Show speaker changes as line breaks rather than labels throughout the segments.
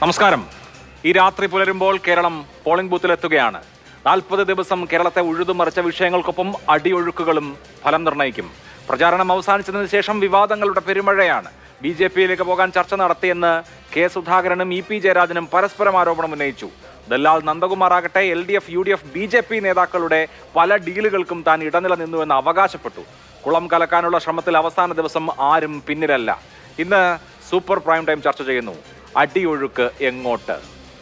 നമസ്കാരം ഈ രാത്രി പുലരുമ്പോൾ കേരളം പോളിംഗ് ബൂത്തിലെത്തുകയാണ് നാൽപ്പത് ദിവസം കേരളത്തെ ഉഴുതുമറിച്ച വിഷയങ്ങൾക്കൊപ്പം അടിയൊഴുക്കുകളും ഫലം നിർണ്ണയിക്കും പ്രചാരണം അവസാനിച്ചതിന് ശേഷം വിവാദങ്ങളുടെ പെരുമഴയാണ് ബി ജെ പിയിലേക്ക് പോകാൻ ചർച്ച നടത്തിയെന്ന് കെ സുധാകരനും ഇ പി ജയരാജനും പരസ്പരം ആരോപണം ഉന്നയിച്ചു ദല്ലാൽ നന്ദകുമാർ ആകട്ടെ L D F U D F B J P നേതാക്കളുടെ പല ഡീലുകൾക്കും താൻ ഇടനില നിന്നുവെന്ന് അവകാശപ്പെട്ടു കുളം കലക്കാനുള്ള ശ്രമത്തിൽ അവസാന ദിവസം ആരും പിന്നിലല്ല ഇന്ന് സൂപ്പർ പ്രൈം ടൈം ചർച്ച ചെയ്യുന്നു അടിയൊഴുക്ക് എങ്ങോട്ട്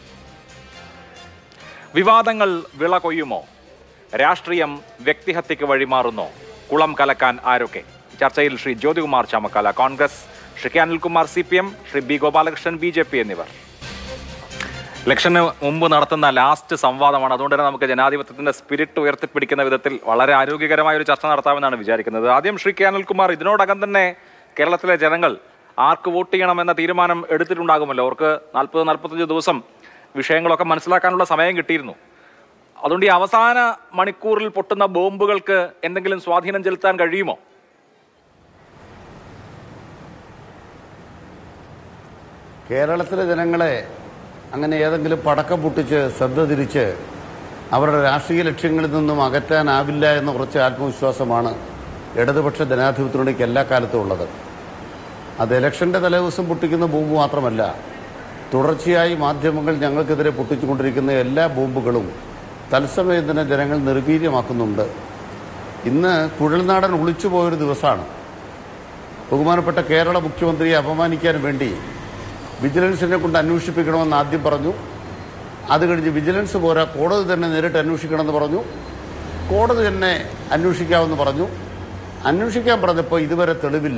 വിവാദങ്ങൾ വിള കൊയ്യുമോ രാഷ്ട്രീയം വ്യക്തിഹത്യക്ക് വഴിമാറുന്നോ കുളം കലക്കാൻ ആരൊക്കെ ചർച്ചയിൽ Shri Jyothikumar Chamakkala Congress Shri K Anilkumar C P M Shri B Gopalakrishnan B J P എന്നിവർ ഇലക്ഷന് മുമ്പ് നടത്തുന്ന ലാസ്റ്റ് സംവാദമാണ് അതുകൊണ്ട് തന്നെ നമുക്ക് ജനാധിപത്യത്തിന്റെ സ്പിരിറ്റ് ഉയർത്തിപ്പിടിക്കുന്ന വിധത്തിൽ വളരെ ആരോഗ്യകരമായ ഒരു ചർച്ച നടത്താമെന്നാണ് വിചാരിക്കുന്നത് ആദ്യം ശ്രീ കെ അനിൽകുമാർ ഇതിനോടകം തന്നെ കേരളത്തിലെ ജനങ്ങൾ ആർക്ക് വോട്ട് ചെയ്യണം എന്ന തീരുമാനം എടുത്തിട്ടുണ്ടാകുമല്ലോ അവർക്ക് നാൽപ്പത് നാൽപ്പത്തഞ്ച് ദിവസം വിഷയങ്ങളൊക്കെ മനസ്സിലാക്കാനുള്ള സമയം കിട്ടിയിരുന്നു അതുകൊണ്ട് ഈ അവസാന മണിക്കൂറിൽ പൊട്ടുന്ന ബോംബുകൾക്ക് എന്തെങ്കിലും സ്വാധീനം ചെലുത്താൻ കഴിയുമോ
കേരളത്തിലെ ജനങ്ങളെ അങ്ങനെ ഏതെങ്കിലും പടക്കം പൊട്ടിച്ച് ശ്രദ്ധ തിരിച്ച് അവരുടെ രാഷ്ട്രീയ ലക്ഷ്യങ്ങളിൽ നിന്നും അകറ്റാനാവില്ല എന്ന കുറച്ച് ആത്മവിശ്വാസമാണ് ഇടതുപക്ഷ ജനാധിപത്യത്തിലേക്ക് എല്ലാ കാലത്തും ഉള്ളത് അത് ഇലക്ഷന്റെ തലേദിവസം പൊട്ടിക്കുന്ന ബോംബ് മാത്രമല്ല തുടർച്ചയായി മാധ്യമങ്ങൾ ഞങ്ങൾക്കെതിരെ പൊട്ടിച്ചുകൊണ്ടിരിക്കുന്ന എല്ലാ ബോംബുകളും തത്സമയം തന്നെ ജനങ്ങൾ നിർവീര്യമാക്കുന്നുണ്ട് ഇന്ന് കുഴൽനാടൻ ഒളിച്ചു പോയൊരു ദിവസമാണ് ബഹുമാനപ്പെട്ട കേരള മുഖ്യമന്ത്രിയെ അപമാനിക്കാൻ വേണ്ടി വിജിലൻസിനെ കൊണ്ട് അന്വേഷിപ്പിക്കണമെന്ന് ആദ്യം പറഞ്ഞു അത് കഴിഞ്ഞ് വിജിലൻസ് പോരാ കോടതി തന്നെ നേരിട്ട് അന്വേഷിക്കണമെന്ന് പറഞ്ഞു കോടതി തന്നെ അന്വേഷിക്കാമെന്ന് പറഞ്ഞു അന്വേഷിക്കാൻ പറഞ്ഞപ്പോൾ ഇതുവരെ തെളിവില്ല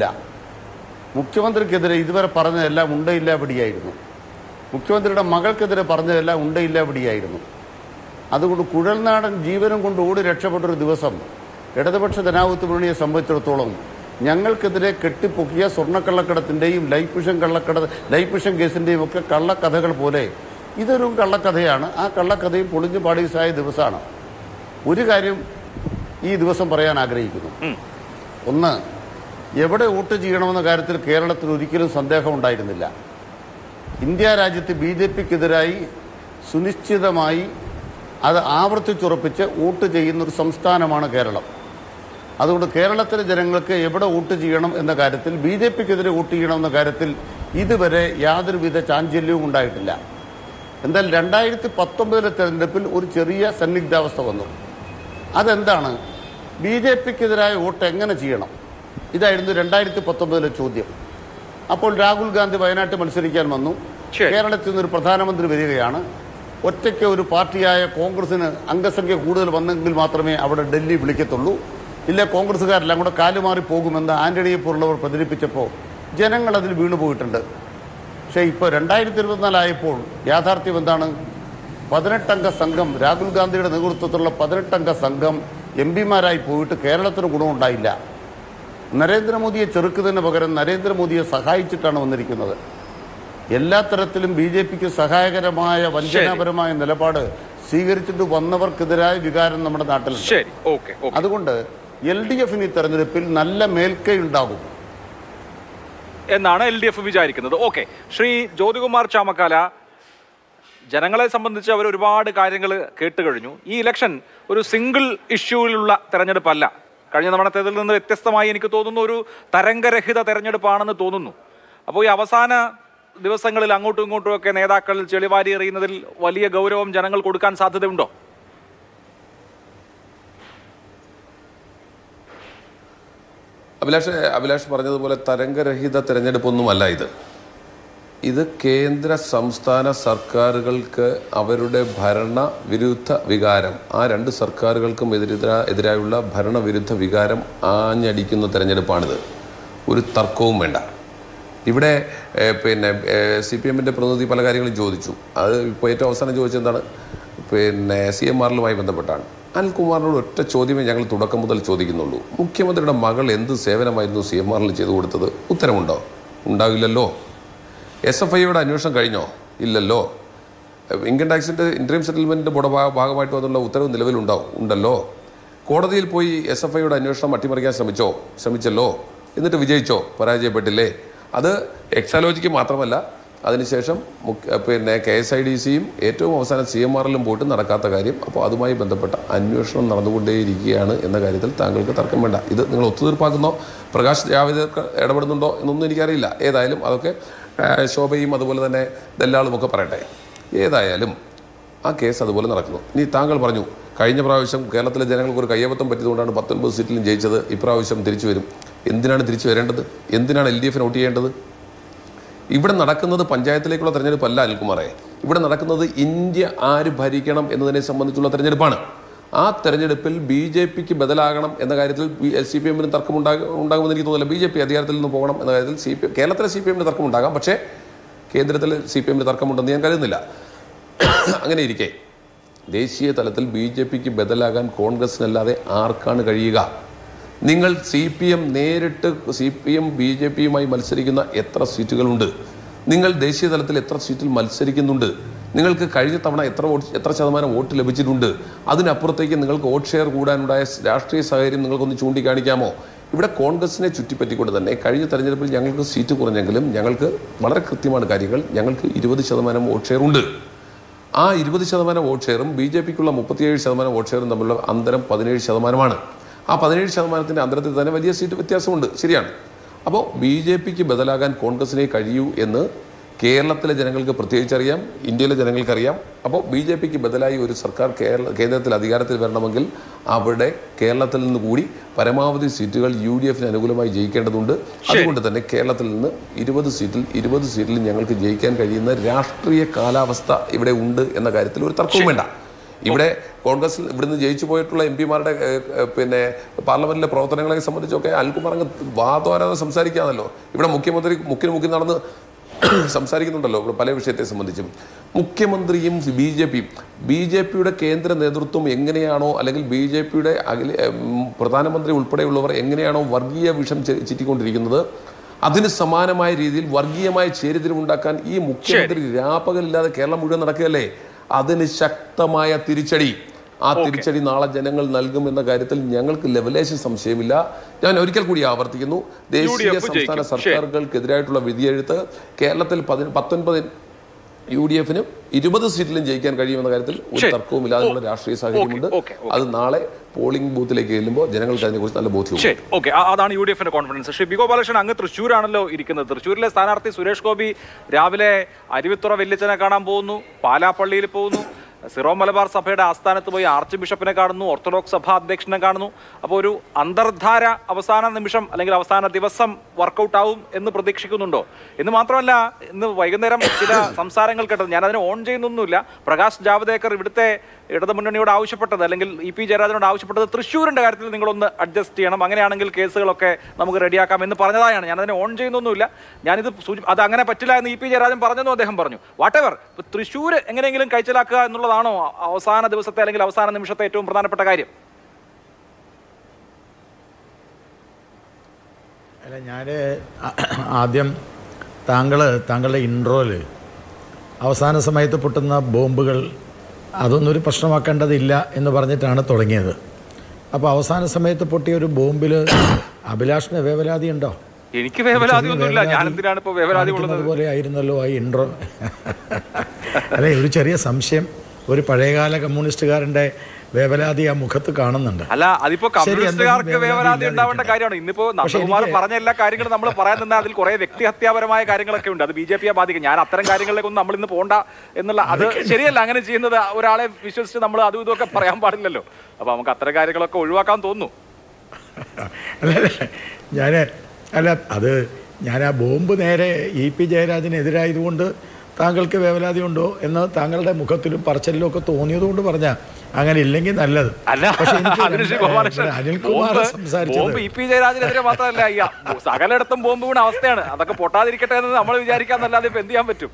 മുഖ്യമന്ത്രിക്കെതിരെ ഇതുവരെ പറഞ്ഞതെല്ലാം ഉണ്ടയില്ല പിടിയായിരുന്നു മുഖ്യമന്ത്രിയുടെ മകൾക്കെതിരെ പറഞ്ഞതെല്ലാം ഉണ്ടയില്ല പിടിയായിരുന്നു അതുകൊണ്ട് കുഴൽനാടൻ ജീവനും കൊണ്ട് ഓടി രക്ഷപ്പെട്ടൊരു ദിവസം ഇടതുപക്ഷ ജനാധിപത്യ മുന്നണിയെ സംബന്ധിച്ചിടത്തോളം ഞങ്ങൾക്കെതിരെ കെട്ടിപ്പൊക്കിയ സ്വർണ്ണക്കള്ളക്കടത്തിന്റെയും ലൈഫ് മിഷൻ കള്ളക്കട ലൈഫ് മിഷൻ കേസിന്റെയും ഒക്കെ കള്ളക്കഥകൾ പോലെ ഇതൊരു കള്ളക്കഥയാണ് ആ കള്ളക്കഥയും പൊളിഞ്ഞു പാടീസായ ദിവസമാണ് ഒരു കാര്യം ഈ ദിവസം പറയാൻ ആഗ്രഹിക്കുന്നു ഒന്ന് എവിടെ വോട്ട് ചെയ്യണമെന്ന കാര്യത്തിൽ കേരളത്തിൽ ഒരിക്കലും സന്ദേഹം ഉണ്ടായിരുന്നില്ല ഇന്ത്യ രാജ്യത്ത് ബി ജെ പിക്കെതിരായി സുനിശ്ചിതമായി അത് ആവർത്തിച്ചുറപ്പിച്ച് വോട്ട് ചെയ്യുന്ന ഒരു സംസ്ഥാനമാണ് കേരളം അതുകൊണ്ട് കേരളത്തിലെ ജനങ്ങൾക്ക് എവിടെ വോട്ട് ചെയ്യണം എന്ന കാര്യത്തിൽ ബി ജെ പിക്കെതിരെ വോട്ട് ചെയ്യണം എന്ന കാര്യത്തിൽ ഇതുവരെ യാതൊരുവിധ ചാഞ്ചല്യവും ഉണ്ടായിട്ടില്ല എന്നാൽ രണ്ടായിരത്തി പത്തൊമ്പതിലെ തെരഞ്ഞെടുപ്പിൽ ഒരു ചെറിയ സന്നിഗ്ധാവസ്ഥ വന്നു അതെന്താണ് ബി ജെ പിക്കെതിരായ വോട്ട് എങ്ങനെ ചെയ്യണം ഇതായിരുന്നു രണ്ടായിരത്തി പത്തൊമ്പതിലെ ചോദ്യം അപ്പോൾ രാഹുൽ ഗാന്ധി വയനാട്ടിൽ മത്സരിക്കാൻ വന്നു
ശരി.
കേരളത്തിൽ നിന്നൊരു പ്രധാനമന്ത്രി വരികയാണ് ഒറ്റയ്ക്ക് ഒരു പാർട്ടിയായ കോൺഗ്രസിന് അംഗസംഖ്യ കൂടുതൽ വന്നെങ്കിൽ മാത്രമേ അവിടെ ഡൽഹി വിളിക്കത്തുള്ളൂ ഇല്ല കോൺഗ്രസ്സുകാരെല്ലാം കൂടെ കാലുമാറി പോകുമെന്ന് ആന്റണിയെ പോലുള്ളവർ പ്രചരിപ്പിച്ചപ്പോൾ ജനങ്ങൾ അതിൽ വീണുപോയിട്ടുണ്ട് പക്ഷേ ഇപ്പോൾ രണ്ടായിരത്തി ഇരുപത്തിനാലായപ്പോൾ യാഥാർത്ഥ്യം എന്താണ് പതിനെട്ടംഗ സംഘം രാഹുൽ ഗാന്ധിയുടെ നേതൃത്വത്തിലുള്ള പതിനെട്ടംഗ സംഘം എം പിമാരായി പോയിട്ട് കേരളത്തിന് ഗുണമുണ്ടായില്ല നരേന്ദ്രമോദിയെ ചെറുക്കുന്നതിന് പകരം നരേന്ദ്രമോദിയെ സഹായിച്ചിട്ടാണ് വന്നിരിക്കുന്നത് എല്ലാ തരത്തിലും ബി ജെ പിക്ക് സഹായകരമായ വഞ്ചനാപരമായ നിലപാട് സ്വീകരിച്ചിട്ട് വന്നവർക്കെതിരായ വികാരം നമ്മുടെ നാട്ടിലുണ്ട്
ശരി ഓക്കെ ഓക്കെ
അതുകൊണ്ട് എൽ ഡി എഫിന് ഈ തെരഞ്ഞെടുപ്പിൽ നല്ല മേൽക്കൈ ഉണ്ടാകും
എന്നാണ് എൽ ഡി എഫ് വിചാരിക്കുന്നത് ഓക്കെ ശ്രീ ജ്യോതികുമാർ ചാമക്കാല ജനങ്ങളെ സംബന്ധിച്ച് അവർ ഒരുപാട് കാര്യങ്ങൾ കേട്ട് കഴിഞ്ഞു ഈ ഇലക്ഷൻ ഒരു സിംഗിൾ ഇഷ്യൂവിലുള്ള തെരഞ്ഞെടുപ്പല്ല കഴിഞ്ഞ തവണത്തേതിൽ നിന്ന് വ്യത്യസ്തമായി എനിക്ക് തോന്നുന്നു ഒരു തരംഗരഹിത തെരഞ്ഞെടുപ്പാണെന്ന് തോന്നുന്നു അപ്പോൾ ഈ അവസാന ദിവസങ്ങളിൽ അങ്ങോട്ടും ഇങ്ങോട്ടും ഒക്കെ നേതാക്കൾ ചെളിവാരി എറിയുന്നതിൽ വലിയ ഗൗരവം ജനങ്ങൾ കൊടുക്കാൻ സാധ്യതയുണ്ടോ
അഭിലാഷ് അഭിലാഷ് പറഞ്ഞതുപോലെ തരംഗരഹിത തെരഞ്ഞെടുപ്പൊന്നുമല്ല ഇത് ഇത് കേന്ദ്ര സംസ്ഥാന സർക്കാരുകൾക്ക് അവരുടെ ഭരണ വിരുദ്ധ വികാരം ആ രണ്ട് സർക്കാരുകൾക്കും എതിരെതിരാ എതിരായുള്ള ഭരണവിരുദ്ധ വികാരം ആഞ്ഞടിക്കുന്ന തെരഞ്ഞെടുപ്പാണിത് ഒരു തർക്കവും വേണ്ട ഇവിടെ ഏഹ്, പിന്നെ സി പി എമ്മിൻ്റെ പ്രതിനിധി പല കാര്യങ്ങളും ചോദിച്ചു അത് ഇപ്പോൾ ഏറ്റവും അവസാനം ചോദിച്ചത് എന്താണ് പിന്നെ സി എം ആറിലുമായി ബന്ധപ്പെട്ടാണ് അനിൽകുമാറിനോട് ഒറ്റ ചോദ്യമേ ഞങ്ങൾ തുടക്കം മുതൽ ചോദിക്കുന്നുള്ളൂ മുഖ്യമന്ത്രിയുടെ മകൾ എന്ത് സേവനമായിരുന്നു സി എം ആറിൽ ചെയ്തു കൊടുത്തത് ഉത്തരമുണ്ടോ ഉണ്ടാവില്ലല്ലോ എസ് എഫ് ഐയുടെ അന്വേഷണം കഴിഞ്ഞോ ഇല്ലല്ലോ ഇൻകം ടാക്സിന്റെ ഇൻട്രീം സെറ്റിൽമെന്റിന്റെ ബോർഡ് ഭാഗ- ഭാഗമായിട്ട് വന്നുള്ള ഉത്തരവ് നിലവിലുണ്ടോ ഉണ്ടല്ലോ കോടതിയിൽ പോയി എസ് എഫ് ഐയുടെ അന്വേഷണം അട്ടിമറിക്കാൻ ശ്രമിച്ചോ ശ്രമിച്ചല്ലോ എന്നിട്ട് വിജയിച്ചോ പരാജയപ്പെട്ടില്ലേ അത് എക്സാലോജിക്ക് മാത്രമല്ല അതിനുശേഷം മുഖ്യ- പിന്നെ കെ എസ് ഐ ഡി സിയും ഏറ്റവും അവസാനം സി എം ആറിലും പോയിട്ട് നടക്കാത്ത കാര്യം അപ്പോൾ അതുമായി ബന്ധപ്പെട്ട അന്വേഷണം നടന്നുകൊണ്ടേയിരിക്കുകയാണ് എന്ന കാര്യത്തിൽ താങ്കൾക്ക് തർക്കം വേണ്ട ഇത് നിങ്ങൾ ഒത്തുതീർപ്പാക്കുന്നോ പ്രകാശ് ജാവദേക്കർ ഇടപെടുന്നുണ്ടോ എന്നൊന്നും എനിക്കറിയില്ല ഏതായാലും അതൊക്കെ ആ, ശോഭയും അതുപോലെ തന്നെ ദല്ലാളും ഒക്കെ പറയട്ടെ ഏതായാലും ആ കേസ് അതുപോലെ നടക്കുന്നു ഇനി താങ്കൾ പറഞ്ഞു കഴിഞ്ഞ പ്രാവശ്യം കേരളത്തിലെ ജനങ്ങൾക്ക് ഒരു കയ്യബദ്ധം പറ്റിയതുകൊണ്ടാണ് പത്തൊൻപത് സീറ്റിലും ജയിച്ചത് ഇപ്രാവശ്യം തിരിച്ചു വരും എന്തിനാണ് തിരിച്ചു വരേണ്ടത് എന്തിനാണ് എൽ ഡി എഫിന് വോട്ട് ചെയ്യേണ്ടത് ഇവിടെ നടക്കുന്നത് പഞ്ചായത്തിലേക്കുള്ള തെരഞ്ഞെടുപ്പല്ല അനിൽകുമാറെ ഇവിടെ നടക്കുന്നത് ഇന്ത്യ ആര് ഭരിക്കണം എന്നതിനെ സംബന്ധിച്ചുള്ള തെരഞ്ഞെടുപ്പാണ് ആ തെരഞ്ഞെടുപ്പിൽ ബി ജെ പിക്ക് ബദലാകണം എന്ന കാര്യത്തിൽ സി പി എമ്മിന് തർക്കം ഉണ്ടാകും ഉണ്ടാകുമെന്ന് എനിക്ക് തോന്നുന്നില്ല ബി ജെ പി അധികാരത്തിൽ നിന്ന് പോകണം എന്ന കാര്യത്തിൽ സി പി കേരളത്തിലെ സി പി എമ്മിന് തർക്കം ഉണ്ടാകാം പക്ഷേ കേന്ദ്രത്തിൽ സി പി എമ്മിന് തർക്കമുണ്ടെന്ന് ഞാൻ കരുതുന്നില്ല അങ്ങനെ ഇരിക്കെ ദേശീയ തലത്തിൽ ബി ജെ പിക്ക് ബദലാകാൻ കോൺഗ്രസിനല്ലാതെ ആർക്കാണ് കഴിയുക നിങ്ങൾ സി പി എം നേരിട്ട് C P M B J പിയുമായി മത്സരിക്കുന്ന എത്ര സീറ്റുകളുണ്ട് നിങ്ങൾ ദേശീയ തലത്തിൽ എത്ര സീറ്റിൽ മത്സരിക്കുന്നുണ്ട് നിങ്ങൾക്ക് കഴിഞ്ഞ തവണ എത്ര വോട്ട് എത്ര ശതമാനം വോട്ട് ലഭിച്ചിട്ടുണ്ട് അതിനപ്പുറത്തേക്ക് നിങ്ങൾക്ക് വോട്ട് ഷെയർ കൂടാനുണ്ടായ രാഷ്ട്രീയ സാഹചര്യം നിങ്ങൾക്കൊന്ന് ചൂണ്ടിക്കാണിക്കാമോ ഇവിടെ കോൺഗ്രസിനെ ചുറ്റിപ്പറ്റിക്കൊണ്ട് തന്നെ കഴിഞ്ഞ തെരഞ്ഞെടുപ്പിൽ ഞങ്ങൾക്ക് സീറ്റ് കുറഞ്ഞെങ്കിലും ഞങ്ങൾക്ക് വളരെ കൃത്യമാണ് കാര്യങ്ങൾ ഞങ്ങൾക്ക് ഇരുപത് ശതമാനം വോട്ട് ഷെയർ ഉണ്ട് ആ ഇരുപത് ശതമാനം വോട്ട് ഷെയറും ബി ജെ പിക്കുള്ള മുപ്പത്തിയേഴ് ശതമാനം വോട്ട് ഷെയറും തമ്മിലുള്ള അന്തരം പതിനേഴ് ശതമാനമാണ് ആ പതിനേഴ് ശതമാനത്തിൻ്റെ അന്തരത്തിൽ തന്നെ വലിയ സീറ്റ് വ്യത്യാസമുണ്ട് ശരിയാണ് അപ്പോൾ ബി ജെ പിക്ക് ബദലാകാൻ കോൺഗ്രസിനെ കഴിയൂ എന്ന് കേരളത്തിലെ ജനങ്ങൾക്ക് പ്രത്യേകിച്ചറിയാം ഇന്ത്യയിലെ ജനങ്ങൾക്കറിയാം അപ്പോൾ ബി ജെ പിക്ക് ബദലായി ഒരു സർക്കാർ കേരള കേന്ദ്രത്തിൽ അധികാരത്തിൽ വരണമെങ്കിൽ അവിടെ കേരളത്തിൽ നിന്ന് കൂടി പരമാവധി സീറ്റുകൾ യു ഡി എഫിന് അനുകൂലമായി ജയിക്കേണ്ടതുണ്ട് അതുകൊണ്ട് തന്നെ കേരളത്തിൽ നിന്ന് ഇരുപത് സീറ്റിൽ ഇരുപത് സീറ്റിൽ ഞങ്ങൾക്ക് ജയിക്കാൻ കഴിയുന്ന രാഷ്ട്രീയ കാലാവസ്ഥ ഇവിടെ ഉണ്ട് എന്ന കാര്യത്തിൽ ഒരു തർക്കവും വേണ്ട ഇവിടെ കോൺഗ്രസ് ഇവിടുന്ന് ജയിച്ചു പോയിട്ടുള്ള എം പിമാരുടെ പിന്നെ പാർലമെന്റിലെ പ്രവർത്തനങ്ങളെ സംബന്ധിച്ചൊക്കെ അൽകുമാർ അങ്ങ് വാദോരാതെ സംസാരിക്കാമല്ലോ ഇവിടെ മുഖ്യമന്ത്രി മുക്കിന് മുക്കിൽ നടന്ന് സംസാരിക്കുന്നുണ്ടല്ലോ ഇവിടെ പല വിഷയത്തെ സംബന്ധിച്ചും മുഖ്യമന്ത്രിയും ബി ജെ പിയും ബി ജെ പിയുടെ കേന്ദ്ര നേതൃത്വം എങ്ങനെയാണോ അല്ലെങ്കിൽ ബി ജെ പിയുടെ അഖില ഉം, പ്രധാനമന്ത്രി ഉൾപ്പെടെയുള്ളവർ എങ്ങനെയാണോ വർഗീയ വിഷം ചെ- ചുറ്റിക്കൊണ്ടിരിക്കുന്നത് അതിന് സമാനമായ രീതിയിൽ വർഗീയമായ ചേരിതിരിവുണ്ടാക്കാൻ ഈ മുഖ്യമന്ത്രി രാപ്പകലില്ലാതെ കേരളം മുഴുവൻ നടക്കുകയല്ലേ അതിന് ശക്തമായ തിരിച്ചടി ആ തിരിച്ചടി നാളെ ജനങ്ങൾ നൽകും എന്ന കാര്യത്തിൽ ഞങ്ങൾക്ക് ലെവലേശം സംശയമില്ല ഞാൻ ഒരിക്കൽ കൂടി ആവർത്തിക്കുന്നു ദേശീയ
UDF
സംസ്ഥാന
ജയിക്കും.
സർക്കാരുകൾക്കെതിരായിട്ടുള്ള വിധിയെഴുത്ത് കേരളത്തിൽ പതി- പത്തൊൻപത് യു ഡി എഫിനും ഇരുപത് സീറ്റിലും ജയിക്കാൻ കഴിയുമെന്ന കാര്യത്തിൽ ഒരു
ശരി.
തർക്കവുമില്ലാതെയുള്ള രാഷ്ട്രീയ സാഹചര്യമുണ്ട്
ഓക്കെ, ഓക്കെ, ഓക്കെ.
അത് നാളെ പോളിംഗ് ബൂത്തിലേക്ക് ചെല്ലുമ്പോൾ ജനങ്ങൾക്ക് അതിനെക്കുറിച്ച് നല്ല ബോധ്യവും
ശരി ഓക്കെ അതാണ് യു ഡി എഫിന്റെ കോൺഫിഡൻസ് ശ്രീ ബി ഗോപാലകൃഷ്ണൻ അങ്ങ് തൃശ്ശൂരാണല്ലോ ഇരിക്കുന്നത് തൃശ്ശൂരിലെ സ്ഥാനാർത്ഥി സുരേഷ് ഗോപി രാവിലെ അരുവിത്തുറ വെല്ലിച്ചനെ കാണാൻ പോകുന്നു പാലാപ്പള്ളിയിൽ പോകുന്നു സിറോ മലബാർ സഭയുടെ ആസ്ഥാനത്ത് പോയി ആർച്ച് ബിഷപ്പിനെ കാണുന്നു ഓർത്തഡോക്സ് സഭ അധ്യക്ഷനെ കാണുന്നു അപ്പോൾ ഒരു അന്തർധാര അവസാന നിമിഷം അല്ലെങ്കിൽ അവസാന ദിവസം വർക്കൗട്ട് ആവും എന്ന് പ്രതീക്ഷിക്കുന്നുണ്ടോ എന്ന് മാത്രമല്ല ഇന്ന് വൈകുന്നേരം ചില സംസാരങ്ങൾ കേട്ടത് ഞാൻ അതിനെ ഓൺ ചെയ്യുന്നൊന്നുമില്ല പ്രകാശ് ജാവദേക്കർ ഇവിടുത്തെ ഇടതുമുന്നണിയോട് ആവശ്യപ്പെട്ടത് അല്ലെങ്കിൽ ഇ പി ജയരാജനോട് ആവശ്യപ്പെട്ടത് തൃശ്ശൂരിന്റെ കാര്യത്തിൽ നിങ്ങളൊന്ന് അഡ്ജസ്റ്റ് ചെയ്യണം അങ്ങനെയാണെങ്കിൽ കേസുകളൊക്കെ നമുക്ക് റെഡിയാക്കാം എന്ന് പറഞ്ഞതായാണ് ഞാൻ അതിനെ ഓൺ ചെയ്യുന്നൊന്നുമില്ല ഞാനിത് സൂചി അത് അങ്ങനെ പറ്റില്ല എന്ന് ഇ പി ജയരാജൻ പറഞ്ഞെന്നും അദ്ദേഹം പറഞ്ഞു വാട്ട് എവർ തൃശ്ശൂർ എങ്ങനെയെങ്കിലും കൈച്ചലാക്കുക എന്നുള്ളതാണോ അവസാന ദിവസത്തെ അല്ലെങ്കിൽ അവസാന നിമിഷത്തെ ഏറ്റവും പ്രധാനപ്പെട്ട കാര്യം
അല്ല ഞാൻ ആദ്യം താങ്കൾ താങ്കളുടെ ഇൻട്രോയിൽ അവസാന സമയത്ത് പൊട്ടുന്ന ബോംബുകൾ അതൊന്നും ഒരു പ്രശ്നമാക്കേണ്ടതില്ല എന്ന് പറഞ്ഞിട്ടാണ് തുടങ്ങിയത് അപ്പോൾ അവസാന സമയത്ത് പൊട്ടിയ ഒരു ബോംബിൽ അഭിലാഷിന് വേവലാതി ഉണ്ടോ
എനിക്ക് വേവലാതി ഒന്നുമില്ല ഞാൻ എന്തിനാണ് ഇപ്പോൾ വേവലാതി ഉള്ളത്
പോലെ ആയിരുന്നല്ലോ ആ ഇൻട്രോ അല്ലെ ഒരു ചെറിയ സംശയം ഒരു പഴയകാല കമ്മ്യൂണിസ്റ്റുകാരൻ്റെ വേവലാതി ആ മുഖത്ത് കാണുന്നുണ്ട്
അല്ല അതിപ്പോ
ശരി, എന്തെങ്കിലും
കമ്മ്യൂണിസ്റ്റുകാർക്ക്
വേവലാതി
വേവലാതി ഉണ്ടാവേണ്ട
ഇല്ലാതിരിക്കട്ടെ.
കാര്യമാണ് ഇന്നിപ്പോ
പക്ഷേ
നന്ദകുമാർ
എനിക്ക്
പറഞ്ഞ എല്ലാ കാര്യങ്ങളും നമ്മൾ പറയാൻ നിന്നാൽ അതിൽ കുറെ വ്യക്തിഹത്യാപരമായ കാര്യങ്ങളൊക്കെ ഉണ്ട് അത് ബി ജെ പിയെ ബാധിക്കും ഞാൻ അത്തരം കാര്യങ്ങളിലേക്കൊന്നും നമ്മൾ ഇന്ന് പോണ്ട എന്നുള്ള അത് ശരിയല്ല അങ്ങനെ ചെയ്യുന്നത് ഒരാളെ വിശ്വസിച്ച് നമ്മൾ അതും ഇതൊക്കെ പറയാൻ പാടില്ലല്ലോ അപ്പൊ നമുക്ക് അത്തരം കാര്യങ്ങളൊക്കെ ഒഴിവാക്കാൻ തോന്നുന്നു
അല്ല ഞാൻ അല്ല അത് ഞാൻ ആ ബോംബ് നേരെ ഇ പി ജയരാജനെതിരായതുകൊണ്ട് താങ്കൾക്ക് വേവലാതി ഉണ്ടോ എന്ന് താങ്കളുടെ മുഖത്തിലും പറച്ചലിലും ഒക്കെ തോന്നിയതുകൊണ്ട് പറഞ്ഞ അങ്ങനെ ഇല്ലെങ്കിൽ നല്ലത്
അല്ല
പക്ഷേ എനിക്ക്
അതിന് ശ്രീ
രണ്ട്
ഗോപാലകൃഷ്ണൻ
അനിൽകുമാർ
ബോംബ്
സംസാരിച്ചത്
ബോംബ് ഇ പി ജയരാജനെതിരെ മാത്രമല്ല ഈ സകലയിടത്തും ബോംബ് വീണ അവസ്ഥയാണ് അതൊക്കെ പൊട്ടാതിരിക്കട്ടെ എന്ന് നമ്മൾ വിചാരിക്കാന്നല്ലാതെ ഇപ്പൊ എന്ത് ചെയ്യാൻ പറ്റും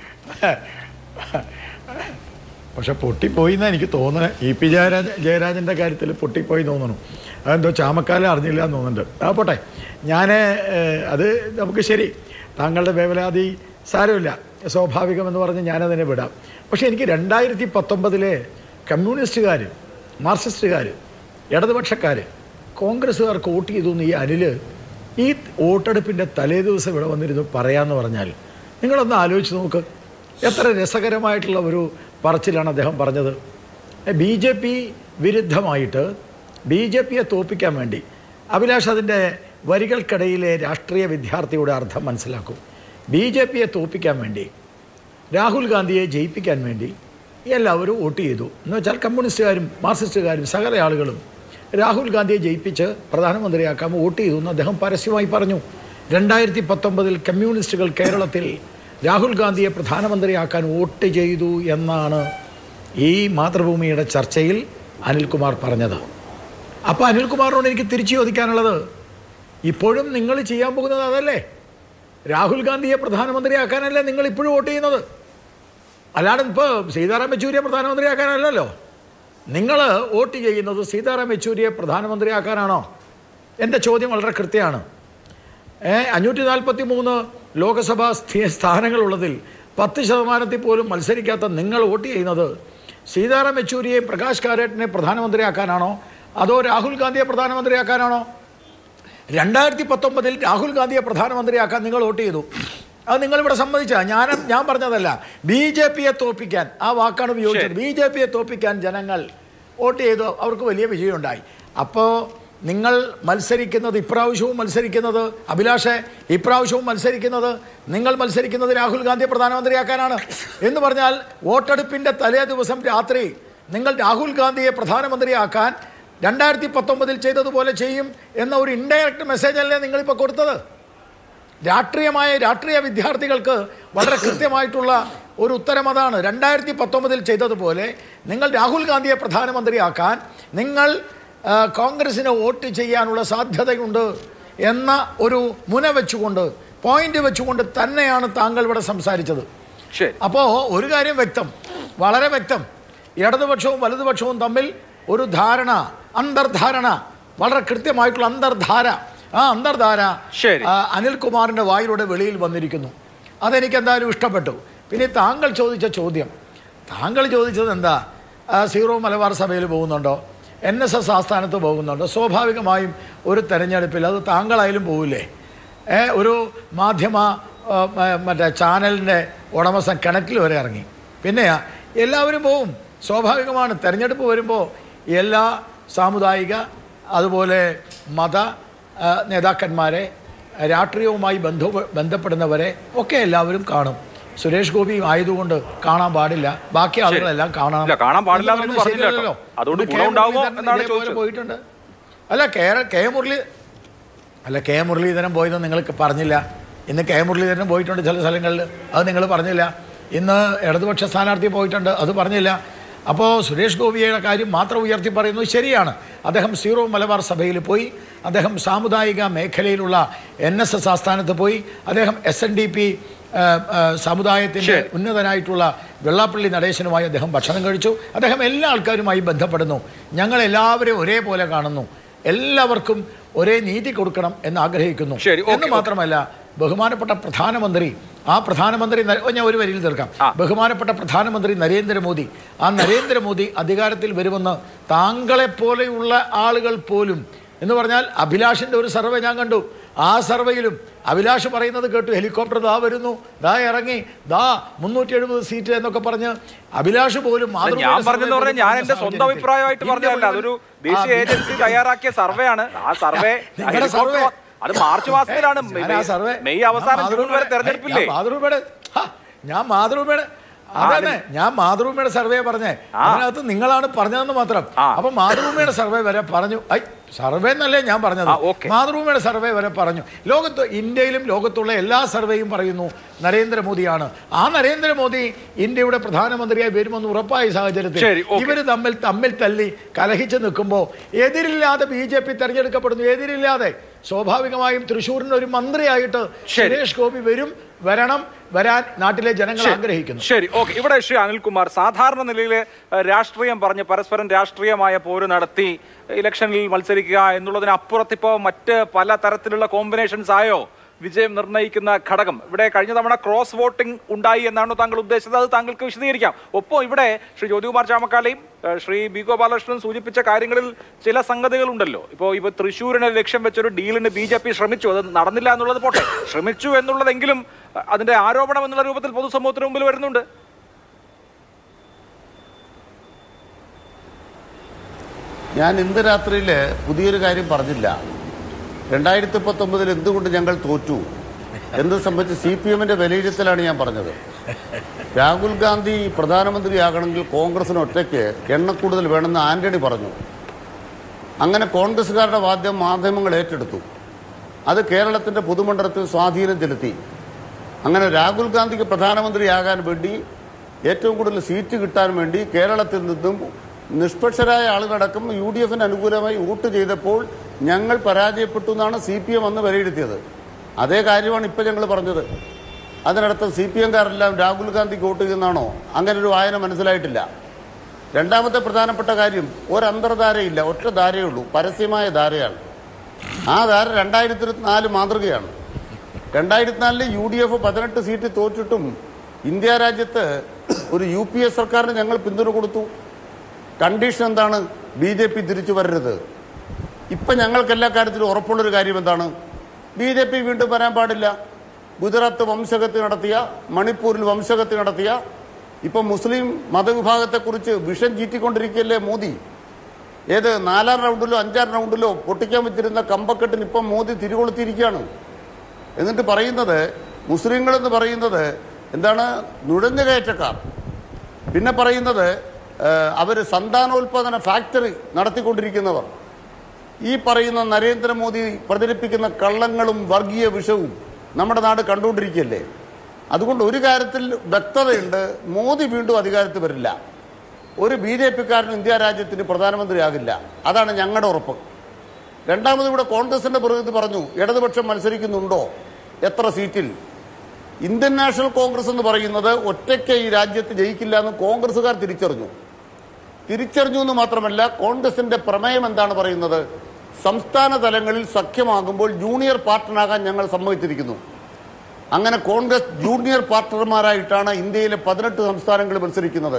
പക്ഷെ പൊട്ടിപ്പോയി എന്നാണ് എനിക്ക് തോന്നുന്നത് ഇ പി ജയരാജ ജയരാജൻ്റെ കാര്യത്തിൽ പൊട്ടിപ്പോയി തോന്നുന്നു അതെന്തോ ചാമക്കാലം അറിഞ്ഞില്ല എന്ന് തോന്നുന്നുണ്ട് ആ പോട്ടെ ഞാൻ അത് നമുക്ക് ശരി താങ്കളുടെ വേവലാതി സാരമില്ല സ്വാഭാവികമെന്ന് പറഞ്ഞ് ഞാനതിനെ വിടാം പക്ഷേ എനിക്ക് രണ്ടായിരത്തി പത്തൊമ്പതിലെ കമ്മ്യൂണിസ്റ്റുകാർ മാർക്സിസ്റ്റുകാർ ഇടതുപക്ഷക്കാർ കോൺഗ്രസ്സുകാർക്ക് വോട്ട് ചെയ്തു എന്ന് ഈ അനിൽ ഈ വോട്ടെടുപ്പിൻ്റെ തലേ ദിവസം ഇവിടെ വന്നിരുന്നു പറയാമെന്ന് പറഞ്ഞാൽ നിങ്ങളൊന്ന് ആലോചിച്ച് നോക്ക് എത്ര രസകരമായിട്ടുള്ള ഒരു പറച്ചിലാണ് അദ്ദേഹം പറഞ്ഞത് ബി ജെ പി വിരുദ്ധമായിട്ട് ബി ജെ പിയെ തോപ്പിക്കാൻ വേണ്ടി അഭിലാഷ് അതിൻ്റെ വരികൾക്കിടയിലെ രാഷ്ട്രീയ വിദ്യാർത്ഥിയുടെ അർത്ഥം മനസ്സിലാക്കും ബി ജെ പിയെ തോപ്പിക്കാൻ വേണ്ടി രാഹുൽ ഗാന്ധിയെ ജയിപ്പിക്കാൻ വേണ്ടി എല്ലാവരും വോട്ട് ചെയ്തു എന്ന് വെച്ചാൽ കമ്മ്യൂണിസ്റ്റുകാരും മാർക്സിസ്റ്റുകാരും സകല ആളുകളും രാഹുൽ ഗാന്ധിയെ ജയിപ്പിച്ച് പ്രധാനമന്ത്രിയാക്കാൻ വോട്ട് ചെയ്തു എന്ന് അദ്ദേഹം പരസ്യമായി പറഞ്ഞു രണ്ടായിരത്തി പത്തൊമ്പതിൽ കമ്മ്യൂണിസ്റ്റുകൾ കേരളത്തിൽ രാഹുൽ ഗാന്ധിയെ പ്രധാനമന്ത്രിയാക്കാൻ വോട്ട് ചെയ്തു എന്നാണ് ഈ മാതൃഭൂമിയുടെ ചർച്ചയിൽ അനിൽകുമാർ പറഞ്ഞത് അപ്പോൾ അനിൽകുമാറിനോട് എനിക്ക് തിരിച്ചു ചോദിക്കാനുള്ളത് ഇപ്പോഴും നിങ്ങൾ ചെയ്യാൻ പോകുന്നത് അതല്ലേ രാഹുൽ ഗാന്ധിയെ പ്രധാനമന്ത്രിയാക്കാനല്ലേ നിങ്ങൾ ഇപ്പോഴും വോട്ട് ചെയ്യുന്നത് അല്ലാതെ ഇപ്പോൾ സീതാറാം യെച്ചൂരിയെ പ്രധാനമന്ത്രിയാക്കാനല്ലല്ലോ നിങ്ങൾ വോട്ട് ചെയ്യുന്നത് സീതാറാം യെച്ചൂരിയെ പ്രധാനമന്ത്രിയാക്കാനാണോ എൻ്റെ ചോദ്യം വളരെ കൃത്യമാണ് ഏ അഞ്ഞൂറ്റി നാൽപ്പത്തി മൂന്ന് ലോകസഭാ സ്ഥി- സ്ഥാനങ്ങളുള്ളതിൽ പത്ത് ശതമാനത്തിൽ പോലും മത്സരിക്കാത്ത നിങ്ങൾ വോട്ട് ചെയ്യുന്നത് സീതാറാം യെച്ചൂരിയെ പ്രകാശ് കാരറ്റിനെ പ്രധാനമന്ത്രിയാക്കാനാണോ അതോ രാഹുൽ ഗാന്ധിയെ പ്രധാനമന്ത്രിയാക്കാനാണോ രണ്ടായിരത്തി പത്തൊമ്പതിൽ രാഹുൽ ഗാന്ധിയെ പ്രധാനമന്ത്രിയാക്കാൻ നിങ്ങൾ വോട്ട് ചെയ്തു അത് നിങ്ങളിവിടെ സമ്മതിച്ച ഞാൻ ഞാൻ പറഞ്ഞതല്ല ബി ജെ പിയെ തോപ്പിക്കാൻ ആ വാക്കാണ് ഉപയോഗിച്ചത് ബി ജെ പിയെ തോപ്പിക്കാൻ ജനങ്ങൾ വോട്ട് ചെയ്തു അവർക്ക് വലിയ വിജയമുണ്ടായി അപ്പോൾ നിങ്ങൾ മത്സരിക്കുന്നത് ഇപ്രാവശ്യവും മത്സരിക്കുന്നത് അഭിലാഷെ ഇപ്രാവശ്യവും മത്സരിക്കുന്നത് നിങ്ങൾ മത്സരിക്കുന്നത് രാഹുൽ ഗാന്ധിയെ പ്രധാനമന്ത്രിയാക്കാനാണ് എന്ന് പറഞ്ഞാൽ വോട്ടെടുപ്പിൻ്റെ തലേ ദിവസം രാത്രി നിങ്ങൾ രാഹുൽ ഗാന്ധിയെ പ്രധാനമന്ത്രിയാക്കാൻ രണ്ടായിരത്തി പത്തൊമ്പതിൽ ചെയ്തതുപോലെ ചെയ്യും എന്ന ഒരു ഇൻഡയറക്റ്റ് മെസ്സേജ് അല്ലേ നിങ്ങളിപ്പോൾ കൊടുത്തത് രാഷ്ട്രീയമായ രാഷ്ട്രീയ വിദ്യാർത്ഥികൾക്ക് വളരെ കൃത്യമായിട്ടുള്ള ഒരു ഉത്തരം അതാണ് രണ്ടായിരത്തി പത്തൊമ്പതിൽ ചെയ്തതുപോലെ നിങ്ങൾ രാഹുൽ ഗാന്ധിയെ പ്രധാനമന്ത്രിയാക്കാൻ നിങ്ങൾ ആ, കോൺഗ്രസിന് വോട്ട് ചെയ്യാനുള്ള സാധ്യതയുണ്ട് എന്ന ഒരു മുന വെച്ചുകൊണ്ട് പോയിന്റ് വെച്ചുകൊണ്ട് തന്നെയാണ് താങ്കൾ ഇവിടെ സംസാരിച്ചത്
ശരി
അപ്പോൾ ഒരു കാര്യം വ്യക്തം വളരെ വ്യക്തം ഇടതുപക്ഷവും വലതുപക്ഷവും തമ്മിൽ ഒരു ധാരണ അന്തർധാരണ വളരെ കൃത്യമായിട്ടുള്ള അന്തർധാര ആ അന്തർധാര
ശരി.
ആ, അനിൽകുമാറിൻ്റെ വായിലൂടെ വെളിയിൽ വന്നിരിക്കുന്നു അതെനിക്ക് എന്തായാലും ഇഷ്ടപ്പെട്ടു പിന്നെ താങ്കൾ ചോദിച്ച ചോദ്യം താങ്കൾ ചോദിച്ചത് എന്താ ആ, സീറോ മലബാർ സഭയിൽ പോകുന്നുണ്ടോ എൻ എസ് എസ് ആസ്ഥാനത്ത് പോകുന്നുണ്ടോ സ്വാഭാവികമായും ഒരു തെരഞ്ഞെടുപ്പിൽ അത് താങ്കളായാലും പോവില്ലേ ഏ, ഒരു മാധ്യമ ആ, മ- മറ്റേ ചാനലിൻ്റെ ഉടമസ്ഥൻ കിണറ്റിൽ വരെ ഇറങ്ങി പിന്നെയാ എല്ലാവരും പോവും സ്വാഭാവികമാണ് തെരഞ്ഞെടുപ്പ് വരുമ്പോൾ എല്ലാ സാമുദായിക അതുപോലെ മത ആ, നേതാക്കന്മാരെ രാഷ്ട്രീയവുമായി ബന്ധ ബന്ധപ്പെടുന്നവരെ ഒക്കെ എല്ലാവരും കാണും സുരേഷ് ഗോപി ആയതുകൊണ്ട് കാണാൻ പാടില്ല ബാക്കി ആളുകളെല്ലാം കാണാം
ഇല്ല, കാണാൻ പാടില്ല
എന്ന്
എന്നൊന്നും
പറയുന്നത്
പറഞ്ഞില്ല
ശരിയല്ലല്ലോ.
കേട്ടോ. അതുകൊണ്ട്
ഇത് കെ.
ഗുണമുണ്ടാവുമോ
മുരളീധരൻ
എന്നാണ്
ഇതേപോലെ
ചോദിച്ചത്.
പോയിട്ടുണ്ട് അല്ല കെ കെ മുരളി അല്ല കെ മുരളീധരൻ പോയത് നിങ്ങൾക്ക് പറഞ്ഞില്ല ഇന്ന് കെ മുരളീധരൻ പോയിട്ടുണ്ട് ചില സ്ഥലങ്ങളിൽ അത് നിങ്ങൾ പറഞ്ഞില്ല ഇന്ന് ഇടതുപക്ഷ സ്ഥാനാർത്ഥി പോയിട്ടുണ്ട് അത് പറഞ്ഞില്ല അപ്പോൾ സുരേഷ് ഗോപിയുടെ കാര്യം മാത്രം ഉയർത്തി പറയുന്നത് ശരിയാണ് അദ്ദേഹം സീറോ മലബാർ സഭയിൽ പോയി അദ്ദേഹം സാമുദായിക മേഖലയിലുള്ള എൻ എസ് എസ് ആസ്ഥാനത്ത് പോയി അദ്ദേഹം എസ് എൻ ഡി പി സമുദായത്തിൻ്റെ
ശരി.
ഉന്നതനായിട്ടുള്ള വെള്ളാപ്പള്ളി നടേശനുമായി അദ്ദേഹം ഭക്ഷണം കഴിച്ചു അദ്ദേഹം എല്ലാ ആൾക്കാരുമായി ബന്ധപ്പെടുന്നു ഞങ്ങൾ എല്ലാവരെയും ഒരേപോലെ കാണുന്നു എല്ലാവർക്കും ഒരേ നീതി കൊടുക്കണം എന്ന് ആഗ്രഹിക്കുന്നു
ശരി, ഓക്കേ,
എന്ന് മാത്രമല്ല ബഹുമാനപ്പെട്ട പ്രധാനമന്ത്രി ആ പ്രധാനമന്ത്രി നര- ഓ, ഞാൻ ഒരു വരിയിൽ തീർക്കാം
ആ.
ബഹുമാനപ്പെട്ട പ്രധാനമന്ത്രി നരേന്ദ്രമോദി ആ നരേന്ദ്രമോദി അധികാരത്തിൽ വരുമെന്ന് താങ്കളെ പോലെയുള്ള ആളുകൾ പോലും എന്ന് പറഞ്ഞാൽ അഭിലാഷിന്റെ ഒരു സർവേ ഞാൻ കണ്ടു ആ സർവേയിലും അഭിലാഷ് പറയുന്നത് കേട്ടു ഹെലികോപ്റ്റർ ദാ വരുന്നു ദാ ഇറങ്ങി ദാ മുന്നൂറ്റി എഴുപത് സീറ്റ് എന്നൊക്കെ പറഞ്ഞ് അഭിലാഷ് പോലും
അല്ല,
മാതൃഭൂമിയുടെ
ഞാൻ
സർവേ
പറഞ്ഞെന്ന് പറഞ്ഞാൽ ഞാൻ എന്റെ സ്വന്തം
സാഹചര്യത്തിൽ
അഭിപ്രായമായിട്ട്
ഇന്ത്യ
പറഞ്ഞതല്ല
മുഴുവൻ-
അതൊരു
ആ,
ദേശീയ ഏജൻസി തയ്യാറാക്കിയ സർവേയാണ് ആ സർവേ
നിങ്ങളുടെ
ഹെലികോപ്റ്റർ
സർവേ-
അത് മാർച്ച് മാസത്തിലാണ്
ഞാൻ ആ സർവേ-
മെയ് അവസാനം
ഞാൻ
ജൂൺ വരെ
മാതൃഭൂമിയുടെ-
തെരഞ്ഞെടുപ്പില്ലേ
ഞാൻ മാതൃഭൂമിയുടെ ഹാ, ഞാൻ മാതൃഭൂമിയുടെ അതെ ഞാൻ മാതൃഭൂമിയുടെ സർവേ പറഞ്ഞേ
ആ.
അതിനകത്ത് നിങ്ങളാണ് പറഞ്ഞതെന്ന് മാത്രം
ആ.
അപ്പൊ മാതൃഭൂമിയുടെ സർവേ വരെ പറഞ്ഞു ഐ സർവേ എന്നല്ലേ ഞാൻ പറഞ്ഞത്
ആ, ഓക്കേ.
മാതൃഭൂമിയുടെ സർവേ വരെ പറഞ്ഞു ലോകത്ത് ഇന്ത്യയിലും ലോകത്തുള്ള എല്ലാ സർവേയും പറയുന്നു നരേന്ദ്രമോദിയാണ് ആ നരേന്ദ്രമോദി ഇന്ത്യയുടെ പ്രധാനമന്ത്രിയായി വരുമെന്ന് ഉറപ്പായ സാഹചര്യത്തിൽ
ശരി, ഓക്കേ.
ഇവര് തമ്മിൽ തമ്മിൽ തല്ലി കലഹിച്ച് നിൽക്കുമ്പോൾ എതിരില്ലാതെ ബി ജെ പി തെരഞ്ഞെടുക്കപ്പെടുന്നു എതിരില്ലാതെ സ്വാഭാവികമായും തൃശ്ശൂരിന് ഒരു മന്ത്രിയായിട്ട്
ശരി.
സുരേഷ് ഗോപി വരും വരണം വരാൻ നാട്ടിലെ ജനങ്ങൾ
ശരി.
ആഗ്രഹിക്കുന്നു
ശരി ഓക്കെ ഇവിടെ ശ്രീ അനിൽകുമാർ സാധാരണ നിലയിൽ ഏഹ്, രാഷ്ട്രീയം പറഞ്ഞ് പരസ്പരം രാഷ്ട്രീയമായ പോര് നടത്തി ഇലക്ഷനിൽ മത്സരിക്കുക എന്നുള്ളതിനപ്പുറത്ത് ഇപ്പോൾ മറ്റ് പല തരത്തിലുള്ള കോമ്പിനേഷൻസ് ആയോ വിജയം നിർണ്ണയിക്കുന്ന ഘടകം ഇവിടെ കഴിഞ്ഞ തവണ ക്രോസ് വോട്ടിംഗ് ഉണ്ടായി എന്നാണോ താങ്കൾ ഉദ്ദേശിച്ചത് അത് താങ്കൾക്ക് വിശദീകരിക്കാം ഒപ്പം ഇവിടെ ശ്രീ ജ്യോതികുമാർ ചാമക്കാലയും ഏഹ്, ശ്രീ ബി ഗോപാലകൃഷ്ണൻ സൂചിപ്പിച്ച കാര്യങ്ങളിൽ ചില സംഗതികളുണ്ടല്ലോ ഇപ്പോൾ ഇപ്പോൾ തൃശ്ശൂരിനെ ലക്ഷ്യം വെച്ചൊരു ഡീലിന് ബി ജെ പി ശ്രമിച്ചു അത് നടന്നില്ല എന്നുള്ളത് പോട്ടെ ശ്രമിച്ചു എന്നുള്ളതെങ്കിലും അഹ്, അതിന്റെ ആരോപണം എന്നുള്ള രൂപത്തിൽ പൊതുസമൂഹത്തിന് മുമ്പിൽ വരുന്നുണ്ട്
ഞാൻ ഇന്ന് രാത്രിയിൽ പുതിയൊരു കാര്യം പറഞ്ഞില്ല രണ്ടായിരത്തി പത്തൊമ്പതിൽ എന്തുകൊണ്ട് ഞങ്ങൾ തോറ്റു എന്ന് സംബന്ധിച്ച് സി പി എമ്മിന്റെ വിലയിരുത്തലാണ് ഞാൻ പറഞ്ഞത് രാഹുൽ ഗാന്ധി പ്രധാനമന്ത്രിയാകണമെങ്കിൽ കോൺഗ്രസിന് ഒറ്റയ്ക്ക് എണ്ണക്കൂടുതൽ വേണമെന്ന് ആന്റണി പറഞ്ഞു അങ്ങനെ കോൺഗ്രസ്സുകാരുടെ വാദ്യം മാധ്യമങ്ങൾ ഏറ്റെടുത്തു അത് കേരളത്തിന്റെ പൊതുമണ്ഡലത്തിൽ സ്വാധീനം ചെലുത്തി അങ്ങനെ രാഹുൽ ഗാന്ധിക്ക് പ്രധാനമന്ത്രിയാകാൻ വേണ്ടി ഏറ്റവും കൂടുതൽ സീറ്റ് കിട്ടാൻ വേണ്ടി കേരളത്തിൽ നിന്നും നിഷ്പക്ഷരായ ആളുകളടക്കം യു ഡി എഫിന് അനുകൂലമായി വോട്ട് ചെയ്തപ്പോൾ ഞങ്ങൾ പരാജയപ്പെട്ടു എന്നാണ് സി പി എം അന്ന് വിലയിരുത്തിയത് അതേ കാര്യമാണ് ഇപ്പം ഞങ്ങൾ പറഞ്ഞത് അതിനർത്ഥം സി പി എംകാരെല്ലാം രാഹുൽ ഗാന്ധിക്ക് വോട്ട് ചെയ്യുന്നതാണോ അങ്ങനെ ഒരു വായന മനസ്സിലായിട്ടില്ല രണ്ടാമത്തെ പ്രധാനപ്പെട്ട കാര്യം ഒരു അന്തർധാരയില്ല ഒറ്റ ധാരയേ ഉള്ളൂ പരസ്യമായ ധാരയാണ് ആ ധാര രണ്ടായിരത്തി ഇരുപത്തിനാല് മാതൃകയാണ് രണ്ടായിരത്തി നാലില് യു ഡി എഫ് പതിനെട്ട് സീറ്റ് തോറ്റിട്ടും ഇന്ത്യ രാജ്യത്ത് ഒരു യു പി എ സർക്കാരിന് ഞങ്ങൾ പിന്തുണ കൊടുത്തു കണ്ടീഷൻ എന്താണ് ബി ജെ പി തിരിച്ചു വരരുത് ഇപ്പം ഞങ്ങൾക്ക് എല്ലാ കാര്യത്തിലും ഉറപ്പുള്ളൊരു കാര്യം എന്താണ് ബി ജെ പി വീണ്ടും വരാൻ പാടില്ല ഗുജറാത്ത് വംശഹത്യ നടത്തിയ മണിപ്പൂരിൽ വംശഹത്യ നടത്തിയ ഇപ്പം മുസ്ലിം മതവിഭാഗത്തെക്കുറിച്ച് വിഷം ചീറ്റിക്കൊണ്ടിരിക്കുകയല്ലേ മോദി ഏത് നാലാം റൗണ്ടിലോ അഞ്ചാം റൗണ്ടിലോ പൊട്ടിക്കാൻ വെച്ചിരുന്ന കമ്പക്കെട്ടിന് ഇപ്പം മോദി തിരികൊളുത്തിയിരിക്കുകയാണ് എന്നിട്ട് പറയുന്നത് മുസ്ലിങ്ങൾ എന്ന് പറയുന്നത് എന്താണ് നുഴഞ്ഞുകയറ്റക്കാർ പിന്നെ പറയുന്നത് അവർ സന്താനോൽപാദന ഫാക്ടറി നടത്തിക്കൊണ്ടിരിക്കുന്നവർ ഈ പറയുന്ന നരേന്ദ്രമോദി പ്രചരിപ്പിക്കുന്ന കള്ളങ്ങളും വർഗീയ വിഷവും നമ്മുടെ നാട് കണ്ടുകൊണ്ടിരിക്കുകയല്ലേ അതുകൊണ്ട് ഒരു കാര്യത്തിൽ വ്യക്തതയുണ്ട് മോദി വീണ്ടും അധികാരത്തിൽ വരില്ല ഒരു ബി ജെ പിക്കാരൻ ഇന്ത്യ രാജ്യത്തിന് പ്രധാനമന്ത്രിയാകില്ല അതാണ് ഞങ്ങളുടെ ഉറപ്പ് രണ്ടാമത് ഇവിടെ കോൺഗ്രസിന്റെ പ്രതിനിധി പറഞ്ഞു ഇടതുപക്ഷം മത്സരിക്കുന്നുണ്ടോ എത്ര സീറ്റിൽ ഇന്ത്യൻ നാഷണൽ കോൺഗ്രസ് എന്ന് പറയുന്നത് ഒറ്റയ്ക്ക് ഈ രാജ്യത്ത് ജയിക്കില്ല എന്ന് കോൺഗ്രസ്സുകാർ തിരിച്ചറിഞ്ഞു തിരിച്ചറിഞ്ഞു എന്ന് മാത്രമല്ല കോൺഗ്രസിന്റെ പ്രമേയം എന്താണ് പറയുന്നത് സംസ്ഥാന തലങ്ങളിൽ സഖ്യമാകുമ്പോൾ ജൂനിയർ പാർട്ട്ണറാകാൻ ഞങ്ങൾ സമ്മതിച്ചിരിക്കുന്നു അങ്ങനെ കോൺഗ്രസ് ജൂനിയർ പാർട്ട്ണർമാരായിട്ടാണ് ഇന്ത്യയിലെ പതിനെട്ട് സംസ്ഥാനങ്ങളിൽ മത്സരിക്കുന്നത്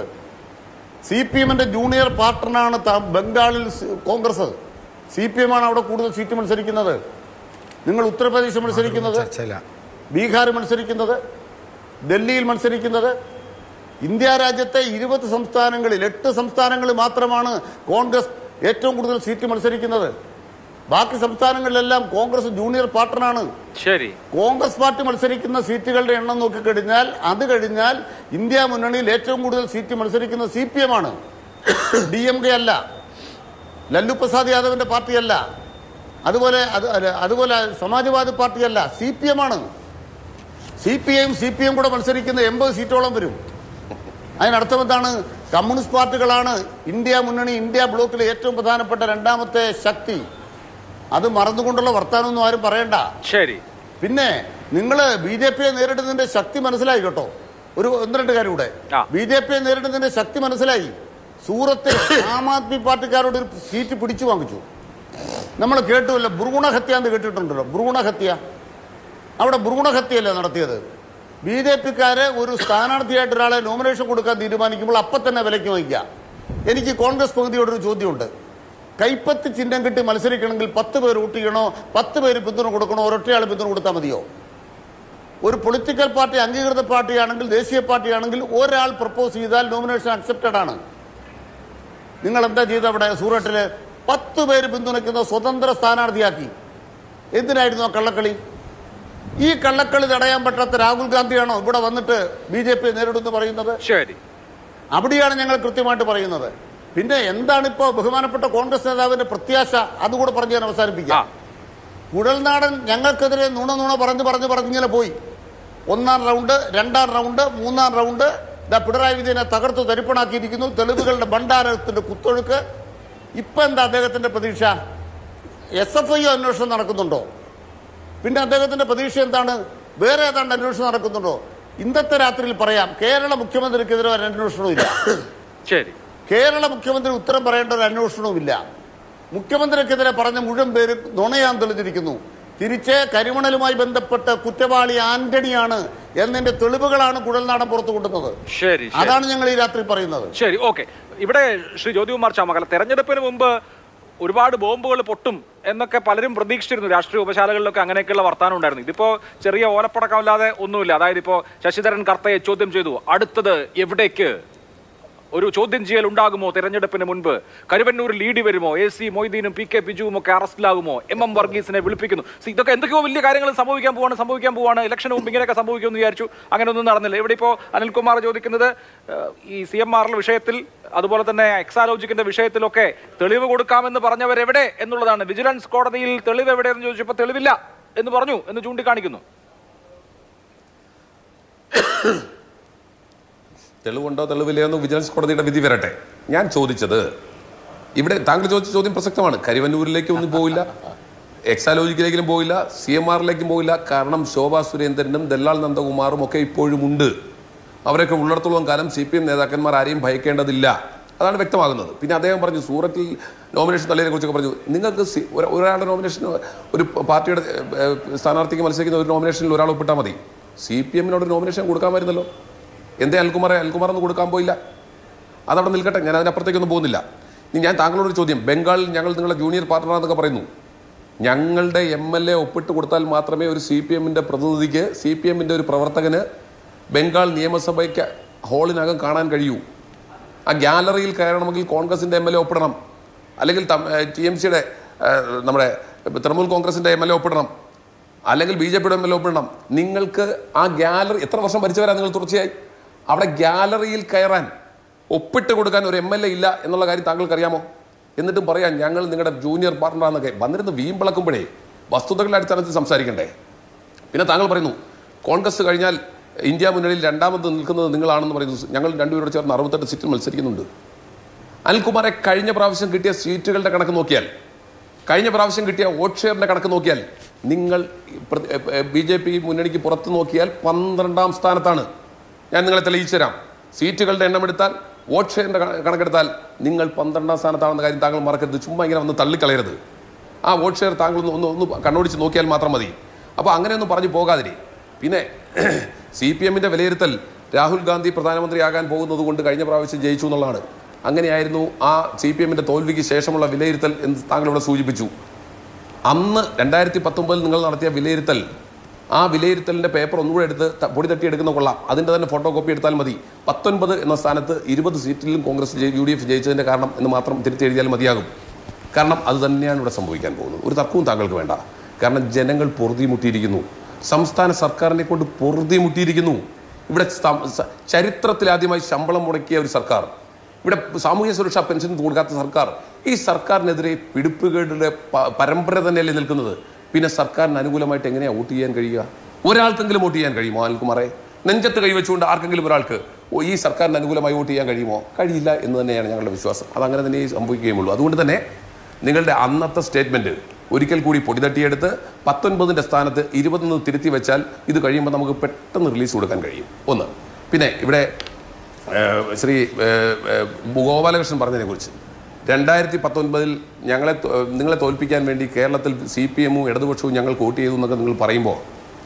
സി പി എമ്മിന്റെ ജൂനിയർ പാർട്ട്ണറാണ് ത- ബംഗാളിൽ സ് കോൺഗ്രസ് സി പി എം ആണ് അവിടെ കൂടുതൽ സീറ്റ് മത്സരിക്കുന്നത് നിങ്ങൾ ഉത്തർപ്രദേശ് മത്സരിക്കുന്നത്
ചർച്ചയില്ല
ബീഹാർ മത്സരിക്കുന്നത് ഡൽഹിയിൽ മത്സരിക്കുന്നത് ഇന്ത്യ രാജ്യത്തെ ഇരുപത് സംസ്ഥാനങ്ങളിൽ എട്ട് സംസ്ഥാനങ്ങളിൽ മാത്രമാണ് കോൺഗ്രസ് ഏറ്റവും കൂടുതൽ സീറ്റ് മത്സരിക്കുന്നത് ബാക്കി സംസ്ഥാനങ്ങളിലെല്ലാം കോൺഗ്രസ് ജൂനിയർ പാർട്ട്ണറാണ്
ശരി
കോൺഗ്രസ് പാർട്ടി മത്സരിക്കുന്ന സീറ്റുകളുടെ എണ്ണം നോക്കിക്കഴിഞ്ഞാൽ അത് കഴിഞ്ഞാൽ ഇന്ത്യ മുന്നണിയിൽ ഏറ്റവും കൂടുതൽ സീറ്റ് മത്സരിക്കുന്ന സി പി എം ആണ് ഡി എം കെ അല്ല ലല്ലു പ്രസാദ് യാദവിന്റെ പാർട്ടിയല്ല അതുപോലെ അത് അല്ല, അതുപോലെ സമാജ്വാദി പാർട്ടിയല്ല സി പി എം ആണ് സി പി ഐയും സി പി എം കൂടെ മത്സരിക്കുന്ന എൺപത് സീറ്റോളം വരും അതിനർത്ഥം എന്താണ് കമ്മ്യൂണിസ്റ്റ് പാർട്ടികളാണ് ഇന്ത്യ മുന്നണി ഇന്ത്യ ബ്ലോക്കിലെ ഏറ്റവും പ്രധാനപ്പെട്ട രണ്ടാമത്തെ ശക്തി അത് മറന്നുകൊണ്ടുള്ള വർത്താനമൊന്നും ആരും പറയണ്ട
ശരി
പിന്നെ നിങ്ങൾ ബി ജെ പിയെ നേരിടുന്നതിന്റെ ശക്തി മനസ്സിലായി കേട്ടോ ഒരു ഒന്ന് രണ്ട് കാര്യം കൂടെ
ആ.
ബി ജെ പിയെ നേരിടുന്നതിന്റെ ശക്തി മനസ്സിലായി സൂറത്തിൽ ആം ആദ്മി പാർട്ടിക്കാരോട് ഒരു സീറ്റ് പിടിച്ചു വാങ്ങിച്ചു നമ്മൾ കേട്ടുമല്ലോ ഭ്രൂണഹത്യ എന്ന് കേട്ടിട്ടുണ്ടല്ലോ ഭ്രൂണഹത്യ അവിടെ ഭ്രൂണഹത്യയല്ലേ നടത്തിയത് ബി ജെ പിക്കാര് ഒരു സ്ഥാനാർത്ഥിയായിട്ട് ഒരാളെ നോമിനേഷൻ കൊടുക്കാൻ തീരുമാനിക്കുമ്പോൾ അപ്പം തന്നെ വിലയ്ക്ക് വയ്ക്കുക എനിക്ക് കോൺഗ്രസ് പകുതിയോടൊരു ചോദ്യമുണ്ട് കൈപ്പത്തി ചിഹ്നം കിട്ടി മത്സരിക്കണമെങ്കിൽ പത്ത് പേർ വോട്ട് ചെയ്യണോ പത്ത് പേര് പിന്തുണ കൊടുക്കണോ ഒരൊറ്റയാൾ പിന്തുണ കൊടുത്താൽ മതിയോ ഒരു പൊളിറ്റിക്കൽ പാർട്ടി അംഗീകൃത പാർട്ടിയാണെങ്കിൽ ദേശീയ പാർട്ടിയാണെങ്കിൽ ഒരാൾ പ്രപ്പോസ് ചെയ്താൽ നോമിനേഷൻ അക്സെപ്റ്റഡ് ആണ് നിങ്ങൾ എന്താ ചെയ്തത് അവിടെ സൂററ്റില് പത്ത് പേര് പിന്തുണയ്ക്കുന്ന സ്വതന്ത്ര സ്ഥാനാർത്ഥിയാക്കി എന്തിനായിരുന്നു ആ കള്ളക്കളി ഈ കള്ളക്കളി തടയാൻ പറ്റാത്ത രാഹുൽ ഗാന്ധിയാണോ ഇവിടെ വന്നിട്ട് ബി ജെ പി നേരിടുന്നു പറയുന്നത്
ശരി
അവിടെയാണ് ഞങ്ങൾ കൃത്യമായിട്ട് പറയുന്നത് പിന്നെ എന്താണ് ഇപ്പോൾ ബഹുമാനപ്പെട്ട കോൺഗ്രസ് നേതാവിന്റെ പ്രത്യാശ അതുകൂടെ പറഞ്ഞ് ഞാൻ
ആ
അവസാനിപ്പിക്കാം കുഴൽനാടൻ ഞങ്ങൾക്കെതിരെ നുണ നുണ പറഞ്ഞ് പറഞ്ഞ് പറഞ്ഞിങ്ങനെ പോയി ഒന്നാം റൗണ്ട് രണ്ടാം റൗണ്ട് മൂന്നാം റൗണ്ട് ദാ പിണറായി വിജയനെ തകർത്ത് തരിപ്പണാക്കിയിരിക്കുന്നു തെളിവുകളുടെ ഭണ്ഡാരത്തിന്റെ കുത്തൊഴുക്ക് ഇപ്പൊ എന്താ അദ്ദേഹത്തിന്റെ പ്രതീക്ഷ എസ് എഫ് ഐ അന്വേഷണം നടക്കുന്നുണ്ടോ പിന്നെ അദ്ദേഹത്തിന്റെ പ്രതീക്ഷ എന്താണ് വേറെ ഏതാണ്ട് അന്വേഷണം നടക്കുന്നുണ്ടോ ഇന്നത്തെ രാത്രിയിൽ പറയാം കേരള മുഖ്യമന്ത്രിക്കെതിരെ ഒരു അന്വേഷണവും ഇല്ല
ശരി
കേരള മുഖ്യമന്ത്രി ഉത്തരം പറയേണ്ട ഒരു അന്വേഷണവുമില്ല മുഖ്യമന്ത്രിക്കെതിരെ പറഞ്ഞ മുഴുവൻ പേര് നുണയാൻ തെളിഞ്ഞിരിക്കുന്നു തിരിച്ച് കരിമണലുമായി ബന്ധപ്പെട്ട് കുറ്റവാളി ആന്റണിയാണ് എന്നതിന്റെ തെളിവുകളാണ് കുഴൽനാടൻ പുറത്തു കൊണ്ടുവന്നത്
ശരി ശരി
അതാണ് ഞങ്ങൾ ഈ രാത്രി പറയുന്നത്
ശരി ഓക്കെ ഇവിടെ ശ്രീ ജ്യോതികുമാർ ചാമകല തെരഞ്ഞെടുപ്പിന് മുമ്പ് ഒരുപാട് ബോംബുകൾ പൊട്ടും എന്നൊക്കെ പലരും പ്രതീക്ഷിച്ചിരുന്നു രാഷ്ട്രീയ ഉപശാലകളിലൊക്കെ അങ്ങനെയൊക്കെയുള്ള വർത്താനം ഉണ്ടായിരുന്നു ഇതിപ്പോ ചെറിയ ഓലപ്പടക്കമല്ലാതെ ഒന്നുമില്ല അതായത് ഇപ്പോ ശശിധരൻ കർത്തയെ ചോദ്യം ചെയ്തു അടുത്തത് എവിടേക്ക് ഒരു ചോദ്യം ചെയ്യൽ ഉണ്ടാകുമോ തെരഞ്ഞെടുപ്പിന് മുൻപ് കരുവന്നൂരിൽ ലീഡ് വരുമോ എ സി മൊയ്തീനും പി കെ ബിജുവും ഒക്കെ അറസ്റ്റിലാകുമോ എം എം വർഗീസിനെ വിളിപ്പിക്കുന്നു See, ഇതൊക്കെ എന്തൊക്കെയോ വലിയ കാര്യങ്ങൾ സംഭവിക്കാൻ പോവാണ് സംഭവിക്കാൻ പോവാണ് ഇലക്ഷന് മുമ്പ് ഇങ്ങനെയൊക്കെ സംഭവിക്കുമെന്ന് വിചാരിച്ചു അങ്ങനെ ഒന്നും നടന്നില്ല ഇവിടെ ഇപ്പോൾ അനിൽകുമാർ ചോദിക്കുന്നത് ഏഹ്, ഈ സി എം ആറിലെ വിഷയത്തിൽ അതുപോലെ തന്നെ എക്സാലോജിക്കിന്റെ വിഷയത്തിലൊക്കെ തെളിവ് കൊടുക്കാമെന്ന് പറഞ്ഞവരെവിടെ എന്നുള്ളതാണ് വിജിലൻസ് കോടതിയിൽ തെളിവ് എവിടെയെന്ന് ചോദിച്ചപ്പോൾ തെളിവില്ല എന്ന് പറഞ്ഞു എന്ന് ചൂണ്ടിക്കാണിക്കുന്നു
തെളിവുണ്ടോ തെളിവില്ലയോ എന്ന് വിജിലൻസ് കോടതിയുടെ വിധി വരട്ടെ ഞാൻ ചോദിച്ചത് ഇവിടെ താങ്കൾ ചോദിച്ച ചോദ്യം പ്രസക്തമാണ് കരുവന്നൂരിലേക്കും ഒന്നും പോയില്ല എക്സാലോജിക്കിലേക്കും പോയില്ല സി എം ആറിലേക്കും പോയില്ല കാരണം ശോഭാ സുരേന്ദ്രനും ദല്ലാൽ നന്ദകുമാറും ഒക്കെ ഇപ്പോഴും ഉണ്ട് അവരൊക്കെ ഉള്ളിടത്തോളം കാലം സി പി എം നേതാക്കന്മാർ ആരെയും ഭയക്കേണ്ടതില്ല അതാണ് വ്യക്തമാകുന്നത് പിന്നെ അദ്ദേഹം പറഞ്ഞു സൂറത്തിൽ നോമിനേഷൻ തള്ളിയതിനെ കുറിച്ചൊക്കെ പറഞ്ഞു നിങ്ങൾക്ക് സി- ഒര- ഒരാളുടെ നോമിനേഷൻ ഒരു പാർട്ടിയുടെ ഏഹ്, സ്ഥാനാർത്ഥിക്ക് മത്സരിക്കുന്ന ഒരു നോമിനേഷനിൽ ഒരാൾ ഒപ്പിട്ടാൽ മതി സി പി എമ്മിനോട് നോമിനേഷൻ കൊടുക്കാമായിരുന്നല്ലോ എന്തേ അൽകുമാറെ അൽകുമാറൊന്നും കൊടുക്കാൻ പോയില്ല അതവിടെ നിൽക്കട്ടെ ഞാൻ അതിനപ്പുറത്തേക്കൊന്നും പോകുന്നില്ല ഇനി ഞാൻ താങ്കളോട് ഒരു ചോദ്യം ബംഗാളിൽ ഞങ്ങൾ നിങ്ങളുടെ ജൂനിയർ പാർട്ണറാണെന്നൊക്കെ പറയുന്നു ഞങ്ങളുടെ എം എൽ എ ഒപ്പിട്ട് കൊടുത്താൽ മാത്രമേ ഒരു സി പി എമ്മിൻ്റെ പ്രതിനിധിക്ക് സി പി എമ്മിൻ്റെ ഒരു പ്രവർത്തകന് ബംഗാൾ നിയമസഭയ്ക്ക് ഹാളിനകം കാണാൻ കഴിയൂ ആ ഗ്യാലറിയിൽ കയറണമെങ്കിൽ കോൺഗ്രസിൻ്റെ എം എൽ എ ഒപ്പിടണം അല്ലെങ്കിൽ ടി എം സിയുടെ നമ്മുടെ തൃണമൂൽ കോൺഗ്രസിൻ്റെ എം എൽ എ ഒപ്പിടണം അല്ലെങ്കിൽ ബി ജെ പിയുടെ എം എൽ എ ഒപ്പിടണം നിങ്ങൾക്ക് ആ ഗ്യാലറി എത്ര വർഷം ഭരിച്ചവരാ നിങ്ങൾ തുടർച്ചയായി അവിടെ ഗ്യാലറിയിൽ കയറാൻ ഒപ്പിട്ട് കൊടുക്കാൻ ഒരു എം എൽ എ ഇല്ല എന്നുള്ള കാര്യം താങ്കൾക്ക് അറിയാമോ എന്നിട്ടും പറയാം ഞങ്ങൾ നിങ്ങളുടെ ജൂനിയർ പാർട്ണറാന്നൊക്കെ വന്നിരുന്ന് വീമ്പിളക്കുമ്പോഴേ വസ്തുതകളുടെ അടിസ്ഥാനത്തിൽ സംസാരിക്കണ്ടേ പിന്നെ താങ്കൾ പറയുന്നു കോൺഗ്രസ് കഴിഞ്ഞാൽ ഇന്ത്യ മുന്നണിയിൽ രണ്ടാമത് നിൽക്കുന്നത് നിങ്ങളാണെന്ന് പറയുന്നു ഞങ്ങൾ രണ്ടുപേരോട് ചേർന്ന് അറുപത്തെട്ട് സീറ്റിൽ മത്സരിക്കുന്നുണ്ട് അനിൽകുമാറെ കഴിഞ്ഞ പ്രാവശ്യം കിട്ടിയ സീറ്റുകളുടെ കണക്ക് നോക്കിയാൽ കഴിഞ്ഞ പ്രാവശ്യം കിട്ടിയ വോട്ട് ഷെയറിന്റെ കണക്ക് നോക്കിയാൽ നിങ്ങൾ ബി ജെ പി മുന്നണിക്ക് പുറത്ത് നോക്കിയാൽ പന്ത്രണ്ടാം സ്ഥാനത്താണ് ഞാൻ നിങ്ങളെ തെളിയിച്ചു തരാം സീറ്റുകളുടെ എണ്ണം എടുത്താൽ വോട്ട് ഷെയറിന്റെ കണ- കണക്കെടുത്താൽ നിങ്ങൾ പന്ത്രണ്ടാം സ്ഥാനത്താണെന്ന കാര്യം താങ്കൾ മറക്കരുത് ചുമ്മാ ഇങ്ങനെ വന്ന് തള്ളിക്കളയരുത് ആ വോട്ട് ഷെയർ താങ്കൾ ഒന്ന് ഒന്ന് ഒന്ന് കണ്ണോടിച്ച് നോക്കിയാൽ മാത്രം മതി അപ്പോൾ അങ്ങനെയൊന്നും പറഞ്ഞു പോകാതിരി പിന്നെ സി പി എമ്മിൻ്റെ വിലയിരുത്തൽ രാഹുൽ ഗാന്ധി പ്രധാനമന്ത്രിയാകാൻ പോകുന്നത് കൊണ്ട് കഴിഞ്ഞ പ്രാവശ്യം ജയിച്ചു എന്നുള്ളതാണ് അങ്ങനെയായിരുന്നു ആ സി പി എമ്മിൻ്റെ തോൽവിക്ക് ശേഷമുള്ള വിലയിരുത്തൽ എന്ന് താങ്കൾ ഇവിടെ സൂചിപ്പിച്ചു അന്ന് രണ്ടായിരത്തി പത്തൊമ്പതിൽ നിങ്ങൾ നടത്തിയ വിലയിരുത്തൽ ആ വിലയിരുത്തലിൻ്റെ പേപ്പർ ഒന്നുകൂടെ എടുത്ത് ത- പൊടി തട്ടി എടുക്കുന്ന കൊള്ളാം അതിൻ്റെ തന്നെ ഫോട്ടോ കോപ്പി എടുത്താൽ മതി പത്തൊൻപത് എന്ന സ്ഥാനത്ത് ഇരുപത് സീറ്റിലും കോൺഗ്രസ് ജയി- യു ഡി എഫ് ജയിച്ചതിൻ്റെ കാരണം എന്ന് മാത്രം തിരുത്തി എഴുതിയാൽ മതിയാകും കാരണം അത് തന്നെയാണ് ഇവിടെ സംഭവിക്കാൻ പോകുന്നത് ഒരു തർക്കവും താങ്കൾക്ക് വേണ്ട കാരണം ജനങ്ങൾ പൊറുതിമുട്ടിയിരിക്കുന്നു സംസ്ഥാന സർക്കാരിനെ കൊണ്ട് പൊറുതിമുട്ടിയിരിക്കുന്നു ഇവിടെ സം- സ- ചരിത്രത്തിലാദ്യമായി ശമ്പളം മുടക്കിയ ഒരു സർക്കാർ ഇവിടെ സാമൂഹ്യ സുരക്ഷാ പെൻഷൻ കൊടുക്കാത്ത സർക്കാർ ഈ സർക്കാരിനെതിരെ പിടിപ്പുകളുടെ പ- പരമ്പര തന്നെയല്ലേ നിൽക്കുന്നത് പിന്നെ സർക്കാരിന് അനുകൂലമായിട്ട് എങ്ങനെയാണ് വോട്ട് ചെയ്യാൻ കഴിയുക ഒരാൾക്കെങ്കിലും വോട്ട് ചെയ്യാൻ കഴിയുമോ അനിൽകുമാറെ നെഞ്ചത്ത് കൈവച്ചുകൊണ്ട് ആർക്കെങ്കിലും ഒരാൾക്ക് ഓ, ഈ സർക്കാരിന് അനുകൂലമായി വോട്ട് ചെയ്യാൻ കഴിയുമോ കഴിയില്ല എന്ന് തന്നെയാണ് ഞങ്ങളുടെ വിശ്വാസം അതങ്ങനെ തന്നെ സംഭവിക്കുകയുള്ളൂ അതുകൊണ്ട് തന്നെ നിങ്ങളുടെ അന്നത്തെ സ്റ്റേറ്റ്മെന്റ് ഒരിക്കൽ കൂടി പൊടി തട്ടിയെടുത്ത് പത്തൊൻപതിൻ്റെ സ്ഥാനത്ത് ഇരുപതൊന്ന് തിരുത്തി വെച്ചാൽ ഇത് കഴിയുമ്പോൾ നമുക്ക് പെട്ടെന്ന് റിലീസ് കൊടുക്കാൻ കഴിയും ഒന്ന് പിന്നെ ഇവിടെ ഏഹ്, ശ്രീ ഏഹ്, ഏഹ്, ഗോപാലകൃഷ്ണൻ പറഞ്ഞതിനെ കുറിച്ച് രണ്ടായിരത്തി പത്തൊൻപതിൽ ഞങ്ങളെ തോ- ഏഹ്, നിങ്ങളെ തോൽപ്പിക്കാൻ വേണ്ടി കേരളത്തിൽ സി പി എമ്മും ഇടതുപക്ഷവും ഞങ്ങൾ വോട്ട് ചെയ്തു എന്നൊക്കെ നിങ്ങൾ പറയുമ്പോൾ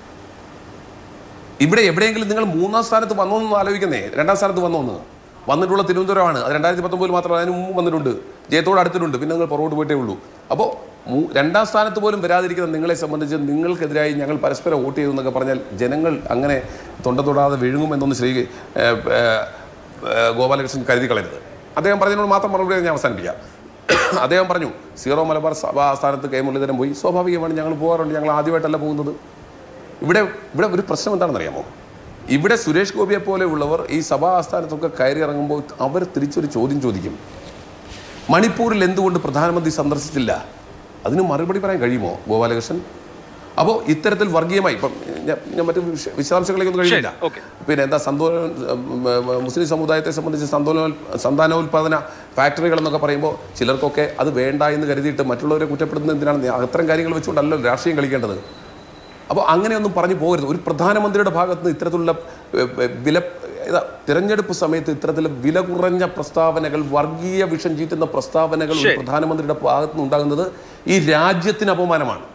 ഇവിടെ എവിടെയെങ്കിലും നിങ്ങൾ മൂന്നാം സ്ഥാനത്ത് വന്നോ എന്ന് ആലോചിക്കുന്നേ രണ്ടാം സ്ഥാനത്ത് വന്നോ എന്ന് വന്നിട്ടുള്ള തിരുവനന്തപുരമാണ് അത് രണ്ടായിരത്തി പത്തൊമ്പതിൽ മാത്രമല്ല അതിന് മുമ്പ് വന്നിട്ടുണ്ട് ജയത്തോട് അടുത്തിട്ടുണ്ട് പിന്നെ നിങ്ങൾ പുറകോട്ട് പോയിട്ടേ ഉള്ളൂ അപ്പോൾ രണ്ടാം സ്ഥാനത്ത് പോലും വരാതിരിക്കുന്ന നിങ്ങളെ സംബന്ധിച്ച് നിങ്ങൾക്കെതിരായി ഞങ്ങൾ പരസ്പരം വോട്ട് ചെയ്തു എന്നൊക്കെ പറഞ്ഞാൽ ജനങ്ങൾ അങ്ങനെ തൊണ്ട തൊടാതെ വിഴുങ്ങുമെന്നൊന്ന് ശ്രീ ഏഹ്, ഏഹ്, ഏഹ്, ഗോപാലകൃഷ്ണൻ കരുതി കളയരുത് അദ്ദേഹം പറഞ്ഞതിനോട് മാത്രം മറുപടി ഞാൻ അവസാനിപ്പിക്കാം അദ്ദേഹം പറഞ്ഞു സീറോ മലബാർ സഭാ സ്ഥാനത്ത് കെ മുരളീധരൻ പോയി സ്വാഭാവികമാണ് ഞങ്ങൾ പോകാറുണ്ട് ഞങ്ങൾ ആദ്യമായിട്ടല്ല പോകുന്നത് ഇവിടെ ഇവിടെ ഒരു പ്രശ്നം എന്താണെന്ന് അറിയാമോ ഇവിടെ സുരേഷ് ഗോപിയെ പോലെയുള്ളവർ ഈ സഭാ ആസ്ഥാനത്തൊക്കെ കയറി ഇറങ്ങുമ്പോൾ അവർ തിരിച്ചൊരു ചോദ്യം ചോദിക്കും മണിപ്പൂരിൽ എന്തുകൊണ്ട് പ്രധാനമന്ത്രി സന്ദർശിച്ചില്ല അതിന് മറുപടി പറയാൻ കഴിയുമോ ഗോപാലകൃഷ്ണൻ അപ്പോൾ ഇത്തരത്തിൽ വർഗീയമായി ഇപ്പം ഞാൻ ഞാൻ മറ്റു വിശ- വിശദാംശങ്ങളിലേക്കൊന്നും കഴിയില്ല
ശരി, ഓക്കേ.
പിന്നെ എന്താ സന്തോല മുസ്ലിം സമുദായത്തെ സംബന്ധിച്ച് സന്തോല സന്താനോൽപാദന ഫാക്ടറികൾ എന്നൊക്കെ പറയുമ്പോൾ ചിലർക്കൊക്കെ അത് വേണ്ട എന്ന് കരുതിയിട്ട് മറ്റുള്ളവരെ കുറ്റപ്പെടുത്തുന്നത് എന്തിനാണ് അത്തരം കാര്യങ്ങൾ വെച്ചുകൊണ്ടല്ലോ രാഷ്ട്രീയം കളിക്കേണ്ടത് അപ്പോൾ അങ്ങനെയൊന്നും പറഞ്ഞു പോകരുത് ഒരു പ്രധാനമന്ത്രിയുടെ ഭാഗത്ത് നിന്ന് ഇത്തരത്തിലുള്ള ഏഹ്, ഏഹ്, വില ഇതാ തിരഞ്ഞെടുപ്പ് സമയത്ത് ഇത്തരത്തിലുള്ള വില കുറഞ്ഞ പ്രസ്താവനകൾ വർഗീയ വിഷം ചീറ്റുന്ന പ്രസ്താവനകൾ ഒരു
ശരി.
പ്രധാനമന്ത്രിയുടെ ഭാഗത്ത് നിന്ന് ഉണ്ടാകുന്നത് ഈ രാജ്യത്തിന് അപമാനമാണ്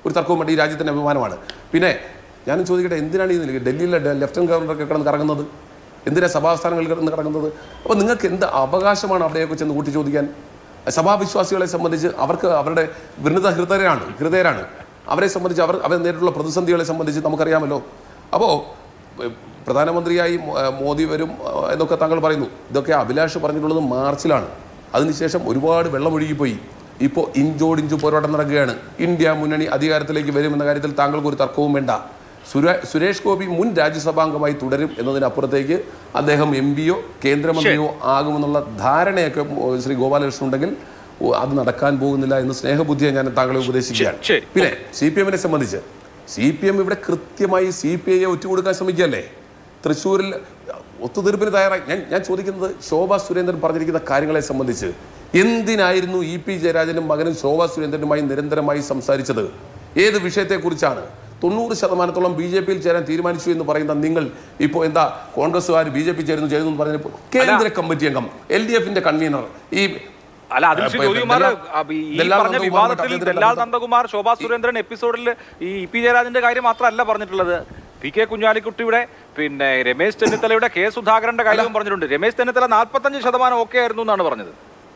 ഒരു തർക്കവും വേണ്ട ഈ രാജ്യത്തിൻ്റെ അഭിമാനമാണ് പിന്നെ ഞാൻ ചോദിക്കട്ടെ എന്തിനാണ് ഈ ഡൽഹിയിലെ ഡെ- ലഫ്റ്റനന്റ് ഗവർണറൊക്കെ കിടന്ന് കറങ്ങുന്നത് എന്തിനാ സഭാസ്ഥാനങ്ങളിൽ കിടന്ന് കിടക്കുന്നത് അപ്പോൾ നിങ്ങൾക്ക് എന്ത് അവകാശമാണ് അവിടെയൊക്കെ ചെന്ന് കൂട്ടി ചോദിക്കാൻ സഭാവിശ്വാസികളെ സംബന്ധിച്ച് അവർക്ക് അവരുടെ വൃണത ഹൃദയരാണ് ഹൃദയരാണ് അവരെ സംബന്ധിച്ച് അവർ അവർ നേരിട്ടുള്ള പ്രതിസന്ധികളെ സംബന്ധിച്ച് നമുക്കറിയാമല്ലോ അപ്പോൾ പ്രധാനമന്ത്രിയായി മോ- ഏഹ് മോദി വരും ഏഹ് എന്നൊക്കെ താങ്കൾ പറയുന്നു ഇതൊക്കെ അഭിലാഷ് പറഞ്ഞിട്ടുള്ളത് മാർച്ചിലാണ് അതിനുശേഷം ഒരുപാട് വെള്ളമൊഴുകിപ്പോയി ഇപ്പോൾ ഇഞ്ചോടിഞ്ച് പോരാട്ടം നടക്കുകയാണ് ഇന്ത്യ മുന്നണി അധികാരത്തിലേക്ക് വരുമെന്ന കാര്യത്തിൽ താങ്കൾക്ക് ഒരു തർക്കവും വേണ്ട സുരേ സുരേഷ് ഗോപി മുൻ രാജ്യസഭാംഗമായി തുടരും എന്നതിനപ്പുറത്തേക്ക് അദ്ദേഹം എം പിയോ കേന്ദ്രമന്ത്രിയോ ആകുമെന്നുള്ള ധാരണയൊക്കെ ശ്രീ ഗോപാലകൃഷ്ണൻ ഉണ്ടെങ്കിൽ ഓ, അത് നടക്കാൻ പോകുന്നില്ല എന്ന് സ്നേഹബുദ്ധിയെ ഞാൻ താങ്കളെ ഉപദേശിക്കുകയാണ്
ശരി.
പിന്നെ സി പി എമ്മിനെ സംബന്ധിച്ച് സി പി എം ഇവിടെ കൃത്യമായി സി പി ഐയെ ഒറ്റുകൊടുക്കാൻ ശ്രമിക്കുകയല്ലേ തൃശ്ശൂരിൽ ഒത്തുതീർപ്പിന് തയ്യാറായി ഞാൻ ഞാൻ ചോദിക്കുന്നത് ശോഭാ സുരേന്ദ്രൻ പറഞ്ഞിരിക്കുന്ന കാര്യങ്ങളെ സംബന്ധിച്ച് എന്തിനായിരുന്നു ഇ പി ജയരാജനും മകനും ശോഭാ സുരേന്ദ്രനുമായി നിരന്തരമായി സംസാരിച്ചത് ഏത് വിഷയത്തെക്കുറിച്ചാണ് തൊണ്ണൂറ് ശതമാനത്തോളം ബി ജെ പിയിൽ ചേരാൻ തീരുമാനിച്ചു എന്ന് പറയുന്ന നിങ്ങൾ ഇപ്പോൾ എന്താ കോൺഗ്രസ്സുകാർ ബി ജെ പി ചേരുന്നു ചേരുന്നു എന്ന് പറഞ്ഞപ്പോൾ കേന്ദ്ര കമ്മിറ്റി അംഗം എൽ ഡി എഫിന്റെ കൺവീനർ ഈ
അല്ല അതിൽ ശ്രീ
അപ്പൊ
ജ്യോതികുമാർ
ദല്ലാൽ-
അപ്പൊ ഈ
ദല്ലാൽ
പറഞ്ഞ
നന്ദകുമാർ
വിവാദത്തിൽ
അദ്ദേഹത്തിന്റെ
ദല്ലാൽ
ബന്ധം-
നന്ദകുമാർ ശോഭാ സുരേന്ദ്രൻ എപ്പിസോഡിൽ ഈ ഇ പി ജയരാജന്റെ കാര്യം മാത്രമല്ല പറഞ്ഞിട്ടുള്ളത് പി കെ കുഞ്ഞാലിക്കുട്ടിയുടെ പിന്നെ രമേശ് ചെന്നിത്തലയുടെ കെ സുധാകരന്റെ കാര്യവും പറഞ്ഞിട്ടുണ്ട് രമേശ് ചെന്നിത്തല നാൽപ്പത്തഞ്ച് ശതമാനം ഓക്കെ ആയിരുന്നു എന്നാണ് പറഞ്ഞത്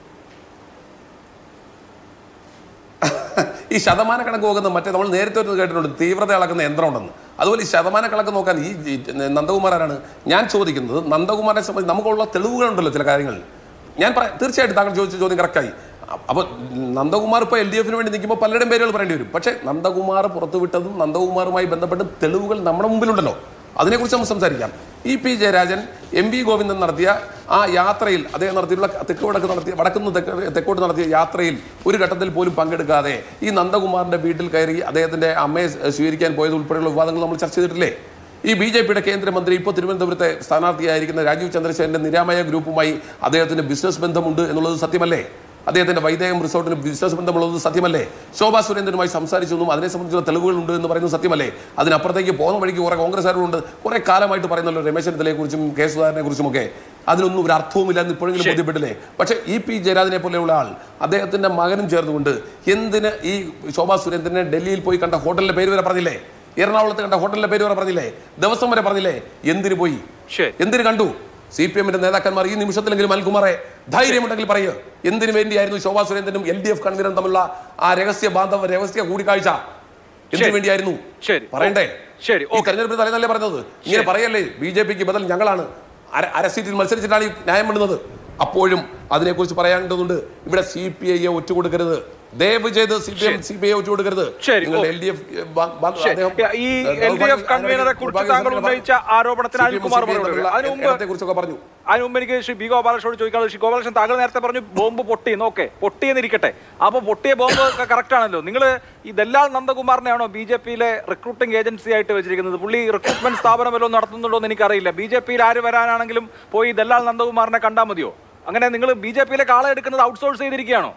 ഈ ശതമാന കണക്ക് നോക്കുന്നത് മറ്റേ നമ്മൾ നേരത്തെ ഒരു കേട്ടിട്ടുണ്ട് തീവ്രത അളക്കുന്ന യന്ത്രം ഉണ്ടെന്ന് അതുപോലെ ഈ ശതമാന കണക്ക് നോക്കാൻ ഈ ഈ നന്ദകുമാർ ആരാണ് ഞാൻ ചോദിക്കുന്നത് നന്ദകുമാറിനെ സംബന്ധിച്ച് നമുക്കുള്ള തെളിവുകളുണ്ടല്ലോ ചില കാര്യങ്ങൾ ഞാൻ പറയാം തീർച്ചയായിട്ടും താങ്കൾ ചോദിച്ച ചോദ്യം കറക്റ്റായി അപ്പോൾ നന്ദകുമാർ ഇപ്പോൾ എൽ ഡി എഫിന് വേണ്ടി നിൽക്കുമ്പോൾ പലരുടെയും പേരുകൾ പറയേണ്ടി വരും പക്ഷേ നന്ദകുമാർ പുറത്തുവിട്ടതും നന്ദകുമാറുമായി ബന്ധപ്പെട്ട തെളിവുകൾ നമ്മുടെ മുമ്പിലുണ്ടല്ലോ അതിനെക്കുറിച്ച് നമുക്ക് സംസാരിക്കാം E P Jayarajan M V Govindan നടത്തിയ ആ യാത്രയിൽ അദ്ദേഹം നടത്തിയിട്ടുള്ള തെക്ക് വടക്ക് നടത്തിയ വടക്കുന്ന് തെക്ക് തെക്കോട്ട് നടത്തിയ യാത്രയിൽ ഒരു ഘട്ടത്തിൽ പോലും പങ്കെടുക്കാതെ ഈ നന്ദകുമാറിന്റെ വീട്ടിൽ കയറി അദ്ദേഹത്തിന്റെ അമ്മയെ സ്വീകരിക്കാൻ പോയത് ഉൾപ്പെടെയുള്ള വിവാദങ്ങൾ നമ്മൾ ചർച്ച ചെയ്തിട്ടില്ലേ ഈ ബി ജെ പിയുടെ കേന്ദ്രമന്ത്രി ഇപ്പോൾ തിരുവനന്തപുരത്തെ സ്ഥാനാർത്ഥിയായിരിക്കുന്ന രാജീവ് ചന്ദ്രശേഖരന്റെ നിരാമയ ഗ്രൂപ്പുമായി അദ്ദേഹത്തിന് ബിസിനസ് ബന്ധമുണ്ട് എന്നുള്ളത് സത്യമല്ലേ അദ്ദേഹത്തിന്റെ വൈദേഹം റിസോർട്ടിന് ബിസിനസ് ബന്ധമുള്ളത് സത്യമല്ലേ ശോഭാ സുരേന്ദ്രനുമായി സംസാരിച്ചെന്നും അതിനെ സംബന്ധിച്ചുള്ള തെളിവുകളുണ്ട് എന്ന് പറയുന്നത് സത്യമല്ലേ അതിനപ്പുറത്തേക്ക് പോകുന്ന വഴിക്ക് കുറെ കോൺഗ്രസ്സുകാരുണ്ട് കുറെ കാലമായിട്ട് പറയുന്നല്ലോ രമേശ് ചെന്നിത്തലയെ കുറിച്ചും കെ സുധാകരനെ കുറിച്ചുമൊക്കെ അതിനൊന്നും ഒരു അർത്ഥവുമില്ല എന്ന് ഇപ്പോഴെങ്കിലും ബോധ്യപ്പെട്ടില്ലേ പക്ഷേ ഇ പി ജയരാജനെ പോലെയുള്ള ആൾ അദ്ദേഹത്തിന്റെ മകനും ചേർന്നുകൊണ്ട് എന്തിന് ഈ ശോഭാ സുരേന്ദ്രനെ ഡൽഹിയിൽ പോയി കണ്ട ഹോട്ടലിന്റെ പേര് വരെ പറഞ്ഞില്ലേ എറണാകുളത്ത് കണ്ട ഹോട്ടലിന്റെ പേര് വരെ പറഞ്ഞില്ലേ ദിവസം വരെ പറഞ്ഞില്ലേ എന്തിനു പോയി
ശരി.
എന്തിനു കണ്ടു സി പി എമ്മിന്റെ നേതാക്കന്മാർ ഈ നിമിഷത്തിലെങ്കിലും അൽകുമാറെ ധൈര്യമുണ്ടെങ്കിൽ പറയുക എന്തിനു വേണ്ടിയായിരുന്നു ശോഭാ സുരേന്ദ്രനും എൽ ഡി എഫ് കൺവീനറും തമ്മിലുള്ള ആ രഹസ്യ ബാന്ധവ രഹസ്യ കൂടിക്കാഴ്ച എന്തിനു
ശരി.
വേണ്ടിയായിരുന്നു
ശരി.
പറയണ്ടേ
ശരി.
ഈ തെരഞ്ഞെടുപ്പിന് തലേന്നല്ലേ പറഞ്ഞത് ഇങ്ങനെ പറയല്ലേ ബി ജെ പിക്ക് ബദൽ ഞങ്ങളാണ് അര അര സീറ്റിൽ മത്സരിച്ചിട്ടാണ് ഈ ന്യായം വേണ്ടുന്നത് അപ്പോഴും അതിനെക്കുറിച്ച് പറയാനുണ്ടതുണ്ട് ഇവിടെ സി പി ഐയെ ഒറ്റുകൊടുക്കരുത് ദയവ് ചെയ്ത് C P M C P I ഒറ്റുകൊടുക്കരുത്
ശരി.
നിങ്ങളുടെ
ഓ.
എൽ ഡി എഫ്
ശരി. ഈ എൽ ഡി എഫ് കൺവീനറെ കുറിച്ച് താങ്കൾ ഉന്നയിച്ച ആരോപണത്തിന് അനിൽകുമാർ മറുപടി പറഞ്ഞു. അതിനു മുമ്പ്
കുറിച്ചൊക്കെ പറഞ്ഞു
അതിന് മുമ്പ് എനിക്ക് ശ്രീ ബി ഗോപാലകൃഷ്ണനോട് ചോദിക്കാനുള്ളത് ശ്രീ ഗോപാലകൃഷ്ണൻ താങ്കൾ നേരത്തെ പറഞ്ഞു ബോംബ് പൊട്ടി നോക്കെ പൊട്ടിയെന്നിരിക്കട്ടെ അപ്പൊ പൊട്ടിയ ബോംബ് ഒക്കെ കറക്റ്റ് ആണല്ലോ നിങ്ങൾ ഈ ദല്ലാൽ നന്ദകുമാറിനെയാണോ ബി ജെ പിയിലെ റിക്രൂട്ടിംഗ് ഏജൻസി ആയിട്ട് വെച്ചിരിക്കുന്നത് പുള്ളി റിക്രൂട്ട്മെന്റ് സ്ഥാപനം വല്ലതും നടത്തുന്നുണ്ടോ എന്ന് എനിക്കറിയില്ല ബി ജെ പിയിൽ ആര് വരാനാണെങ്കിലും പോയി ദല്ലാൽ നന്ദകുമാറിനെ കണ്ടാൽ മതിയോ അങ്ങനെ നിങ്ങൾ ബി ജെ പിയിലെ ആളെ എടുക്കുന്നത് ഔട്ട്സോഴ്സ് ചെയ്തിരിക്കുകയാണോ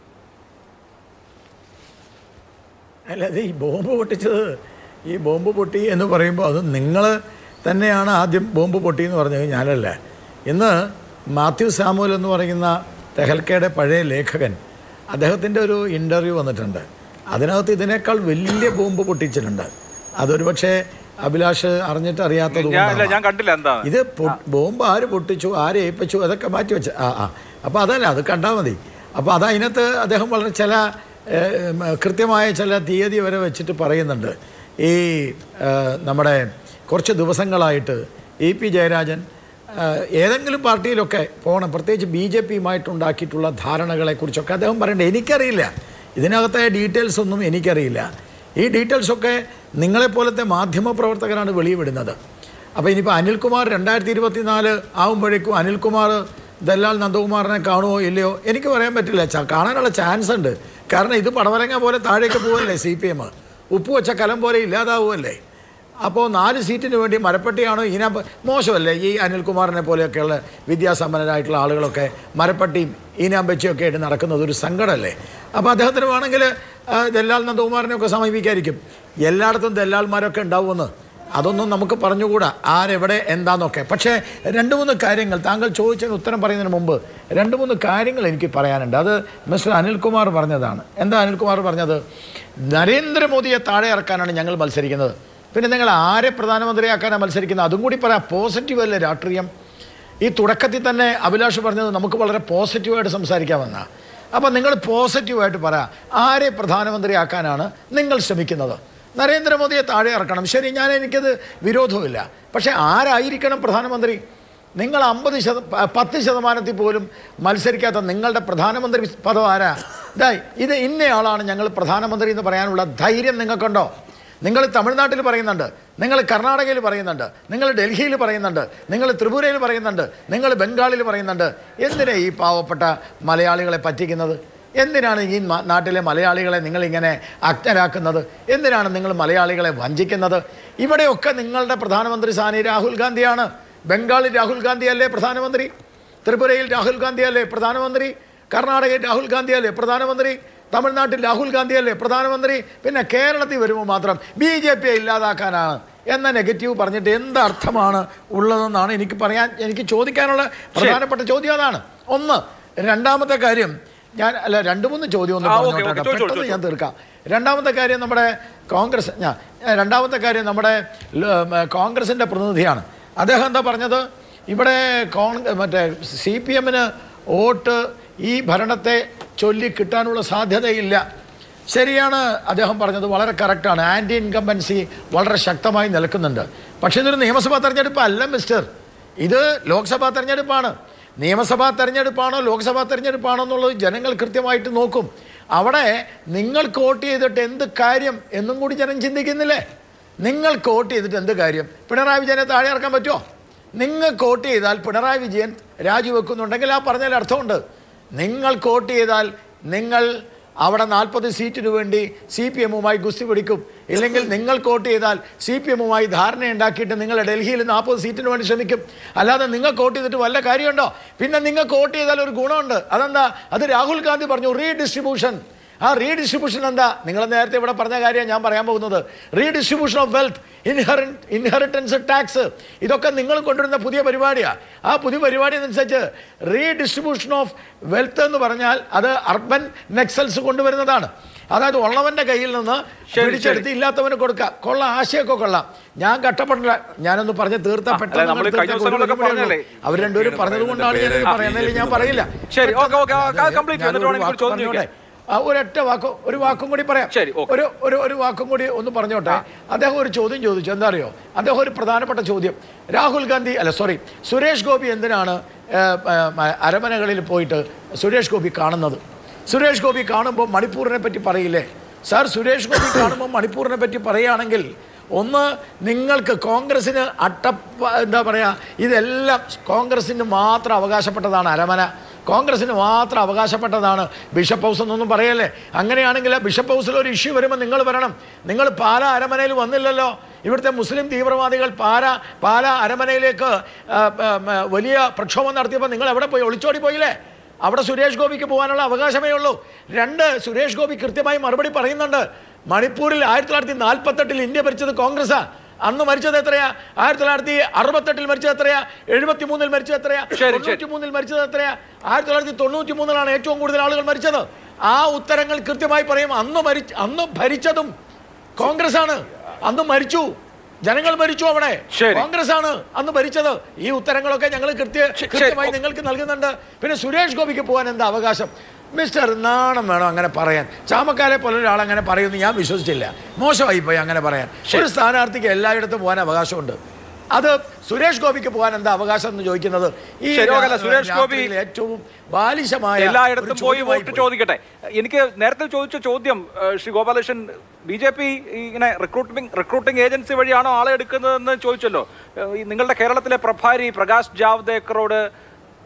അല്ല അത് ഈ ബോംബ് പൊട്ടിച്ചത് ഈ ബോംബ് പൊട്ടി എന്ന് പറയുമ്പോൾ അത് നിങ്ങൾ തന്നെയാണ് ആദ്യം ബോംബ് പൊട്ടി എന്ന് പറഞ്ഞത് ഞാനല്ല ഇന്ന് മാത്യു സാമുവൽ എന്ന് പറയുന്ന തെഹൽക്കയുടെ പഴയ ലേഖകൻ അദ്ദേഹത്തിൻ്റെ ഒരു ഇൻ്റർവ്യൂ വന്നിട്ടുണ്ട് അതിനകത്ത് ഇതിനേക്കാൾ വലിയ ബോംബ് പൊട്ടിച്ചിട്ടുണ്ട് അതൊരു പക്ഷേ അഭിലാഷ് അറിഞ്ഞിട്ട് അറിയാത്തത്
ഞാൻ ഇല്ല
കൊണ്ടാവാം.
ഞാൻ കണ്ടില്ല എന്താണ്
ഇത് പൊ- ബോംബ് ആര് പൊട്ടിച്ചു ആര് ഏൽപ്പിച്ചു അതൊക്കെ മാറ്റി വെച്ച ആ ആ അപ്പോൾ അതല്ല അത് കണ്ടാൽ മതി അപ്പോൾ അത് അതിനകത്ത് അദ്ദേഹം വളരെ ചില ഏഹ്, ഉം, കൃത്യമായ ചില തീയതി വരെ വെച്ചിട്ട് പറയുന്നുണ്ട് ഈ ഏഹ്, നമ്മുടെ കുറച്ച് ദിവസങ്ങളായിട്ട് ഇ പി ജയരാജൻ ഏഹ്, ഏതെങ്കിലും പാർട്ടിയിലൊക്കെ പോകണം പ്രത്യേകിച്ച് ബി ജെ പിയുമായിട്ടുണ്ടാക്കിയിട്ടുള്ള ധാരണകളെക്കുറിച്ചൊക്കെ അദ്ദേഹം പറയണ്ടേ എനിക്കറിയില്ല ഇതിനകത്തെ ഡീറ്റെയിൽസ് ഒന്നും എനിക്കറിയില്ല ഈ ഡീറ്റെയിൽസൊക്കെ നിങ്ങളെപ്പോലത്തെ മാധ്യമപ്രവർത്തകരാണ് വെളിവിടുന്നത് അപ്പോൾ ഇനിയിപ്പോൾ അനിൽകുമാർ രണ്ടായിരത്തി ഇരുപത്തിനാല് ആകുമ്പോഴേക്കും അനിൽകുമാർ ദല്ലാൽ നന്ദകുമാറിനെ കാണുമോ ഇല്ലയോ എനിക്ക് പറയാൻ പറ്റില്ല ച- കാണാനുള്ള ചാൻസ് ഉണ്ട് കാരണം ഇത് പടവലങ്ങ പോലെ താഴേക്ക് പോവല്ലേ സി പി എം ഉപ്പ് വെച്ച കലം പോലെ ഇല്ലാതാവുമല്ലേ അപ്പോൾ നാല് സീറ്റിന് വേണ്ടി മരപ്പട്ടിയാണോ ഈന മോശമല്ലേ ഈ അനിൽകുമാറിനെ പോലെയൊക്കെയുള്ള വിദ്യാസമ്പന്നരായിട്ടുള്ള ആളുകളൊക്കെ മരപ്പട്ടിയും ഈനാമ്പച്ചിയൊക്കെ ആയിട്ട് നടക്കുന്നത് ഒരു സങ്കടമല്ലേ അപ്പോൾ അദ്ദേഹത്തിന് വേണമെങ്കിൽ ആ, ദല്ലാൽ നന്ദകുമാറിനെയൊക്കെ സമീപിക്കായിരിക്കും എല്ലായിടത്തും ദല്ലാൽമാരൊക്കെ ഉണ്ടാവുമെന്ന് അതൊന്നും നമുക്ക് പറഞ്ഞുകൂടാ ആരെവിടെ എന്താന്നൊക്കെ പക്ഷേ രണ്ട് മൂന്ന് കാര്യങ്ങൾ താങ്കൾ ചോദിച്ചതിന് ഉത്തരം പറയുന്നതിന് മുമ്പ് രണ്ട് മൂന്ന് കാര്യങ്ങൾ എനിക്ക് പറയാനുണ്ട് അത് മിസ്റ്റർ അനിൽകുമാർ പറഞ്ഞതാണ് എന്താ അനിൽകുമാർ പറഞ്ഞത് നരേന്ദ്രമോദിയെ താഴെ ഇറക്കാനാണ് ഞങ്ങൾ മത്സരിക്കുന്നത് പിന്നെ നിങ്ങൾ ആരെ പ്രധാനമന്ത്രിയാക്കാനാണ് മത്സരിക്കുന്നത് അതും കൂടി പറയാം പോസിറ്റീവ് അല്ലേ രാഷ്ട്രീയം ഈ തുടക്കത്തിൽ തന്നെ അഭിലാഷ് പറഞ്ഞത് നമുക്ക് വളരെ പോസിറ്റീവായിട്ട് സംസാരിക്കാമെന്ന അപ്പം നിങ്ങൾ പോസിറ്റീവായിട്ട് പറ ആരെ പ്രധാനമന്ത്രിയാക്കാനാണ് നിങ്ങൾ ശ്രമിക്കുന്നത് നരേന്ദ്രമോദിയെ താഴെ ഇറക്കണം ശരി ഞാൻ എനിക്കത് വിരോധവുമില്ല പക്ഷേ ആരായിരിക്കണം പ്രധാനമന്ത്രി നിങ്ങൾ അമ്പത് ശത പ- പത്ത് ശതമാനത്തിൽ പോലും മത്സരിക്കാത്ത നിങ്ങളുടെ പ്രധാനമന്ത്രി പദം ആരാ ഇതായി ഇത് ഇന്നയാളാണ് ഞങ്ങൾ പ്രധാനമന്ത്രി എന്ന് പറയാനുള്ള ധൈര്യം നിങ്ങൾക്കുണ്ടോ നിങ്ങൾ തമിഴ്നാട്ടിൽ പറയുന്നുണ്ട് നിങ്ങൾ കർണാടകയിൽ പറയുന്നുണ്ട് നിങ്ങൾ ഡൽഹിയിൽ പറയുന്നുണ്ട് നിങ്ങൾ ത്രിപുരയിൽ പറയുന്നുണ്ട് നിങ്ങൾ ബംഗാളിൽ പറയുന്നുണ്ട് എന്തിനാ ഈ പാവപ്പെട്ട മലയാളികളെ പറ്റിക്കുന്നത് എന്തിനാണ് ഈ മ- നാട്ടിലെ മലയാളികളെ നിങ്ങളിങ്ങനെ അജ്ഞരാക്കുന്നത് എന്തിനാണ് നിങ്ങൾ മലയാളികളെ വഞ്ചിക്കുന്നത് ഇവിടെയൊക്കെ നിങ്ങളുടെ പ്രധാനമന്ത്രി സ്ഥാനി രാഹുൽ ഗാന്ധിയാണ് ബംഗാളിൽ രാഹുൽ ഗാന്ധി അല്ലേ പ്രധാനമന്ത്രി ത്രിപുരയിൽ രാഹുൽ ഗാന്ധി അല്ലേ പ്രധാനമന്ത്രി കർണാടകയിൽ രാഹുൽ ഗാന്ധി അല്ലേ പ്രധാനമന്ത്രി തമിഴ്നാട്ടിൽ രാഹുൽ ഗാന്ധി അല്ലേ പ്രധാനമന്ത്രി പിന്നെ കേരളത്തിൽ വരുമ്പോൾ മാത്രം ബി ജെ പിയെ ഇല്ലാതാക്കാനാണ് എന്ന നെഗറ്റീവ് പറഞ്ഞിട്ട് എന്ത് അർത്ഥമാണ് ഉള്ളതെന്നാണ് എനിക്ക് പറയാൻ എനിക്ക് ചോദിക്കാനുള്ള പ്രധാനപ്പെട്ട ചോദ്യം അതാണ് ഒന്ന് രണ്ടാമത്തെ കാര്യം ഞാൻ അല്ല രണ്ട് മൂന്ന് ചോദ്യം ഒന്ന്
ആ, ഓക്കേ,
പറഞ്ഞോട്ടെ
ഓക്കേ, ചോദിച്ചോ,
പെട്ടെന്ന് ഞാൻ തീർക്കാം രണ്ടാമത്തെ കാര്യം നമ്മുടെ കോൺഗ്രസ് ഞാൻ രണ്ടാമത്തെ കാര്യം നമ്മുടെ ല- മ- കോൺഗ്രസിൻ്റെ പ്രതിനിധിയാണ് അദ്ദേഹം എന്താ പറഞ്ഞത് ഇവിടെ കോൺ മറ്റേ സി പി എമ്മിന് വോട്ട് ഈ ഭരണത്തെ ചൊല്ലി കിട്ടാനുള്ള സാധ്യതയില്ല ശരിയാണ് അദ്ദേഹം പറഞ്ഞത് വളരെ കറക്റ്റാണ് ആൻറ്റി ഇൻകംബൻസി വളരെ ശക്തമായി നിൽക്കുന്നുണ്ട് പക്ഷേ ഇതൊരു നിയമസഭാ തെരഞ്ഞെടുപ്പ് അല്ല മിസ്റ്റർ ഇത് ലോക്സഭാ തെരഞ്ഞെടുപ്പാണ് നിയമസഭാ തെരഞ്ഞെടുപ്പാണോ ലോക്സഭാ തെരഞ്ഞെടുപ്പാണോ എന്നുള്ളത് ജനങ്ങൾ കൃത്യമായിട്ട് നോക്കും അവിടെ നിങ്ങൾക്ക് വോട്ട് ചെയ്തിട്ട് എന്ത് കാര്യം എന്നും കൂടി ജനം ചിന്തിക്കുന്നില്ലേ നിങ്ങൾക്ക് വോട്ട് ചെയ്തിട്ട് എന്ത് കാര്യം പിണറായി വിജയനെ താഴെ ഇറക്കാൻ പറ്റുമോ നിങ്ങൾക്ക് വോട്ട് ചെയ്താൽ പിണറായി വിജയൻ രാജിവെക്കുന്നുണ്ടെങ്കിൽ ആ പറഞ്ഞതിൽ അർത്ഥമുണ്ട് നിങ്ങൾക്ക് വോട്ട് ചെയ്താൽ നിങ്ങൾ അവിടെ നാൽപ്പത് സീറ്റിനു വേണ്ടി സി പി എമ്മുമായി ഗുസ്തി പിടിക്കും ഇല്ലെങ്കിൽ നിങ്ങൾക്ക് വോട്ട് ചെയ്താൽ സി പി എമ്മുമായി ധാരണ ഉണ്ടാക്കിയിട്ട് നിങ്ങൾ ഡൽഹിയിൽ നാൽപ്പത് സീറ്റിന് വേണ്ടി ശ്രമിക്കും അല്ലാതെ നിങ്ങൾക്ക് വോട്ട് ചെയ്തിട്ട് വല്ല കാര്യമുണ്ടോ പിന്നെ നിങ്ങൾക്ക് വോട്ട് ചെയ്താൽ ഒരു ഗുണമുണ്ട് അതെന്താ അത് രാഹുൽ ഗാന്ധി പറഞ്ഞു റീഡിസ്ട്രിബ്യൂഷൻ ആ റീഡിസ്ട്രിബ്യൂഷൻ എന്താ നിങ്ങൾ നേരത്തെ ഇവിടെ പറഞ്ഞ കാര്യം ഞാൻ പറയാൻ പോകുന്നത് redistribution of wealth inheri inheritance tax ഇതൊക്കെ നിങ്ങൾ കൊണ്ടുവരുന്ന പുതിയ പരിപാടിയാണ് ആ പുതിയ പരിപാടി അനുസരിച്ച് റീഡിസ്ട്രിബ്യൂഷൻ ഓഫ് വെൽത്ത് എന്ന് പറഞ്ഞാൽ അത് അർബൻ നെക്സൽസ് കൊണ്ടുവരുന്നതാണ് അതായത് ഉള്ളവന്റെ കയ്യിൽ നിന്ന്
ശരി,
പിടിച്ചെടുത്ത് ഇല്ലാത്തവന് കൊടുക്കുക കൊള്ള ആശയമൊക്കെ കൊള്ളാം ഞാൻ കഷ്ടപ്പെട്ടില്ല ഞാനൊന്ന് പറഞ്ഞ് തീർത്താ
അല്ല,
പെട്ടെന്ന്
നമ്മൾ
അങ്ങ്
കഴിഞ്ഞ
തീർത്തേ. ഒരു
ദിവസങ്ങളിലൊക്കെ
വരി കൂടെ
പറഞ്ഞതല്ലേ?
ഉള്ളൂ. അവർ രണ്ടുപേരും പറഞ്ഞത് കൊണ്ടാണ് ഞാൻ ഇത് പറയുന്നത് ഞാൻ പറയില്ല
ശരി, ഓക്കേ, ഓക്കേ, ആ, complete ചെയ്യൂ. എന്നിട്ട്
ഞാനൊരു
വേണമെങ്കിൽ
വാക്ക്
ചോദ്യം
പറഞ്ഞോട്ടെ. ആ, ഒരൊറ്റ വാക്ക് ഒരു വാക്കും കൂടി പറയാം
ശരി, ഓക്കേ.
ഒരു ഒരു ഒരു വാക്കും കൂടി ഒന്ന് പറഞ്ഞോട്ടെ അദ്ദേഹം ഒരു ചോദ്യം ചോദിച്ചു എന്താ അറിയോ അദ്ദേഹം ഒരു പ്രധാനപ്പെട്ട ചോദ്യം രാഹുൽ ഗാന്ധി അല്ല സോറി സുരേഷ് ഗോപി എന്തിനാണ് ഏ, ഏ, മ- അരമനകളിൽ പോയിട്ട് സുരേഷ് ഗോപി കാണുന്നത് സുരേഷ് ഗോപി കാണുമ്പോൾ മണിപ്പൂരിനെ പറ്റി പറയില്ലേ സാർ സുരേഷ് ഗോപി കാണുമ്പോൾ മണിപ്പൂരിനെ പറ്റി പറയുകയാണെങ്കിൽ ഒന്ന് നിങ്ങൾക്ക് കോൺഗ്രസിന് അട്ടപ്പ എന്താ പറയുക ഇതെല്ലാം കോൺഗ്രസിന് മാത്രം അവകാശപ്പെട്ടതാണ് അരമന കോൺഗ്രസിന് മാത്രം അവകാശപ്പെട്ടതാണ് ബിഷപ്പ് ഹൗസ് എന്നൊന്നും പറയല്ലേ അങ്ങനെയാണെങ്കിൽ ബിഷപ്പ് ഹൗസിൽ ഒരു ഇഷ്യൂ വരുമ്പോൾ നിങ്ങൾ വരണം നിങ്ങൾ പാല അരമനയിൽ വന്നില്ലല്ലോ ഇവിടുത്തെ മുസ്ലിം തീവ്രവാദികൾ പാല പാല അരമനയിലേക്ക് ആ, ആ, ആ, വലിയ പ്രക്ഷോഭം നടത്തിയപ്പോൾ നിങ്ങൾ എവിടെ പോയി ഒളിച്ചോടി പോയില്ലേ അവിടെ സുരേഷ് ഗോപിക്ക് പോകാനുള്ള അവകാശമേ ഉള്ളൂ രണ്ട് സുരേഷ് ഗോപി കൃത്യമായി മറുപടി പറയുന്നുണ്ട് മണിപ്പൂരിൽ ആയിരത്തി തൊള്ളായിരത്തി നാൽപ്പത്തെട്ടിൽ ഇന്ത്യ ഭരിച്ചത് കോൺഗ്രസ്സാ അന്ന് മരിച്ചത് എത്രയാ ആയിരത്തി തൊള്ളായിരത്തി അറുപത്തെട്ടിൽ മരിച്ചത് എത്രയാ എഴുപത്തി മൂന്നിൽ മരിച്ചത് എത്രയാ
ശരി, ശരി.
തൊണ്ണൂറ്റി മൂന്നിൽ മരിച്ചത് എത്രയാ ആയിരത്തി തൊള്ളായിരത്തി തൊണ്ണൂറ്റി മൂന്നിലാണ് ഏറ്റവും കൂടുതൽ ആളുകൾ മരിച്ചത് ആ ഉത്തരങ്ങൾ കൃത്യമായി പറയും അന്ന് മരിച്ച അന്ന് ഭരിച്ചതും കോൺഗ്രസ് ആണ് അന്ന് മരിച്ചു ജനങ്ങൾ മരിച്ചു അവിടെ
ശരി.
കോൺഗ്രസ് ആണ് അന്ന് ഭരിച്ചത് ഈ ഉത്തരങ്ങളൊക്കെ ഞങ്ങൾ കൃത്യ
ശരി.
കൃത്യമായി നിങ്ങൾക്ക് നൽകുന്നുണ്ട് പിന്നെ സുരേഷ് ഗോപിക്ക് പോകാൻ എന്താ അവകാശം മിസ്റ്റർ നാണം വേണം അങ്ങനെ പറയാൻ ചാമക്കാരെ പോലെ ഒരാൾ അങ്ങനെ പറയുമെന്ന് ഞാൻ വിശ്വസിച്ചില്ല മോശമായി പോയി അങ്ങനെ പറയാൻ ഒരു സ്ഥാനാർത്ഥിക്ക് എല്ലായിടത്തും പോകാൻ അവകാശമുണ്ട് അത് സുരേഷ് ഗോപിക്ക് പോകാൻ എന്താ അവകാശം എന്ന് ചോദിക്കുന്നത് ഈ
ശരി, ഓക്കേ, അല്ല,
രാ-
സുരേഷ് ഗോപി
രാത്രിയിൽ ഏറ്റവും ബാലിശമായ
എല്ലായിടത്തും
ഒരു
പോയി
ചോദ്യമായി
വോട്ട് ചോദിക്കട്ടെ എനിക്ക് നേരത്തെ ചോദിച്ച ചോദ്യം ഏഹ്, Shri Gopalakrishnan B J P ഇങ്ങനെ റിക്രൂട്ടിംഗ് റിക്രൂട്ടിംഗ് ഏജൻസി വഴിയാണോ ആളെ എടുക്കുന്നതെന്ന് ചോദിച്ചല്ലോ ഏഹ്, ഈ നിങ്ങളുടെ കേരളത്തിലെ പ്രഭാരി പ്രകാശ് ജാവ്ദേക്കറോട്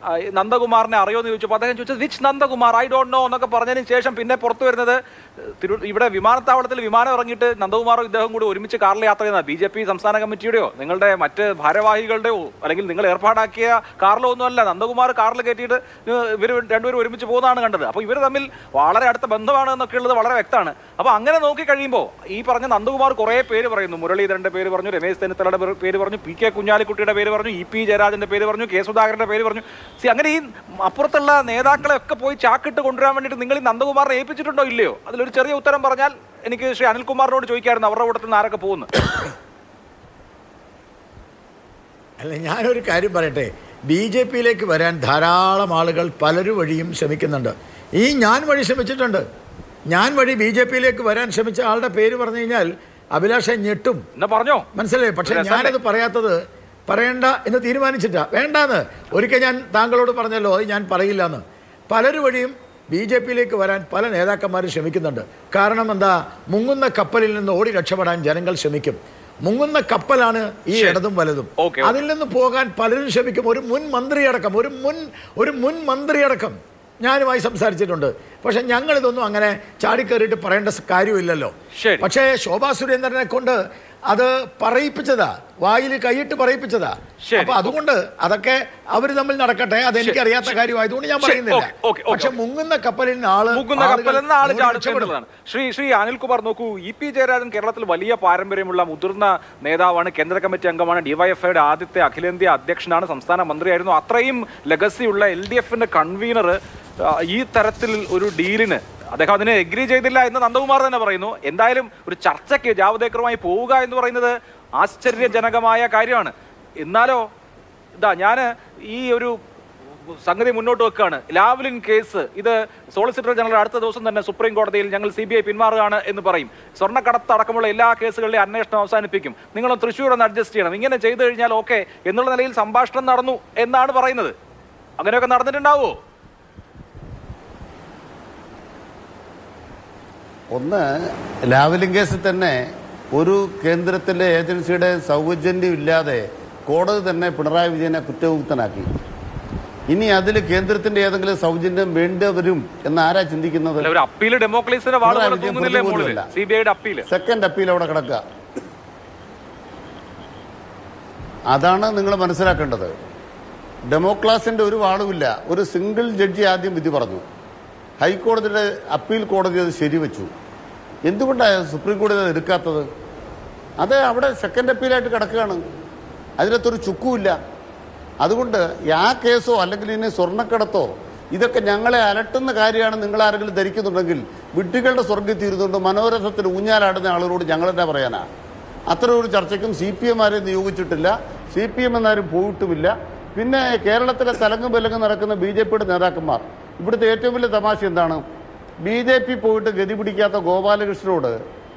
ആ, ഈ നന്ദകുമാറിനെ അറിയോന്ന് ചോദിച്ചപ്പോൾ അദ്ദേഹം ചോദിച്ചത് which Nandakumar I don't know എന്നൊക്കെ പറഞ്ഞതിന് ശേഷം പിന്നെ പുറത്തു വരുന്നത് തിരു ഇവിടെ വിമാനത്താവളത്തിൽ വിമാനം ഇറങ്ങിയിട്ട് നന്ദകുമാറും ഇദ്ദേഹം കൂടി ഒരുമിച്ച് കാറിൽ യാത്ര ചെയ്യുന്ന ബി ജെ പി സംസ്ഥാന കമ്മിറ്റിയുടെയോ നിങ്ങളുടെ മറ്റ് ഭാരവാഹികളുടെയോ അല്ലെങ്കിൽ നിങ്ങൾ ഏർപ്പാടാക്കിയ കാറിലോ ഒന്നുമല്ല നന്ദകുമാർ കാറിൽ കയറ്റിയിട്ട് ഇവർ രണ്ടുപേരും ഒരുമിച്ച് പോകുന്നതാണ് കണ്ടത് അപ്പോൾ ഇവർ തമ്മിൽ വളരെ അടുത്ത ബന്ധമാണ് എന്നൊക്കെ ഉള്ളത് വളരെ വ്യക്തമാണ് അപ്പോൾ അങ്ങനെ നോക്കി കഴിയുമ്പോൾ ഈ പറഞ്ഞ നന്ദകുമാർ കുറേ പേര് പറയുന്നു മുരളീധരന്റെ പേര് പറഞ്ഞു രമേശ് ചെന്നിത്തലയുടെ പേര് പേര് പറഞ്ഞു പി കെ കുഞ്ഞാലിക്കുട്ടിയുടെ പേര് പറഞ്ഞു ഇ പി ജയരാജന്റെ പേര് പറഞ്ഞു കെ സുധാകരന്റെ പേര് പറഞ്ഞു സി അങ്ങനെ ഈ അപ്പുറത്തുള്ള നേതാക്കളെ ഒക്കെ പോയി ചാക്കിട്ട് കൊണ്ടുവരാൻ വേണ്ടിയിട്ട് നിങ്ങൾ ഈ നന്ദകുമാറിനെ ഏൽപ്പിച്ചിട്ടുണ്ടോ ഇല്ലയോ അതിലൊരു ചെറിയ ഉത്തരം പറഞ്ഞാൽ എനിക്ക് ശ്രീ അനിൽകുമാറിനോട് ചോദിക്കായിരുന്നു അവരുടെ കൂട്ടത്തിൽ നിന്ന് ആരൊക്കെ പോകുന്നു
അല്ല ഞാനൊരു കാര്യം പറയട്ടെ ബി ജെ പിയിലേക്ക് വരാൻ ധാരാളം ആളുകൾ പലരും വഴിയും ശ്രമിക്കുന്നുണ്ട് ഈ ഞാൻ വഴി ശ്രമിച്ചിട്ടുണ്ട് ഞാൻ വഴി ബി ജെ പിയിലേക്ക് വരാൻ ശ്രമിച്ച ആളുടെ പേര് പറഞ്ഞു കഴിഞ്ഞാൽ അഭിലാഷെ ഞെട്ടും
എന്നാ പറഞ്ഞോ
മനസ്സിലായി പക്ഷെ
ഒരു രസമല്ലേ?
ഞാനത് പറയാത്തത് പറയണ്ട എന്ന് തീരുമാനിച്ചിട്ടാ വേണ്ടാന്ന് ഒരിക്കൽ ഞാൻ താങ്കളോട് പറഞ്ഞല്ലോ അത് ഞാൻ പറയില്ല എന്ന് പലരും വഴിയും ബി ജെ പിയിലേക്ക് വരാൻ പല നേതാക്കന്മാരും ശ്രമിക്കുന്നുണ്ട് കാരണം എന്താ മുങ്ങുന്ന കപ്പലിൽ നിന്ന് ഓടി രക്ഷപ്പെടാൻ ജനങ്ങൾ ശ്രമിക്കും മുങ്ങുന്ന കപ്പലാണ് ഈ
ശരി.
ഇടതും വലതും
ഓക്കെ, ഓക്കെ.
അതിൽ നിന്ന് പോകാൻ പലരും ശ്രമിക്കും ഒരു മുൻ മന്ത്രിയടക്കം ഒരു മുൻ ഒരു മുൻ മന്ത്രിയടക്കം ഞാനുമായി സംസാരിച്ചിട്ടുണ്ട് പക്ഷെ ഞങ്ങൾ ഇതൊന്നും അങ്ങനെ ചാടിക്കയറിയിട്ട് പറയേണ്ട സ് കാര്യമില്ലല്ലോ
ശരി.
പക്ഷേ ശോഭാ സുരേന്ദ്രനെ കൊണ്ട് അത് പറയിപ്പിച്ചതാ വായിൽ കൈയിട്ട് പറയിപ്പിച്ചതാ
ശരി.
അപ്പൊ അതുകൊണ്ട് അതൊക്കെ അവർ തമ്മിൽ നടക്കട്ടെ അത് എനിക്കറിയാത്ത കാര്യമായതുകൊണ്ട് ഞാൻ
ശരി,
പറയുന്നില്ല
ഓക്കെ, ഓക്കെ, ഓക്കെ.
പക്ഷെ മുങ്ങുന്ന കപ്പലിൽ നിന്ന് ആള്
മുകുന്ന
ആളുകൾ
കപ്പൽ എന്ന ആള്
ഓടി
ചാടും
രക്ഷപ്പെടും.
എന്നുള്ളതാണ് ശ്രീ ശ്രീ അനിൽകുമാർ നോക്കൂ ഇ പി ജയരാജൻ കേരളത്തിൽ വലിയ പാരമ്പര്യമുള്ള മുതിർന്ന നേതാവാണ് കേന്ദ്ര കമ്മിറ്റി അംഗമാണ് ഡിവൈഎഫ്ഐയുടെ ആദ്യത്തെ അഖിലേന്ത്യാ അധ്യക്ഷനാണ് സംസ്ഥാന മന്ത്രിയായിരുന്നു അത്രയും ലെഗസിയുള്ള എൽ ഡി എഫിന്റെ കൺവീനർ ഈ തരത്തിൽ ഒരു ഡീലിന് അദ്ദേഹം അതിനെ എഗ്രി ചെയ്തില്ല എന്ന് നന്ദകുമാർ തന്നെ പറയുന്നു എന്തായാലും ഒരു ചർച്ചയ്ക്ക് ജാവദേക്കറുമായി പോവുക എന്ന് പറയുന്നത് ആശ്ചര്യജനകമായ കാര്യമാണ് എന്നാലോ ഇതാ ഞാൻ ഈ ഒരു സംഗതി മുന്നോട്ട് വെക്കുകയാണ് ലാവ്ലിൻ കേസ് ഇത് സോളിസിറ്റർ ജനറൽ അടുത്ത ദിവസം തന്നെ സുപ്രീം കോടതിയിൽ ഞങ്ങൾ സി ബി ഐ പിന്മാറുകയാണ് എന്ന് പറയും സ്വർണ്ണക്കടത്ത് അടക്കമുള്ള എല്ലാ കേസുകളിലെയും അന്വേഷണം അവസാനിപ്പിക്കും നിങ്ങൾ തൃശ്ശൂർ ഒന്ന് അഡ്ജസ്റ്റ് ചെയ്യണം ഇങ്ങനെ ചെയ്തു കഴിഞ്ഞാൽ ഓക്കെ എന്നുള്ള നിലയിൽ സംഭാഷണം നടന്നു എന്നാണ് പറയുന്നത് അങ്ങനെയൊക്കെ നടന്നിട്ടുണ്ടാവുമോ
ഒന്ന് ലാവലിംഗ് കേസിൽ തന്നെ ഒരു കേന്ദ്രത്തിലെ ഏജൻസിയുടെ സൗജന്യം ഇല്ലാതെ കോടതി തന്നെ പിണറായി വിജയനെ കുറ്റമുക്തനാക്കി ഇനി അതിൽ കേന്ദ്രത്തിന്റെ ഏതെങ്കിലും സൗജന്യം വേണ്ടവരും എന്ന് ആരാ ചിന്തിക്കുന്നത്
അല്ല ഒരു അപ്പീല് ഡെമോക്രസീസിന്റെ വാട്
പിണറായി
പോലെ
വിജയൻ
തൂങ്ങുന്നില്ലേ മുകളിൽ
പ്രതികൂലമല്ല.
സി ബി ഐയുടെ അപ്പീല്
സെക്കൻഡ് അപ്പീൽ അവിടെ കിടക്കുക അതാണ് നിങ്ങൾ മനസ്സിലാക്കേണ്ടത് ഡെമോക്രാസിന്റെ ഒരു വാളുമില്ല ഒരു സിംഗിൾ ജഡ്ജി ആദ്യം വിധി പറഞ്ഞു ഹൈക്കോടതിയുടെ അപ്പീൽ കോടതി അത് ശരിവെച്ചു എന്തുകൊണ്ടാണ് സുപ്രീം കോടതി അത് എടുക്കാത്തത് അത് അവിടെ സെക്കൻഡ് അപ്പീലായിട്ട് കിടക്കുകയാണ് അതിനകത്തൊരു ചുക്കുമില്ല അതുകൊണ്ട് ആ കേസോ അല്ലെങ്കിൽ ഇനി സ്വർണ്ണക്കടത്തോ ഇതൊക്കെ ഞങ്ങളെ അലട്ടുന്ന കാര്യമാണ് നിങ്ങൾ ആരെങ്കിലും ധരിക്കുന്നുണ്ടെങ്കിൽ വിഡ്ഢികളുടെ സ്വർഗ്ഗത്തിൽ ഇരുന്നുകൊണ്ട് മനോരഥത്തിൽ ഊഞ്ഞാലാടുന്ന ആളുകളോട് ഞങ്ങൾ എന്താ പറയാനാ അത്ര ഒരു ചർച്ചയ്ക്കും സി പി എം ആരെയും നിയോഗിച്ചിട്ടില്ല സി പി എം എന്നാരും പോയിട്ടുമില്ല പിന്നെ കേരളത്തിലെ തലങ്ങും വിലങ്ങും നടക്കുന്ന ബി ജെ പിയുടെ നേതാക്കന്മാർ ഇവിടുത്തെ ഏറ്റവും വലിയ തമാശ എന്താണ് ബി ജെ പി പോയിട്ട് ഗതി പിടിക്കാത്ത ഗോപാലകൃഷ്ണനോട്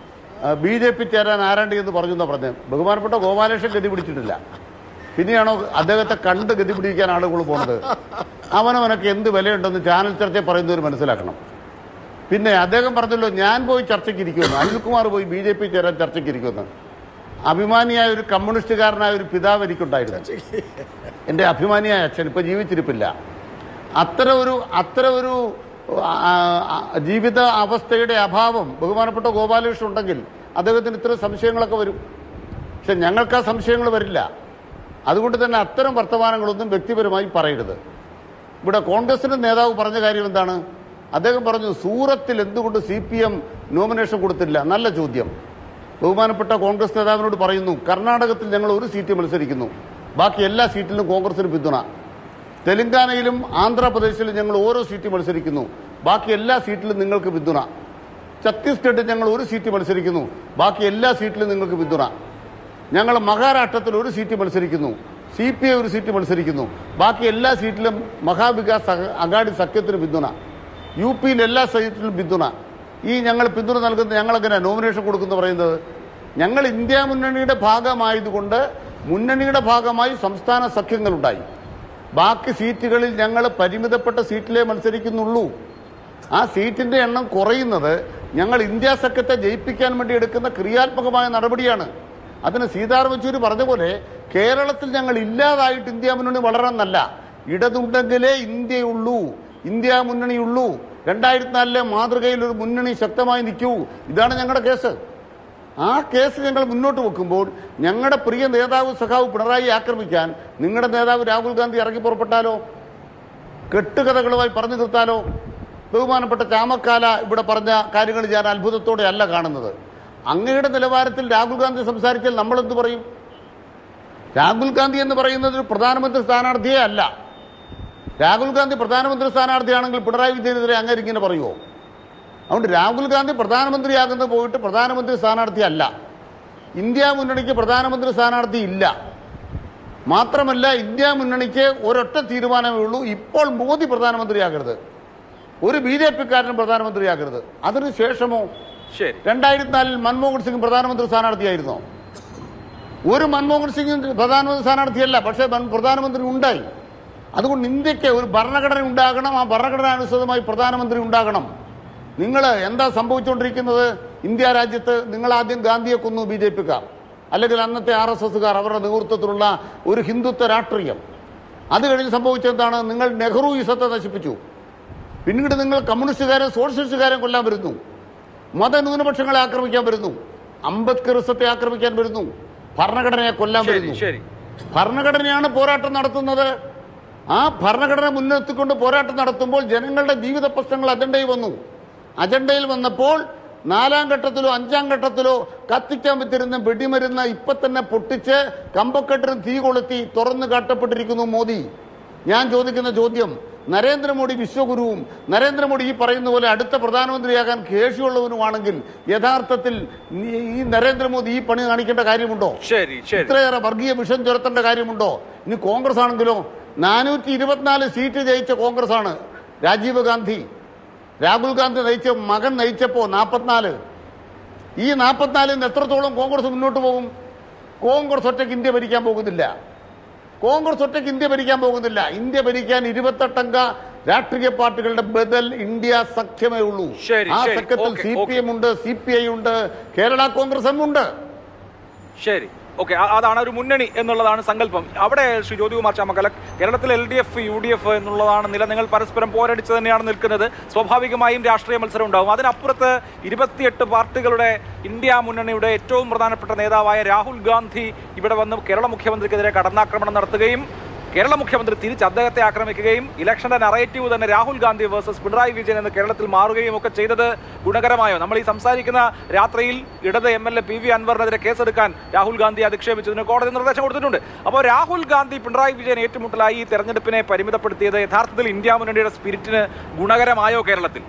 ബി ജെ പി ചേരാൻ ആരാണ്ട് എന്ന് പറഞ്ഞു എന്നാ പറഞ്ഞത് ബഹുമാനപ്പെട്ട ഗോപാലകൃഷ്ണൻ ഗതി പിടിച്ചിട്ടില്ല പിന്നെയാണോ അദ്ദേഹത്തെ കണ്ട് ഗതി പിടിക്കാൻ ആളുകൾ പോകുന്നത് അവനവനൊക്കെ എന്ത് വിലയുണ്ടെന്ന് ചാനൽ ചർച്ച പറയുന്നവർ മനസ്സിലാക്കണം പിന്നെ അദ്ദേഹം പറഞ്ഞല്ലോ ഞാൻ പോയി ചർച്ചയ്ക്ക് ഇരിക്കുമെന്ന് അനിൽകുമാർ പോയി ബി ജെ പി ചേരാൻ ചർച്ചയ്ക്ക് ഇരിക്കുമെന്ന് അഭിമാനിയായ ഒരു കമ്മ്യൂണിസ്റ്റുകാരനായ ഒരു പിതാവ് എനിക്കുണ്ടായിരുന്നു എൻ്റെ അഭിമാനിയായ അച്ഛൻ ഇപ്പൊ ജീവിച്ചിരിപ്പില്ല അത്ര ഒരു അത്ര ഒരു ആ, ആ, ജീവിത അവസ്ഥയുടെ അഭാവം ബഹുമാനപ്പെട്ട ഗോപാലകൃഷ്ണൻ ഉണ്ടെങ്കിൽ അദ്ദേഹത്തിന് ഇത്തരം സംശയങ്ങളൊക്കെ വരും പക്ഷെ ഞങ്ങൾക്ക് ആ സംശയങ്ങൾ വരില്ല അതുകൊണ്ട് തന്നെ അത്തരം വർത്തമാനങ്ങളൊന്നും വ്യക്തിപരമായി പറയരുത് ഇവിടെ കോൺഗ്രസിന്റെ നേതാവ് പറഞ്ഞ കാര്യം എന്താണ് അദ്ദേഹം പറഞ്ഞു സൂറത്തിൽ എന്തുകൊണ്ട് സി പി എം നോമിനേഷൻ കൊടുത്തില്ല നല്ല ചോദ്യം ബഹുമാനപ്പെട്ട കോൺഗ്രസ് നേതാവിനോട് പറയുന്നു കർണാടകത്തിൽ ഞങ്ങൾ ഒരു സീറ്റ് മത്സരിക്കുന്നു ബാക്കി എല്ലാ സീറ്റിലും കോൺഗ്രസിന് പിന്തുണ തെലങ്കാനയിലും ആന്ധ്രാപ്രദേശിലും ഞങ്ങൾ ഓരോ സീറ്റ് മത്സരിക്കുന്നു ബാക്കി എല്ലാ സീറ്റിലും നിങ്ങൾക്ക് പിന്തുണ ഛത്തീസ്ഗഡിൽ ഞങ്ങൾ ഒരു സീറ്റ് മത്സരിക്കുന്നു ബാക്കി എല്ലാ സീറ്റിലും നിങ്ങൾക്ക് പിന്തുണ ഞങ്ങൾ മഹാരാഷ്ട്രത്തിൽ ഒരു സീറ്റ് മത്സരിക്കുന്നു സി പി ഐ ഒരു സീറ്റ് മത്സരിക്കുന്നു ബാക്കി എല്ലാ സീറ്റിലും മഹാവികാസ് അഗ- അഗാഡി സഖ്യത്തിന് പിന്തുണ യു പിയിൽ എല്ലാ സീറ്റിലും പിന്തുണ ഈ ഞങ്ങൾ പിന്തുണ നൽകുന്ന ഞങ്ങളെങ്ങനെ നോമിനേഷൻ കൊടുക്കുന്നു പറയുന്നത് ഞങ്ങൾ ഇന്ത്യ മുന്നണിയുടെ ഭാഗമായതുകൊണ്ട് മുന്നണിയുടെ ഭാഗമായി സംസ്ഥാന സഖ്യങ്ങളുണ്ടായി ബാക്കി സീറ്റുകളിൽ ഞങ്ങൾ പരിമിതപ്പെട്ട സീറ്റിലേ മത്സരിക്കുന്നുള്ളൂ ആ സീറ്റിന്റെ എണ്ണം കുറയുന്നത് ഞങ്ങൾ ഇന്ത്യ സഖ്യത്തെ ജയിപ്പിക്കാൻ വേണ്ടി എടുക്കുന്ന ക്രിയാത്മകമായ നടപടിയാണ് അതിന് സീതാറാം യെച്ചൂരി പറഞ്ഞ പോലെ കേരളത്തിൽ ഞങ്ങൾ ഇല്ലാതായിട്ട് ഇന്ത്യ മുന്നണി വളരണമെന്നല്ല ഇടതുണ്ടെങ്കിലേ ഇന്ത്യയുള്ളൂ ഇന്ത്യ മുന്നണിയുള്ളൂ രണ്ടായിരത്തി നാലിലെ മാതൃകയിൽ ഒരു മുന്നണി ശക്തമായി നിൽക്കൂ ഇതാണ് ഞങ്ങളുടെ കേസ് ആ കേസ് ഞങ്ങൾ മുന്നോട്ട് വെക്കുമ്പോൾ ഞങ്ങളുടെ പ്രിയ നേതാവ് സഖാവ് പിണറായി ആക്രമിക്കാൻ നിങ്ങളുടെ നേതാവ് രാഹുൽ ഗാന്ധി ഇറങ്ങി പുറപ്പെട്ടാലോ കെട്ടുകഥകളുമായി പറഞ്ഞു നിർത്താലോ ബഹുമാനപ്പെട്ട ചാമക്കാല ഇവിടെ പറഞ്ഞ കാര്യങ്ങൾ ഞാൻ അത്ഭുതത്തോടെ അല്ല കാണുന്നത് അങ്ങയുടെ നിലവാരത്തിൽ രാഹുൽ ഗാന്ധി സംസാരിച്ചാൽ നമ്മളെന്ത് പറയും രാഹുൽ ഗാന്ധി എന്ന് പറയുന്നത് ഒരു പ്രധാനമന്ത്രി സ്ഥാനാർത്ഥിയേ അല്ല രാഹുൽ ഗാന്ധി പ്രധാനമന്ത്രി സ്ഥാനാർത്ഥിയാണെങ്കിൽ പിണറായി വിജയനെതിരെ അങ്ങനെ ഇങ്ങനെ പറയുമോ അതുകൊണ്ട് രാഹുൽ ഗാന്ധി പ്രധാനമന്ത്രിയാകുന്നത് പോയിട്ട് പ്രധാനമന്ത്രി സ്ഥാനാർത്ഥി അല്ല ഇന്ത്യ മുന്നണിക്ക് പ്രധാനമന്ത്രി സ്ഥാനാർത്ഥി ഇല്ല മാത്രമല്ല ഇന്ത്യ മുന്നണിക്ക് ഒരൊറ്റ തീരുമാനമേ ഉള്ളൂ ഇപ്പോൾ മോദി പ്രധാനമന്ത്രിയാകരുത് ഒരു ബി ജെ പിക്കാരനും പ്രധാനമന്ത്രിയാകരുത് അതിനു ശേഷമോ
ശരി
രണ്ടായിരത്തി നാലിൽ മൻമോഹൻ സിംഗ് പ്രധാനമന്ത്രി സ്ഥാനാർത്ഥിയായിരുന്നോ ഒരു മൻമോഹൻ സിംഗ് പ്രധാനമന്ത്രി സ്ഥാനാർത്ഥിയല്ല പക്ഷേ മൻ- പ്രധാനമന്ത്രി ഉണ്ടായി അതുകൊണ്ട് ഇന്ത്യക്ക് ഒരു ഭരണഘടന ഉണ്ടാകണം ആ ഭരണഘടന അനുസൃതമായി പ്രധാനമന്ത്രി ഉണ്ടാകണം നിങ്ങൾ എന്താ സംഭവിച്ചുകൊണ്ടിരിക്കുന്നത് ഇന്ത്യ രാജ്യത്ത് നിങ്ങൾ ആദ്യം ഗാന്ധിയെ കൊന്നു ബി ജെ പിക്കാർ അല്ലെങ്കിൽ അന്നത്തെ ആർ എസ് എസുകാർ അവരുടെ നേതൃത്വത്തിലുള്ള ഒരു ഹിന്ദുത്വ രാഷ്ട്രീയം അത് കഴിഞ്ഞ് സംഭവിച്ചെന്താണ് നിങ്ങൾ നെഹ്റു ഇസത്തെ നശിപ്പിച്ചു പിന്നീട് നിങ്ങൾ കമ്മ്യൂണിസ്റ്റുകാരെ സോഷ്യലിസ്റ്റുകാരെ കൊല്ലാൻ വരുന്നു മതന്യൂനപക്ഷങ്ങളെ ആക്രമിക്കാൻ വരുന്നു അംബേദ്കറിസത്തെ ആക്രമിക്കാൻ വരുന്നു ഭരണഘടനയെ കൊല്ലാൻ
ശരി
വരുന്നു
ശരി
ഭരണഘടനയാണ് പോരാട്ടം നടത്തുന്നത് ആ ഭരണഘടന മുൻനിർത്തിക്കൊണ്ട് പോരാട്ടം നടത്തുമ്പോൾ ജനങ്ങളുടെ ജീവിത പ്രശ്നങ്ങൾ അജണ്ടയിൽ വന്നു അജണ്ടയിൽ വന്നപ്പോൾ നാലാം ഘട്ടത്തിലോ അഞ്ചാം ഘട്ടത്തിലോ കത്തിക്കാൻ പറ്റിരുന്ന വെടിമരുന്ന് ഇപ്പൊ തന്നെ പൊട്ടിച്ച് കമ്പക്കെട്ടിന് തീ കൊളുത്തി തുറന്നു കാട്ടപ്പെട്ടിരിക്കുന്നു മോദി ഞാൻ ചോദിക്കുന്ന ചോദ്യം നരേന്ദ്രമോദി വിശ്വഗുരുവും നരേന്ദ്രമോദി ഈ പറയുന്ന പോലെ അടുത്ത പ്രധാനമന്ത്രിയാകാൻ ശേഷിയുള്ളവനുമാണെങ്കിൽ യഥാർത്ഥത്തിൽ ഈ- ഈ നരേന്ദ്രമോദി ഈ പണി കാണിക്കേണ്ട കാര്യമുണ്ടോ
ശരി ശരി
ഇത്രയേറെ വർഗീയ വിഷം ചുരത്തേണ്ട കാര്യമുണ്ടോ ഇനി കോൺഗ്രസ് ആണെങ്കിലോ നാനൂറ്റി ഇരുപത്തിനാല് സീറ്റ് ജയിച്ച കോൺഗ്രസ് ആണ് രാജീവ് ഗാന്ധി രാഹുൽ ഗാന്ധി നയിച്ച മകൻ നയിച്ചപ്പോ നാൽപ്പത്തിനാല് ഈ നാൽപ്പത്തിനാലിൽ നിന്ന് എത്രത്തോളം കോൺഗ്രസ് മുന്നോട്ട് പോകും കോൺഗ്രസ് ഒറ്റയ്ക്ക് ഇന്ത്യ ഭരിക്കാൻ പോകുന്നില്ല കോൺഗ്രസ് ഒറ്റയ്ക്ക് ഇന്ത്യ ഭരിക്കാൻ പോകുന്നില്ല ഇന്ത്യ ഭരിക്കാൻ ഇരുപത്തെട്ടംഗ രാഷ്ട്രീയ പാർട്ടികളുടെ ബദൽ ഇന്ത്യ സഖ്യമേ ഉള്ളൂ
ശരി,
ആ
ശരി.
സഖ്യത്തിൽ
okay,
C P
okay.
M ഉണ്ട് സി പി ഐ ഉണ്ട് കേരള കോൺഗ്രസ് എം ഉണ്ട്
ശരി ഓക്കെ അതാണ് ഒരു മുന്നണി എന്നുള്ളതാണ് സങ്കല്പം അവിടെ ശ്രീ ജ്യോതികുമാർ ചാമക്കല കേരളത്തിൽ L D F U D F എന്നുള്ളതാണ് നില നിങ്ങൾ പരസ്പരം പോരടിച്ച് തന്നെയാണ് നിൽക്കുന്നത് സ്വാഭാവികമായും രാഷ്ട്രീയ മത്സരം ഉണ്ടാവും അതിനപ്പുറത്ത് ഇരുപത്തിയെട്ട് പാർട്ടികളുടെ ഇന്ത്യ മുന്നണിയുടെ ഏറ്റവും പ്രധാനപ്പെട്ട നേതാവായ രാഹുൽ ഗാന്ധി ഇവിടെ വന്ന് കേരള മുഖ്യമന്ത്രിക്കെതിരെ കടന്നാക്രമണം നടത്തുകയും കേരള മുഖ്യമന്ത്രി തിരിച്ച് അദ്ദേഹത്തെ ആക്രമിക്കുകയും ഇലക്ഷന്റെ നറേറ്റീവ് തന്നെ രാഹുൽ ഗാന്ധി വേഴ്സസ് പിണറായി വിജയൻ എന്ന് കേരളത്തിൽ മാറുകയും ഒക്കെ ചെയ്തത് ഗുണകരമായോ നമ്മൾ ഈ സംസാരിക്കുന്ന രാത്രിയിൽ ഇടത് M L A P V അൻവറിനെതിരെ കേസെടുക്കാൻ രാഹുൽ ഗാന്ധി അധിക്ഷേപിച്ചതിന് കോടതി നിർദ്ദേശം കൊടുത്തിട്ടുണ്ട് അപ്പോൾ രാഹുൽ ഗാന്ധി പിണറായി വിജയൻ ഏറ്റുമുട്ടലായി ഈ തെരഞ്ഞെടുപ്പിനെ പരിമിതപ്പെടുത്തിയത് യഥാർത്ഥത്തിൽ ഇന്ത്യ മുന്നണിയുടെ സ്പിരിറ്റിന് ഗുണകരമായോ കേരളത്തിൽ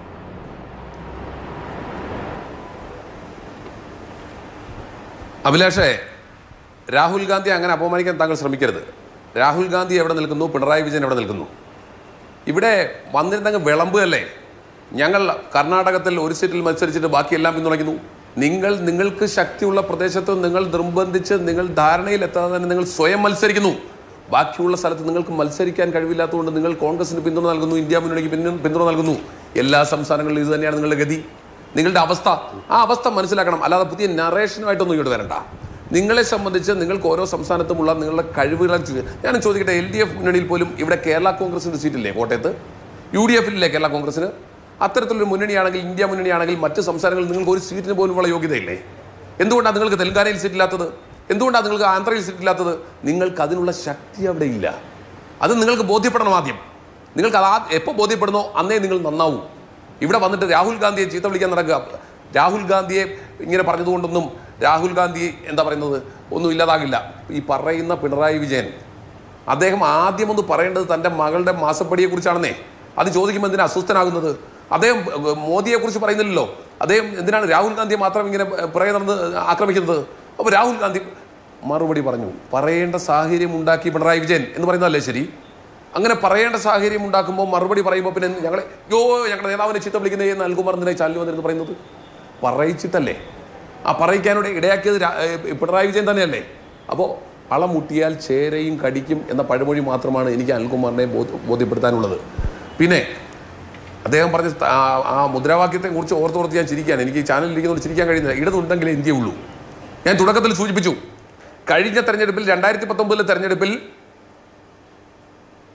അഭിലാഷേ രാഹുൽ ഗാന്ധി അങ്ങനെ അപമാനിക്കാൻ താങ്കൾ ശ്രമിക്കരുത് രാഹുൽ ഗാന്ധി എവിടെ നിൽക്കുന്നു പിണറായി വിജയൻ എവിടെ നിൽക്കുന്നു ഇവിടെ വന്നിരുന്നങ്ങ് വിളമ്പുകയല്ലേ ഞങ്ങൾ കർണാടകത്തിൽ ഒരു സീറ്റിൽ മത്സരിച്ചിട്ട് ബാക്കിയെല്ലാം പിന്തുണയ്ക്കുന്നു നിങ്ങൾ നിങ്ങൾക്ക് ശക്തിയുള്ള പ്രദേശത്ത് നിങ്ങൾ നിർബന്ധിച്ച് നിങ്ങൾ ധാരണയിൽ എത്താതെ തന്നെ നിങ്ങൾ സ്വയം മത്സരിക്കുന്നു ബാക്കിയുള്ള സ്ഥലത്ത് നിങ്ങൾക്ക് മത്സരിക്കാൻ കഴിവില്ലാത്തതുകൊണ്ട് നിങ്ങൾ കോൺഗ്രസിന് പിന്തുണ നൽകുന്നു ഇന്ത്യ മുന്നണിക്ക് പിന്തുണ പിന്തുണ നൽകുന്നു എല്ലാ സംസ്ഥാനങ്ങളിലും ഇത് തന്നെയാണ് നിങ്ങളുടെ ഗതി നിങ്ങളുടെ അവസ്ഥ ആ അവസ്ഥ മനസ്സിലാക്കണം അല്ലാതെ പുതിയ നറേഷനുമായിട്ടൊന്നും ഇങ്ങോട്ട് വരണ്ട നിങ്ങളെ സംബന്ധിച്ച് നിങ്ങൾക്ക് ഓരോ സംസ്ഥാനത്തുമുള്ള നിങ്ങളുടെ കഴിവുകളെ ചു- ഞാൻ ചോദിക്കട്ടെ എൽ ഡി എഫ് മുന്നണിയിൽ പോലും ഇവിടെ കേരള കോൺഗ്രസിന്റെ സീറ്റില്ലേ കോട്ടയത്ത് യു ഡി എഫിലില്ലേ കേരള കോൺഗ്രസിന് അത്തരത്തിലൊരു മുന്നണിയാണെങ്കിൽ ഇന്ത്യ മുന്നണിയാണെങ്കിൽ മറ്റ് സംസ്ഥാനങ്ങളിൽ നിങ്ങൾക്ക് ഒരു സീറ്റിന് പോലുമുള്ള യോഗ്യതയില്ലേ എന്തുകൊണ്ടാണ് നിങ്ങൾക്ക് തെലങ്കാനയിൽ സീറ്റില്ലാത്തത് എന്തുകൊണ്ടാണ് നിങ്ങൾക്ക് ആന്ധ്രയിൽ സീറ്റില്ലാത്തത് നിങ്ങൾക്ക് അതിനുള്ള ശക്തി അവിടെ ഇല്ല അത് നിങ്ങൾക്ക് ബോധ്യപ്പെടണം ആദ്യം നിങ്ങൾക്ക് അത് ആ- എപ്പോൾ ബോധ്യപ്പെടുന്നോ അന്നേ നിങ്ങൾ നന്നാവൂ ഇവിടെ വന്നിട്ട് രാഹുൽ ഗാന്ധിയെ ചീത്ത വിളിക്കാൻ നടക്കുക രാഹുൽ ഗാന്ധിയെ ഇങ്ങനെ പറഞ്ഞതുകൊണ്ടൊന്നും രാഹുൽ ഗാന്ധി എന്താ പറയുന്നത് ഒന്നും ഇല്ലാതാകില്ല ഈ പറയുന്ന പിണറായി വിജയൻ അദ്ദേഹം ആദ്യം ഒന്ന് പറയേണ്ടത് തൻ്റെ മകളുടെ മാസപ്പടിയെക്കുറിച്ചാണെന്നേ അത് ചോദിക്കുമ്പോൾ എന്തിനാ അസ്വസ്ഥനാകുന്നത് അദ്ദേഹം ഏർ, മോദിയെക്കുറിച്ച് പറയുന്നില്ലല്ലോ അദ്ദേഹം എന്തിനാണ് രാഹുൽ ഗാന്ധിയെ മാത്രം ഇങ്ങനെ ഏർ, പുറകെ നടന്ന് ആക്രമിക്കുന്നത് അപ്പോൾ രാഹുൽ ഗാന്ധി മറുപടി പറഞ്ഞു പറയേണ്ട സാഹചര്യം ഉണ്ടാക്കി പിണറായി വിജയൻ എന്ന് പറയുന്നതല്ലേ ശരി അങ്ങനെ പറയേണ്ട സാഹചര്യം ഉണ്ടാക്കുമ്പോൾ മറുപടി പറയുമ്പോൾ പിന്നെ ഞങ്ങളെ യോ ഞങ്ങളുടെ നേതാവിനെ ചീത്ത വിളിക്കുന്നത് എന്ന് അൽകുമാർ എന്തിനായി ചാനൽ വന്നിരുന്ന് പറയുന്നത് പറയിച്ചിട്ടല്ലേ ആ പറയിക്കാനോട് ഇടയാക്കിയത് രാ- ഏ, പിണറായി വിജയൻ തന്നെയല്ലേ അപ്പോൾ അളമുട്ടിയാൽ ചേരയും കടിക്കും എന്ന പഴമൊഴി മാത്രമാണ് എനിക്ക് അനിൽകുമാറിനെ ബോധ- ബോധ്യപ്പെടുത്താനുള്ളത് പിന്നെ അദ്ദേഹം പറഞ്ഞ ത- ആ- ആ മുദ്രാവാക്യത്തെ കുറിച്ച് ഓർത്തോർത്ത് ഞാൻ ചിരിക്കാൻ എനിക്ക് ഈ ചാനലിൽ ഇരിക്കുന്നതുകൊണ്ട് ചിരിക്കാൻ കഴിയുന്നില്ല ഇടതുണ്ടെങ്കിലേ ഇന്ത്യ ഉള്ളൂ ഞാൻ തുടക്കത്തിൽ സൂചിപ്പിച്ചു കഴിഞ്ഞ തെരഞ്ഞെടുപ്പിൽ രണ്ടായിരത്തി പത്തൊമ്പതിലെ തെരഞ്ഞെടുപ്പിൽ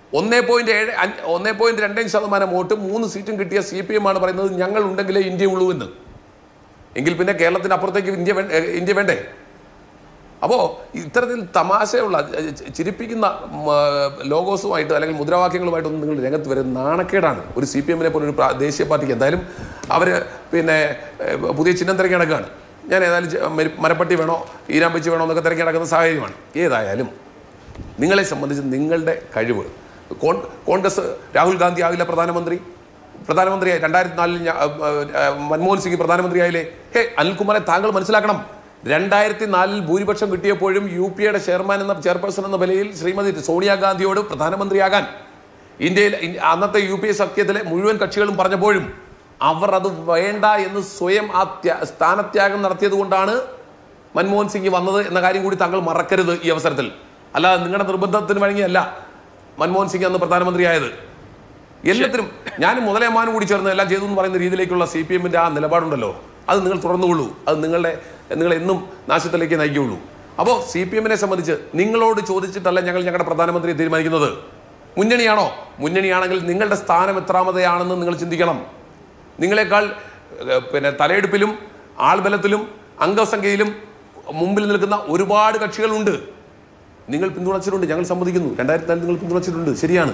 ഒന്നേ പോയിന്റ് ഏഴ് അഞ്ച് ഒന്നേ പോയിന്റ് രണ്ടഞ്ച് ശതമാനം വോട്ട് മൂന്ന് സീറ്റും കിട്ടിയ സി പി എം ആണ് പറയുന്നത് ഞങ്ങൾ ഉണ്ടെങ്കിലേ ഇന്ത്യ ഉള്ളൂ എന്ന് എങ്കിൽ പിന്നെ കേരളത്തിന് അപ്പുറത്തേക്ക് ഇന്ത്യ വേ- ഏ, ഇന്ത്യ വേണ്ടേ അപ്പോൾ ഇത്തരത്തിൽ തമാശയുള്ള ഏ, ചി- ചിരിപ്പിക്കുന്ന ഉം, ആ, ലോഗോസുമായിട്ട് അല്ലെങ്കിൽ മുദ്രാവാക്യങ്ങളുമായിട്ടൊന്നും നിങ്ങൾ രംഗത്ത് വരുന്ന നാണക്കേടാണ് ഒരു സി പി എമ്മിനെ പോലെ ഒരു പ്രാ- ദേശീയ പാർട്ടിക്ക് എന്തായാലും അവർ പിന്നെ ഏ, പുതിയ ചിഹ്നം തിരക്കി നടക്കുകയാണ് ഞാൻ ഏതായാലും ചെ- മെരി- മരപ്പട്ടി വേണോ ഈരാൻ വെച്ച് വേണോ എന്നൊക്കെ തിരക്കി നടക്കുന്ന സാഹചര്യമാണ് ഏതായാലും നിങ്ങളെ സംബന്ധിച്ച് നിങ്ങളുടെ കഴിവ് കോൺ കോൺഗ്രസ് രാഹുൽ ഗാന്ധി ആകില്ല പ്രധാനമന്ത്രി പ്രധാനമന്ത്രി രണ്ടായിരത്തി നാലിൽ ഞാ- ആ, ആ, മൻമോഹൻ സിംഗ് പ്രധാനമന്ത്രിയായില്ലേ ഹേ അനിൽകുമാറെ താങ്കൾ മനസ്സിലാക്കണം രണ്ടായിരത്തി നാലിൽ ഭൂരിപക്ഷം കിട്ടിയപ്പോഴും യു പി എയുടെ ചെയർമാൻ എന്ന ചെയർപേഴ്സൺ എന്ന നിലയിൽ ശ്രീമതി സോണിയാഗാന്ധിയോട് പ്രധാനമന്ത്രിയാകാൻ ഇന്ത്യയിൽ ഇൻ- അന്നത്തെ യു പി എ സഖ്യത്തിലെ മുഴുവൻ കക്ഷികളും പറഞ്ഞപ്പോഴും അവർ അത് വേണ്ട എന്ന് സ്വയം ആ ത്യാ- സ്ഥാനത്യാഗം നടത്തിയത് കൊണ്ടാണ് മൻമോഹൻ സിംഗ് വന്നത് എന്ന കാര്യം കൂടി താങ്കൾ മറക്കരുത് ഈ അവസരത്തിൽ അല്ലാതെ നിങ്ങളുടെ നിർബന്ധത്തിന് വഴങ്ങിയല്ല മൻമോഹൻ സിംഗ് അന്ന് പ്രധാനമന്ത്രിയായത് എല്ലാത്തിനും ഞാനും മുതലേമാനും കൂടി ചേർന്ന് എല്ലാം ചെയ്തു എന്ന് പറയുന്ന രീതിയിലേക്കുള്ള സി പി എമ്മിന്റെ ആ നിലപാടുണ്ടല്ലോ അത് നിങ്ങൾ തുറന്നുകൊള്ളൂ അത് നിങ്ങളുടെ നിങ്ങൾ എന്നും നാശത്തിലേക്ക് നയിക്കുകയുള്ളൂ അപ്പോൾ സി പി എമ്മിനെ സംബന്ധിച്ച് നിങ്ങളോട് ചോദിച്ചിട്ടല്ല ഞങ്ങൾ ഞങ്ങളുടെ പ്രധാനമന്ത്രിയെ തീരുമാനിക്കുന്നത് മുന്നണിയാണോ മുന്നണിയാണെങ്കിൽ നിങ്ങളുടെ സ്ഥാനം എത്രാമതെയാണെന്ന് നിങ്ങൾ ചിന്തിക്കണം നിങ്ങളെക്കാൾ ഏഹ്, പിന്നെ തലയെടുപ്പിലും ആൾബലത്തിലും അംഗസംഖ്യയിലും മുമ്പിൽ നിൽക്കുന്ന ഒരുപാട് കക്ഷികളുണ്ട് നിങ്ങൾ പിന്തുണച്ചിട്ടുണ്ട് ഞങ്ങൾ സമ്മതിക്കുന്നു രണ്ടായിരത്തി നാലിൽ നിങ്ങൾ പിന്തുണച്ചിട്ടുണ്ട് ശരിയാണ്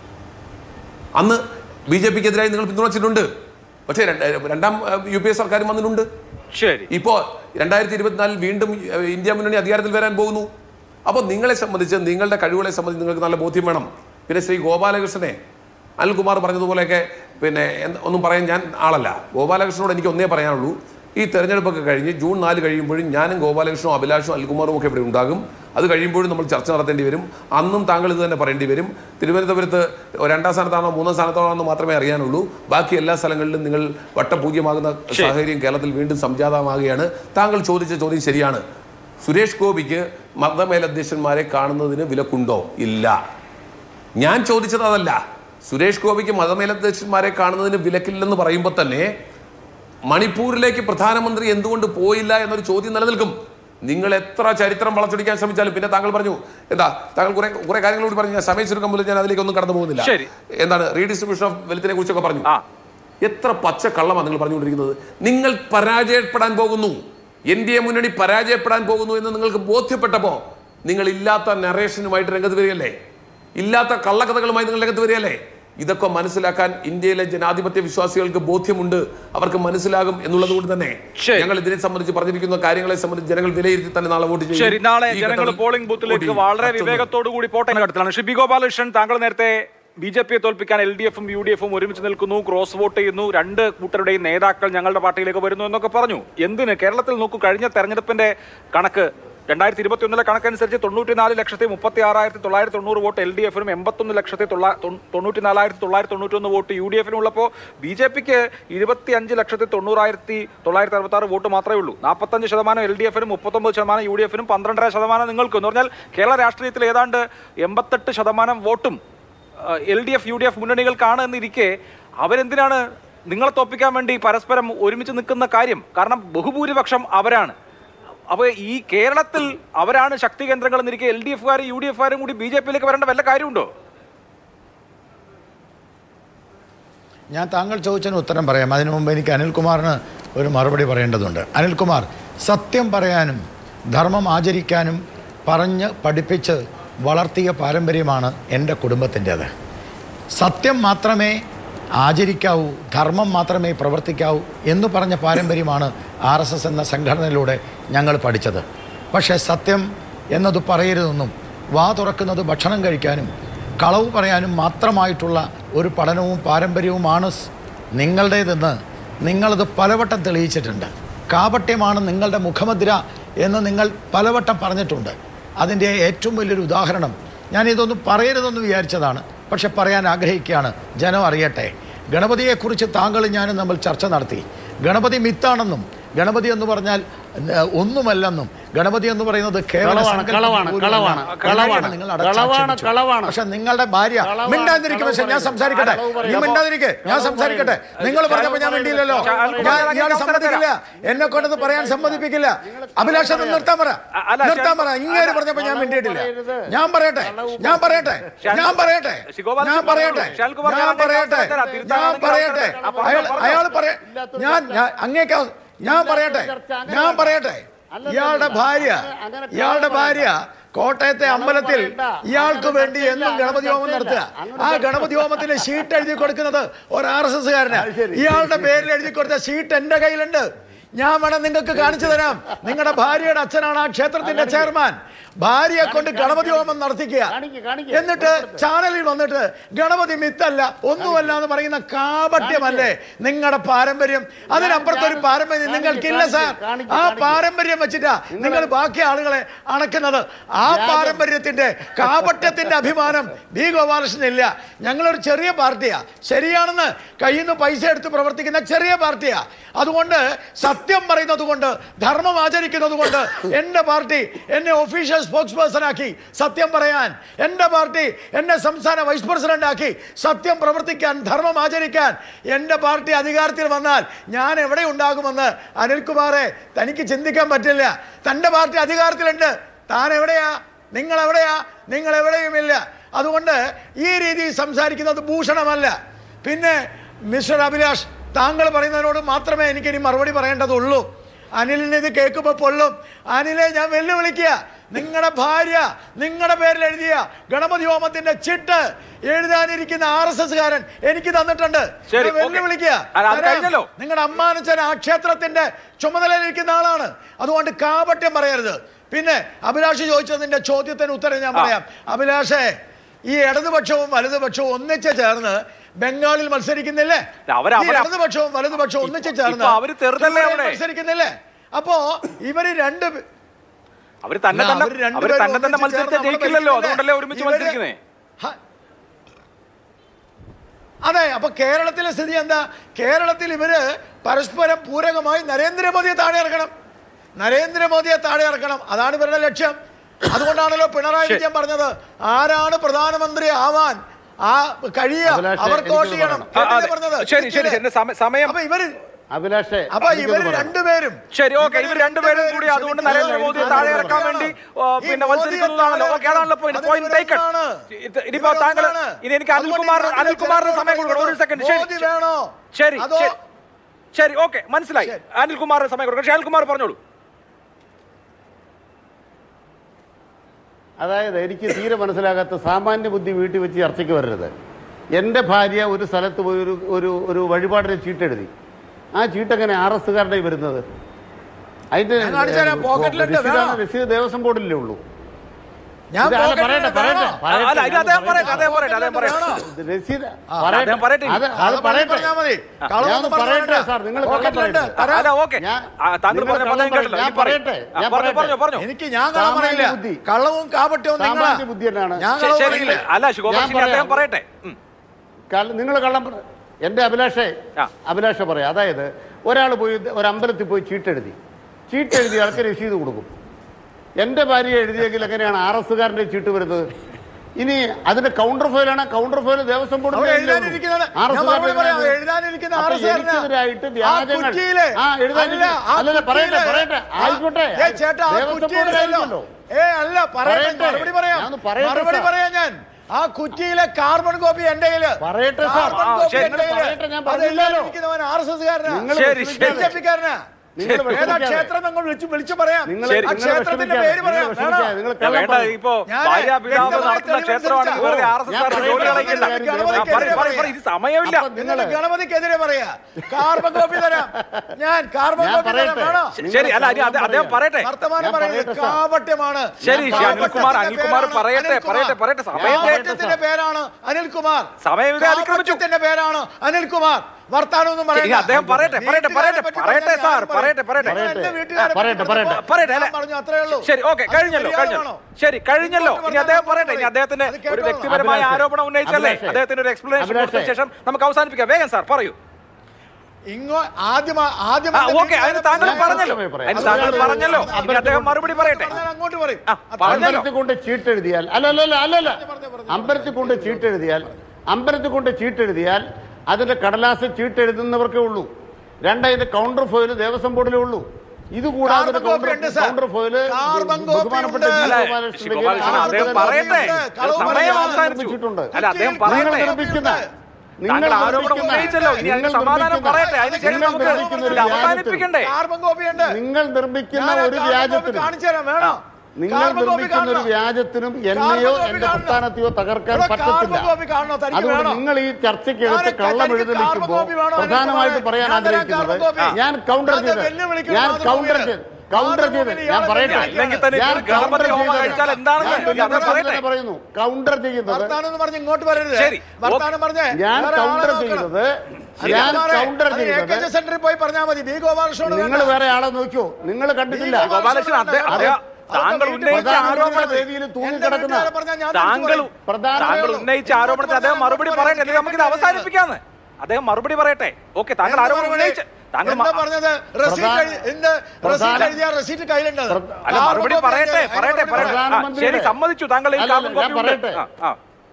അന്ന് ബി ജെ പിക്ക് എതിരായി നിങ്ങൾ പിന്തുണച്ചിട്ടുണ്ട് പക്ഷേ രണ്ട്- രണ്ടാം യു പി എ സർക്കാരും വന്നിട്ടുണ്ട്
ശരി
ഇപ്പോ രണ്ടായിരത്തി ഇരുപത്തിനാലിൽ വീണ്ടും ഏഹ്, ഇന്ത്യ മുന്നണി അധികാരത്തിൽ വരാൻ പോകുന്നു അപ്പോൾ നിങ്ങളെ സംബന്ധിച്ച് നിങ്ങളുടെ കഴിവുകളെ സംബന്ധിച്ച് നിങ്ങൾക്ക് നല്ല ബോധ്യം വേണം പിന്നെ ശ്രീ ഗോപാലകൃഷ്ണനെ അനിൽകുമാർ പറഞ്ഞതുപോലെയൊക്കെ പിന്നെ എന്ത് ഒന്നും പറയാൻ ഞാൻ ആളല്ല ഗോപാലകൃഷ്ണനോട് എനിക്ക് ഒന്നേ പറയാനുള്ളൂ ഈ തെരഞ്ഞെടുപ്പൊക്കെ കഴിഞ്ഞ് ജൂൺ നാല് കഴിയുമ്പോഴും ഞാനും ഗോപാലകൃഷ്ണനും അഭിലാഷും അനിൽകുമാറും ഒക്കെ ഇവിടെ ഉണ്ടാകും അത് കഴിയുമ്പോഴും നമ്മൾ ചർച്ച നടത്തേണ്ടി വരും അന്നും താങ്കൾ ഇത് തന്നെ പറയേണ്ടി വരും തിരുവനന്തപുരത്ത് രണ്ടാം സ്ഥാനത്താണോ മൂന്നാം സ്ഥാനത്താണോ എന്ന് മാത്രമേ അറിയാനുള്ളൂ ബാക്കി എല്ലാ സ്ഥലങ്ങളിലും നിങ്ങൾ വട്ടപൂജ്യമാകുന്ന സാഹചര്യം കേരളത്തിൽ വീണ്ടും സംജാതമാകുകയാണ് താങ്കൾ ചോദിച്ച ചോദ്യം ശരിയാണ് സുരേഷ് ഗോപിക്ക് മതമേലധ്യക്ഷന്മാരെ കാണുന്നതിന് വിലക്കുണ്ടോ ഇല്ല ഞാൻ ചോദിച്ചത് അതല്ല സുരേഷ് ഗോപിക്ക് മതമേലധ്യക്ഷന്മാരെ കാണുന്നതിന് വിലക്കില്ലെന്ന് പറയുമ്പോൾ തന്നെ മണിപ്പൂരിലേക്ക് പ്രധാനമന്ത്രി എന്തുകൊണ്ട് പോയില്ല എന്നൊരു ചോദ്യം നിലനിൽക്കും നിങ്ങൾ എത്ര ചരിത്രം വളച്ചൊടിക്കാൻ ശ്രമിച്ചാലും പിന്നെ താങ്കൾ പറഞ്ഞു എന്താ താങ്കൾ കുറെ കുറെ കാര്യങ്ങളോട് പറഞ്ഞു ഞാൻ സമയം ചുരുക്കം പോലും ഞാൻ അതിലേക്കൊന്നും കടന്നു പോകുന്നില്ല
ശരി.
എന്താണ് റീഡിസ്ട്രിബ്യൂഷൻ ഓഫ് വെൽത്തിനെ കുറിച്ചൊക്കെ പറഞ്ഞു
ആ
എത്ര പച്ച കള്ളമാണ് നിങ്ങൾ പറഞ്ഞുകൊണ്ടിരിക്കുന്നത് നിങ്ങൾ പരാജയപ്പെടാൻ പോകുന്നു എൻ ഡി എ മുന്നണി പരാജയപ്പെടാൻ പോകുന്നു എന്ന് നിങ്ങൾക്ക് ബോധ്യപ്പെട്ടപ്പോൾ നിങ്ങൾ ഇല്ലാത്ത നറേഷനുമായിട്ട് രംഗത്ത് വരികയല്ലേ ഇല്ലാത്ത കള്ളക്കഥകളുമായി നിങ്ങൾ രംഗത്ത് വരികയല്ലേ ഇതൊക്കെ മനസ്സിലാക്കാൻ ഇന്ത്യയിലെ ജനാധിപത്യ വിശ്വാസികൾക്ക് ബോധ്യമുണ്ട് അവർക്ക് മനസ്സിലാകും എന്നുള്ളത് കൊണ്ട് തന്നെ
ശരി.
ഞങ്ങൾ ഇതിനെ സംബന്ധിച്ച് പറഞ്ഞിരിക്കുന്ന കാര്യങ്ങളെ സംബന്ധിച്ച് ജനങ്ങൾ വിലയിരുത്തി തന്നെ നാളെ വോട്ട് ചെയ്യും
ശരി നാളെ
ഈ
ജനങ്ങൾ
ഘട്ടത്തിൽ
പോളിംഗ്
വോട്ട്
ബൂത്തിലേക്ക്
ചെയ്യും.
വളരെ
മറ്റൊന്ന്
വിവേകത്തോടു കൂടി പോട്ടെ എന്ന ഘട്ടത്തിലാണ് ഷിബി ഗോപാലകൃഷ്ണൻ താങ്കൾ നേരത്തെ ബി ജെ പിയെ തോൽപ്പിക്കാൻ എൽ ഡി എഫും യു ഡി എഫും ഒരുമിച്ച് നിൽക്കുന്നു ക്രോസ് വോട്ട് ചെയ്യുന്നു രണ്ട് കൂട്ടരുടെയും നേതാക്കൾ ഞങ്ങളുടെ പാർട്ടിയിലേക്ക് വരുന്നു എന്നൊക്കെ പറഞ്ഞു എന്തിന് കേരളത്തിൽ നോക്കൂ കഴിഞ്ഞ തെരഞ്ഞെടുപ്പിന്റെ കണക്ക് രണ്ടായിരത്തി ഇരുപത്തി ഒന്നിലെ കണക്കനുസരിച്ച് തൊണ്ണൂറ്റിനാല് ലക്ഷത്തി മുപ്പത്തി ആറായിരത്തി തൊള്ളായിരത്തി തൊണ്ണൂറ് വോട്ട് എൽ ഡി എഫിനും എൺപത്തൊന്ന് ലക്ഷത്തി തൊണ്ണൂറ്റി നാലായിരത്തി തൊള്ളായിരത്തി തൊണ്ണൂറ്റി ഒന്ന് വോട്ട് യു ഡി എഫിനും ഉള്ളപ്പോൾ ബി ജെ പിക്ക് ഇരുപത്തി അഞ്ച് ലക്ഷത്തി തൊണ്ണൂറായിരത്തി തൊള്ളായിരത്തി അറുപത്തി ആറ് വോട്ട് മാത്രമേ ഉള്ളൂ നാൽപ്പത്തഞ്ച് ശതമാനം എൽ ഡി എഫിനും മുപ്പത്തൊമ്പത് ശതമാനം യു ഡി എഫിനും പന്ത്രണ്ടര ശതമാനം നിങ്ങൾക്ക് എന്ന് പറഞ്ഞാൽ കേരള രാഷ്ട്രീയത്തിൽ ഏതാണ്ട് എൺപത്തെട്ട് ശതമാനം വോട്ടും L D F U D F മുന്നണികൾക്കാണ് എന്നിരിക്കെ അവരെന്തിനാണ് നിങ്ങളെ തോപ്പിക്കാൻ വേണ്ടി പരസ്പരം ഒരുമിച്ച് നിൽക്കുന്ന കാര്യം കാരണം ബഹുഭൂരിപക്ഷം അവരാണ് അപ്പോൾ ഈ കേരളത്തിൽ അവരാണ് ശക്തി കേന്ദ്രങ്ങൾ എന്നിരിക്കെ എൽ ഡി എഫുകാരും യു ഡി എഫുകാരും കൂടി ബി ജെ പിയിലേക്ക് വരേണ്ട വല്ല കാര്യമുണ്ടോ
ഞാൻ താങ്കൾ ചോദിച്ചതിന് ഉത്തരം പറയാം അതിനു മുമ്പ് എനിക്ക് അനിൽകുമാറിന് ഒരു മറുപടി പറയേണ്ടതുണ്ട് അനിൽകുമാർ സത്യം പറയാനും ധർമ്മം ആചരിക്കാനും പറഞ്ഞ് പഠിപ്പിച്ച് വളർത്തിയ പാരമ്പര്യമാണ് എൻ്റെ കുടുംബത്തിൻ്റേത് സത്യം മാത്രമേ ആചരിക്കാവൂ ധർമ്മം മാത്രമേ പ്രവർത്തിക്കാവൂ എന്ന് പറഞ്ഞ പാരമ്പര്യമാണ് ആർ എസ് എസ് എന്ന സംഘടനയിലൂടെ ഞങ്ങൾ പഠിച്ചത് പക്ഷേ സത്യം എന്നത് പറയരുതെന്നും വാ തുറക്കുന്നത് ഭക്ഷണം കഴിക്കാനും കളവ് പറയാനും മാത്രമായിട്ടുള്ള ഒരു പഠനവും പാരമ്പര്യവുമാണ് സ് നിങ്ങളുടേതെന്ന് നിങ്ങളത് പലവട്ടം തെളിയിച്ചിട്ടുണ്ട് കാപട്യമാണ് നിങ്ങളുടെ മുഖമുദ്ര എന്ന് നിങ്ങൾ പലവട്ടം പറഞ്ഞിട്ടുണ്ട് അതിൻ്റെ ഏറ്റവും വലിയൊരു ഉദാഹരണം ഞാൻ ഇതൊന്നും പറയരുതെന്ന് വിചാരിച്ചതാണ് പക്ഷെ പറയാൻ ആഗ്രഹിക്കുകയാണ് ജനം അറിയട്ടെ ഗണപതിയെക്കുറിച്ച് താങ്കളും ഞാനും നമ്മൾ ചർച്ച നടത്തി ഗണപതി മിത്താണെന്നും ഗണപതി എന്ന് പറഞ്ഞാൽ ഏഹ്, ഒന്നുമല്ലെന്നും ഗണപതി എന്ന് പറയുന്നത് കേവല
കളവാണ്,
സങ്കല്പം
കളവാണ്,
പോലുമല്ല.
കളവാണ്,
കളവാണ്. നിങ്ങൾ
കളവാണ്,
അടച്ചാക്ഷേപിച്ചു.
കളവാണ്.
പക്ഷെ നിങ്ങളുടെ ഭാര്യ
കളവാണ്,
മിണ്ടാതിരിക്കും പക്ഷെ ഞാൻ
കളവ്
സംസാരിക്കട്ടെ
കളവ്
നീ
പറയുന്നു.
മിണ്ടാതിരിക്കെ ഞാൻ
കളവ്
സംസാരിക്കട്ടെ
പറയുന്നു.
നിങ്ങൾ പറഞ്ഞപ്പോൾ ഞാൻ മിണ്ടിയില്ലല്ലോ
കളവ്
ഞാൻ
പറയുന്നു.
ഇയാൾ സമ്മതിക്കില്ല എന്നെ കൊണ്ടത് പറയാൻ സമ്മതിപ്പിക്കില്ല അഭിലാഷ ഒന്ന് നിർത്താൻ പറ
അല്ല,
നിർത്താൻ പറ ഇങ്ങനെ പറഞ്ഞപ്പോ ഞാൻ മിണ്ടിയിട്ടില്ല ഞാൻ പറയട്ടെ ഞാൻ പറയട്ടെ ഞാൻ പറയട്ടെ
ശിവകുമാർ
ഞാൻ പറയട്ടെ
ശാൽകുമാർ
ഞാൻ
ഞാൻ
പറയട്ടെ
അവസരം തരാം.
ഞാൻ പറയട്ടെ
അപ്പൊ
അയാൾ
പറഞ്ഞോ.
അയാൾ പറയാ ഞാൻ ഞാൻ അങ്ങേക്ക് ഞാൻ പറയട്ടെ ഞാൻ പറയട്ടെ ഇയാളുടെ ഭാര്യ ഇയാളുടെ ഭാര്യ കോട്ടയത്തെ അമ്പലത്തിൽ ഇയാൾക്ക് വേണ്ടി എന്നും ഗണപതി ഹോമം നടത്തുക ആ ഗണപതി ഹോമത്തിന് ഷീറ്റ് എഴുതി കൊടുക്കുന്നത് ഒരു ആർ എസ് എസ്സുകാരന് ഇയാളുടെ പേരിൽ എഴുതി കൊടുത്ത ഷീറ്റ് എന്റെ കയ്യിലുണ്ട് ഞാൻ വേണം നിങ്ങൾക്ക് കാണിച്ചു തരാം നിങ്ങളുടെ ഭാര്യയുടെ അച്ഛനാണ് ആ ക്ഷേത്രത്തിന്റെ ചെയർമാൻ ഭാര്യയെ കൊണ്ട് ഗണപതി ഹോമം നടത്തിക്കുക
കാണിക്ക്, കാണിക്ക്.
എന്നിട്ട് ചാനലിൽ വന്നിട്ട് ഗണപതി മിത്തല്ല ഒന്നുമല്ല എന്ന് പറയുന്ന കാപട്യമല്ലേ നിങ്ങളുടെ പാരമ്പര്യം അതിനപ്പുറത്ത് ഒരു പാരമ്പര്യം നിങ്ങൾക്കില്ല സാർ
കാണിക്ക്,
ആ
കാണിക്ക്.
പാരമ്പര്യം വെച്ചിട്ടാ നിങ്ങൾ ബാക്കി ആളുകളെ അണക്കുന്നത് ആ പാരമ്പര്യത്തിന്റെ കാപട്യത്തിന്റെ അഭിമാനം ബി ഗോപാലകൃഷ്ണൻ ഇല്ല ഞങ്ങളൊരു ചെറിയ പാർട്ടിയാ ശരിയാണെന്ന് കയ്യിൽ നിന്ന് പൈസ എടുത്ത് പ്രവർത്തിക്കുന്ന ചെറിയ പാർട്ടിയാ അതുകൊണ്ട് സത്യം പറയുന്നത് കൊണ്ട് ധർമ്മം ആചരിക്കുന്നത് കൊണ്ട് എൻ്റെ പാർട്ടി എന്നെ ഒഫീഷ്യൽ സ്പോക്സ് പേഴ്സൺ ആക്കി സത്യം പറയാൻ എൻ്റെ പാർട്ടി എന്നെ സംസ്ഥാന വൈസ് പ്രസിഡന്റ് ആക്കി സത്യം പ്രവർത്തിക്കാൻ ധർമ്മം ആചരിക്കാൻ എൻ്റെ പാർട്ടി അധികാരത്തിൽ വന്നാൽ ഞാൻ എവിടെ ഉണ്ടാകുമെന്ന് അനിൽകുമാറെ തനിക്ക് ചിന്തിക്കാൻ പറ്റില്ല തൻ്റെ പാർട്ടി അധികാരത്തിലുണ്ട് താൻ എവിടെയാ നിങ്ങൾ എവിടെയാ നിങ്ങൾ എവിടെയുമില്ല അതുകൊണ്ട് ഈ രീതിയിൽ സംസാരിക്കുന്നത് ഭൂഷണമല്ല പിന്നെ മിസ്റ്റർ അഭിലാഷ് താങ്കൾ പറയുന്നതിനോട് മാത്രമേ എനിക്ക് ഇനി മറുപടി പറയേണ്ടതുള്ളൂ അനിലിന് ഇത് കേൾക്കുമ്പോൾ പൊള്ളും അനിലെ ഞാൻ വെല്ലുവിളിക്കുക നിങ്ങളുടെ ഭാര്യ നിങ്ങളുടെ പേരിൽ എഴുതിയ ഗണപതി ഹോമത്തിന്റെ ചിട്ട് എഴുതാനിരിക്കുന്ന ആർ എസ് എസ് കാരൻ എനിക്ക് തന്നിട്ടുണ്ട്
ശരി,
ഞാൻ വെല്ലുവിളിക്കുക
അല്ല, അത്
തരാം.
കഴിഞ്ഞല്ലോ.
നിങ്ങളുടെ അമ്മാനച്ചൻ ആ ക്ഷേത്രത്തിന്റെ ചുമതലയിലിരിക്കുന്ന ആളാണ് അതുകൊണ്ട് കാപട്യം പറയരുത് പിന്നെ അഭിലാഷ് ചോദിച്ചതിന്റെ ചോദ്യത്തിന് ഉത്തരം ഞാൻ പറയാം അഭിലാഷേ ഈ ഇടതുപക്ഷവും വലതുപക്ഷവും ഒന്നിച്ച് ചേർന്ന് ബംഗാളിൽ മത്സരിക്കുന്നില്ലേ
അവര്
ഈ
അവര്
ഇടതുപക്ഷവും വലതുപക്ഷവും ഒന്നിച്ച് ചേർന്ന്
ഇപ്പൊ അവര് തെറുതല്ലേ
ത്രിപുരയിൽ
അവിടെ?
മത്സരിക്കുന്നില്ലേ അപ്പോ ഇവര് രണ്ട് പേ-
അവര് തന്നെ
അല്ല,
തന്നെ
അവര് രണ്ടുപേരും
അവര് തന്നെ തന്നെ
ഒന്നിച്ച്
മത്സരിച്ച
ചേർന്ന് നമ്മളെ
ജയിക്കില്ലല്ലോ
ഭരിക്കുന്നില്ലേ?
അതുകൊണ്ടല്ലേ ഒരുമിച്ച്
ഇവര്-
മത്സരിക്കുന്നേ
ഹ. അതെ അപ്പൊ കേരളത്തിലെ സ്ഥിതി എന്താ കേരളത്തിൽ ഇവര് പരസ്പരം പൂരകമായി നരേന്ദ്രമോദിയെ താഴെ ഇറക്കണം നരേന്ദ്രമോദിയെ താഴെ ഇറക്കണം അതാണ് ഇവരുടെ ലക്ഷ്യം അതുകൊണ്ടാണല്ലോ പിണറായി
ശരി.
വിജയൻ പറഞ്ഞത് ആരാണ് പ്രധാനമന്ത്രി ആവാൻ ആ കഴിയ
അഭിലാഷേ,
അവർക്ക് വോട്ട്
എനിക്കൊന്ന്
ചെയ്യണം
ആ,
എന്നല്ലേ
അതെ.
പറഞ്ഞത്
ശരി ശരി ശരി സമ- സമയം
അപ്പൊ ഇവര്
അഭിലാഷേ
അപ്പൊ
എനിക്കൊന്ന്
ഇവര്
പറയാം.
രണ്ടുപേരും
ശരി ഓക്കെ ഇവർ രണ്ടുപേരും കൂടി അതുകൊണ്ട് നരേന്ദ്രമോദിയെ താഴെ ഇറക്കാൻ വേണ്ടി ഓ, പിന്നെ മത്സരിക്കുന്നതാണല്ലോ ഓക്കെ അതാണല്ലോ പോയിന്റ് പോയിന്റ് ടേക്കൺ ഇനിയിപ്പോ താങ്കൾ ഇനി എനിക്ക് അനിൽകുമാർ അനിൽകുമാറിന് സമയം കൊടുക്കണം ഒരു സെക്കൻഡ് ശരി
മോദി വേണോ
ശരി
അതോ
ശരി ശരി ഓക്കെ മനസ്സിലായി
ശരി.
അനിൽകുമാറിന് സമയം കൊടുക്കണം പക്ഷേ അനിൽകുമാർ പറഞ്ഞോളൂ
അതായത് എനിക്ക് തീരെ മനസ്സിലാകാത്ത സാമാന്യ ബുദ്ധി വീട്ടിൽ വെച്ച് ചർച്ചയ്ക്ക് വരരുത് എൻ്റെ ഭാര്യ ഒരു സ്ഥലത്ത് പോയി ഒരു ഒരു ഒരു വഴിപാടിന് ചീട്ടെഴുതി ആ ചീട്ടെങ്ങനെ ആർ എസ്സുകാരുടെ വരുന്നത് അതിന്റെ
ഞാൻ കാണിച്ചു തരാം, പോക്കറ്റിലുണ്ട്,
രസീതാണ്
വേണോ?
രസീത് ദേവസ്വം ബോർഡിലേ ഉള്ളൂ
ഞാൻ
ഇത് അല്ല,
പോക്കറ്റിൽ
പറയട്ടെ,
വേണോ?
പറയട്ടെ.
അല്ല ഇത് അദ്ദേഹം പറയട്ടെ അദ്ദേഹം പറയട്ടെ അദ്ദേഹം പറയട്ടെ
വേണോ?
ഇത് രസീത്
അദ്ദേഹം പറയട്ടെ.
അത്
അത്
അത് പറയട്ടെ
പറഞ്ഞാ മതി. കള്ളമൊന്നും
ഞാൻ
പറഞ്ഞാ
പറയട്ടെ
വേണ്ട.
സാർ നിങ്ങൾ
പോക്കറ്റിലുണ്ട്.
കള്ളം
തരാം.
അല്ല ഓക്കെ
ഞാൻ-
താങ്കൾ
നിങ്ങൾ
പറഞ്ഞ പദം
കള്ളം
കേട്ടല്ലോ
ഞാൻ
ഇനി പറയൂ.
പറയട്ടെ,
ആ,
ഞാൻ
പറഞ്ഞോ
പറയട്ടെ.
പറഞ്ഞോ പറഞ്ഞോ
എനിക്ക് ഞാൻ കള്ളം
സാമാന്യ
പറയില്ല
ബുദ്ധി.
കള്ളവും കാപട്യവും നിങ്ങളാ
സാമാന്യ ബുദ്ധി തന്നെയാണ്
ഞാൻ
ശരി,
കള്ളം
ശരി
പറയില്ല
അല്ല ശുഭോപക്ഷി
ഞാൻ
അദ്ദേഹം
പറയാം.
പറയട്ടെ ഉം.
നിങ്ങൾ കള്ളം പറ- എന്റെ അഭിലാഷേ
ആ.
അഭിലാഷ പറയാം അതായത് ഒരാൾ പോയി ഒരു അമ്പലത്തിൽ പോയി ചീട്ടെഴുതി ചീട്ടെഴുതി ആൾക്ക് രസീത് കൊടുക്കും എന്റെ ഭാര്യ എഴുതിയെങ്കിൽ എങ്ങനെയാണ് ആർ എസ്സുകാരന്റെ ചീട്ട് വരുന്നത് ഇനി അതിന്റെ കൗണ്ടർ ഫയലാണ് കൗണ്ടർ ഫയൽ ദേവസ്വം ബോർഡ്
അവിടെ എഴുതാനിരിക്കുന്നത് ഞാൻ മറുപടി പറയാം എഴുതാനിരിക്കുന്ന ആർ എസ്
എഴുതിക്കെതിരായിട്ട് വ്യാജങ്ങൾ
കുറ്റിയില്
ആ എഴുതാൻ
അല്ല, ആ
അല്ലല്ല പറയട്ടെ
കുറ്റിയില്
പറയട്ടെ ആയിക്കോട്ടെ
ഏ, ചേട്ടാ ആ
ദേവസ്വം
കുറ്റിയിലല്ലോ
ബോർഡിലായിരിക്കുമല്ലോ.
ഏ അല്ല പറയട്ടെ
പറയട്ടെ.
മറുപടി പറയാം
ഞാനൊന്ന് പറയട്ടെ,
മറുപടി
സാർ.
പറയാം ഞാൻ ആ കുറ്റിയിലെ കാർബൺ കോപ്പി എന്റെ കയ്യില്
പറയട്ടെ, സാർ.
കാർബൺ
ആ,
കോപ്പി
ശരി.
എന്റെ കയ്യില്.
പറയട്ടെ, ഞാൻ
അത്
പറഞ്ഞില്ലല്ലോ.
എഴുതാനിരിക്കുന്നവൻ ആർ എസ് എസ്കാരനാ
നിങ്ങൾ
ശരി,
വിഷമിക്കാതെ.
ശരി.
ബിജെപിക്കാരനാ
നിങ്ങൾ
ഏതാ
വിഷമിക്കാതെ.
ക്ഷേത്രം നിങ്ങൾ വിളിച്ചു വിളിച്ചു പറയാം
നിങ്ങൾ
ശരി.
ആ
നിങ്ങൾ
ക്ഷേത്രത്തിന്റെ
വിഷമിക്കാതെ.
പേര് പറയാം
നിങ്ങൾ
വേണോ
വിഷമിക്കാതെ. നിങ്ങൾ
ഞാൻ
കള്ളം
വേണ്ട
പറയും.
ഇപ്പോ
ഞാന്
ഭാര്യ പിതാവ്
വ്യക്തമായി
നടത്തുന്ന ക്ഷേത്രമാണെങ്കിൽ
തെളിവനുസരിച്ചാ.
വെറുതെ ആർ എസ്
ഞാൻ
എസ്
പറയട്ടെ,
ജോലി കളയിക്കില്ല
ഞാൻ
ഗണപതിക്ക്
ആ, പറയ്,
എതിരെ
പറയ്, പറയ്. ഇത് സമയമില്ല
അപ്പോൾ
എന്നിട്ട്
നിങ്ങള്
ഗണപതിക്കെതിരെ പറയാ കാർബൺ കോപ്പി തരാം ഞാൻ കാർബൺ
ഞാൻ
കോപ്പി തരാം
പറയട്ടെ.
വേണോ
നിങ്ങൾ
ശരി അല്ല ഇനി
കള്ളം
അദ്ദേഹം അദ്ദേഹം പറയട്ടെ
വർത്തമാനം
ഞാൻ
പറയുന്നത്
പറയട്ടെ, സാർ.
കാപട്യമാണ്
ശരി,
ഞാൻ
ശരി, അനിൽകുമാർ,
കാപട്യത്തിന്റെ
അനിൽകുമാർ
പേരാണ്
പറയട്ടെ,
അനിൽകുമാർ.
പറയട്ടെ, പറയട്ടെ, സമയം
കാപട്യത്തിന്റെ പേരാണ് അനിൽകുമാർ
സമയം ഇത് അതിക്രമിച്ചു.
കാപട്യത്തിന്റെ പേരാണ് അനിൽകുമാർ വർത്താനൊന്നും
ഇനി അദ്ദേഹം പറയട്ടെ, പറയട്ടെ, പറയട്ടെ, പറയട്ടെ, സാർ, പറയട്ടെ, പറയട്ടെ.
പറയട്ടെ, പറയട്ടെ.
പറയട്ടെ, അല്ലേ?
പറഞ്ഞു അത്രേ ഉള്ളൂ
ശരി ഓക്കെ കഴിഞ്ഞല്ലോ കഴിഞ്ഞല്ലോ ശരി കഴിഞ്ഞല്ലോ ഇനി അദ്ദേഹം പറയട്ടെ ഇനി അദ്ദേഹത്തിന്റെ
അത്
ഒരു
കേട്ടോളാം.
വ്യക്തിപരമായ
അഭിലാഷേ,
ആരോപണം ഉന്നയിച്ചല്ലേ
അഭിലാഷേ,
അദ്ദേഹത്തിന്റെ ഒരു എക്സ്പ്ലനേഷൻ കൊടുത്ത
അഭിലാഷേ.
ശേഷം നമുക്ക് അവസാനിപ്പിക്കാം വേഗം സാർ പറയൂ
ഇങ്ങോ ആദ്യം ആദ്യം
ആ, ഓക്കെ അതിന് താങ്കൾ
ഞാൻ
പറഞ്ഞല്ലോ
കൃത്യമായി പറയാം.
അതിന് താങ്കൾ
അത്
പറഞ്ഞല്ലോ
അത്
ഇനി അദ്ദേഹം മറുപടി പറയട്ടെ
ഞാൻ അങ്ങോട്ട് പറയും
ആ, പറഞ്ഞല്ലോ
അമ്പലത്തിൽ കൊണ്ട് ചീട്ടെഴുതിയാൽ അല്ലല്ല അല്ലല്ല അമ്പലത്തിൽ കൊണ്ട് ചീട്ടെഴുതിയാൽ അമ്പലത്തിൽ കൊണ്ട് ചീട്ടെഴുതിയാൽ അതിന്റെ കടലാസ് ചീട്ടെഴുതുന്നവർക്കേ ഉള്ളൂ രണ്ട് അതിന്റെ കൗണ്ടർ ഫോയിൽ ദേവസ്വം ബോർഡിലേ ഉള്ളൂ ഇത് കൂടാതെ ഒരു
കാർബൺ കോപ്പി ഉണ്ട്, sir.
Counterfoil
carbon copy
ബഹുമാനപ്പെട്ട
ഉണ്ട്.
ജി.
അല്ല,
ഗോപാലകൃഷ്ണൻ
ശ്രീ ഗോപാലകൃഷ്ണൻ അദ്ദേഹം
ആ,
പറയട്ടെ
കളവ്
സമയം
പറയാതെ
അവസാനിച്ചു
നിർമ്മിച്ചിട്ടുണ്ട്.
അല്ല അദ്ദേഹം
നിങ്ങൾ
പറയട്ടെ
നിർമ്മിക്കുന്ന
താങ്കൾ ആരോപണം ഉന്നയിച്ചല്ലോ ഇനി അതിന് സമാധാനം പറയട്ടെ അതിനുശേഷം
നിങ്ങൾ
നമുക്ക്
നിർമ്മിക്കുന്ന ഒരു
ഇത്
വ്യാജത്തിൽ
അവസാനിപ്പിക്കണ്ടേ
കാർബൺ കോപ്പി ഉണ്ട്
നിങ്ങൾ നിർമ്മിക്കുന്ന
ഞാൻ ആ
ഒരു
കാർബൺ കോപ്പി
വ്യാജത്തിനും
കാണിച്ചു തരാം വേണോ
നിങ്ങൾ
കാർബൺ കോപ്പി
നിർമ്മിക്കുന്ന ഒരു
കാണണം.
വ്യാജത്തിനും
കാർബൺ
എന്നെയോ
കോപ്പി
എന്റെ
കാണണം.
പ്രസ്ഥാനത്തെയോ തകർക്കാൻ
ഇവിടെ
പറ്റത്തില്ല
കാർബൺ കോപ്പി കാണണോ? തനിക്ക്
അതുകൊണ്ട്
വേണോ?
നിങ്ങൾ ഈ ചർച്ചയ്ക്കകത്ത്
ഞാൻ
കള്ളം
തനിക്ക്
എഴുതി
കാർബൺ
നിൽക്കുമ്പോൾ
കോപ്പി വേണോ?
പ്രധാനമായിട്ട്
ഞാൻ
പറയാൻ
തരാം
ആഗ്രഹിക്കുന്നത്
കാർബൺ കോപ്പി.
ഞാൻ കൗണ്ടർ
ഞാൻ
ചെയ്ത്
വെല്ലുവിളിക്കുന്നു
ഞാൻ
മാതൃഭൂമിയെ.
കൗണ്ടർ ചെയ്ത് കൗണ്ടർ ചെയ്ത്
മാതൃഭൂമിയെ
ഞാൻ
യാതൊരു
പറയട്ടെ
തെറ്റില്ല.
ഇല്ലെങ്കിൽ തന്നെ
ഞാൻ
ഇപ്പോൾ ഗണപതി ഹോമം
ചെയ്യുന്നത്
കഴിച്ചാൽ എന്താണെന്ന്
ഞാൻ
അദ്ദേഹം
ഞാൻ
പറയട്ടെ.
തന്നെ പറയുന്നു കൗണ്ടർ ചെയ്യുന്നത്
വർത്താനം എന്ന് പറഞ്ഞ് ഇങ്ങോട്ട് വരരുത്
ശരി.
വർത്താനം പറഞ്ഞേ
ഞാൻ
വേറെ ആളെ
കൗണ്ടർ
നോക്കണം.
ചെയ്യുന്നത്
അത്
ഞാൻ
സാറേ,
കൗണ്ടർ
അത്
ചെയ്യുന്നത്
AKG സെന്ററിൽ പോയി പറഞ്ഞാൽ മതി ബി ഗോപാലകൃഷ്ണനോട്
നിങ്ങൾ
വേണ്ട.
വേറെ ആളെ നോക്കിയോ നിങ്ങൾ കണ്ടിട്ടില്ല
ഈ
ഗോപാലകൃഷ്ണൻ അദ്ദേഹം
അത്
അദ്ദേഹം താങ്കൾ
വീട്ടിൽ
ഉന്നയിച്ച
പ്രധാനമന്ത്രിയുടെ
ആരോപണം
വേദിയിൽ
എന്റെ
തൂങ്ങിക്കിടക്കുന്ന
വീട്ടുകാരെ പറഞ്ഞാൽ ഞാൻ തിരിച്ചു
താങ്കൾ
പറയും.
പ്രധാന
താങ്കൾ ഉന്നയിച്ച ആരോപണത്തിന് അദ്ദേഹം മറുപടി പറയട്ടെ എന്നിട്ട് നമുക്കിത് അവസാനിപ്പിക്കാന്ന് അദ്ദേഹം മറുപടി പറയട്ടെ ഓക്കെ താങ്കൾ
എന്താ
ആരോപണം
പറഞ്ഞത്?
ഉന്നയിച്ച് താങ്കൾ
എന്താ
മ-
പറഞ്ഞത് റെസീറ്റ്
പ്രധാന-
എഴുതി- എന്റെ റെസീറ്റ്
പ്രധാന-
എഴുതിയ റെസീറ്റ് കയ്യിലുണ്ട്
അല്ല മറുപടി പറയട്ടെ പറയട്ടെ പറയട്ടെ ആ, ശരി
പ്രധാനമന്ത്രിയുടെ-
സമ്മതിച്ചു താങ്കൾ ഈ
അല്ല,
കാർബൺ
ഞാൻ
കോപ്പി ഉണ്ട്.
പറയട്ടെ.
ആ, ആ.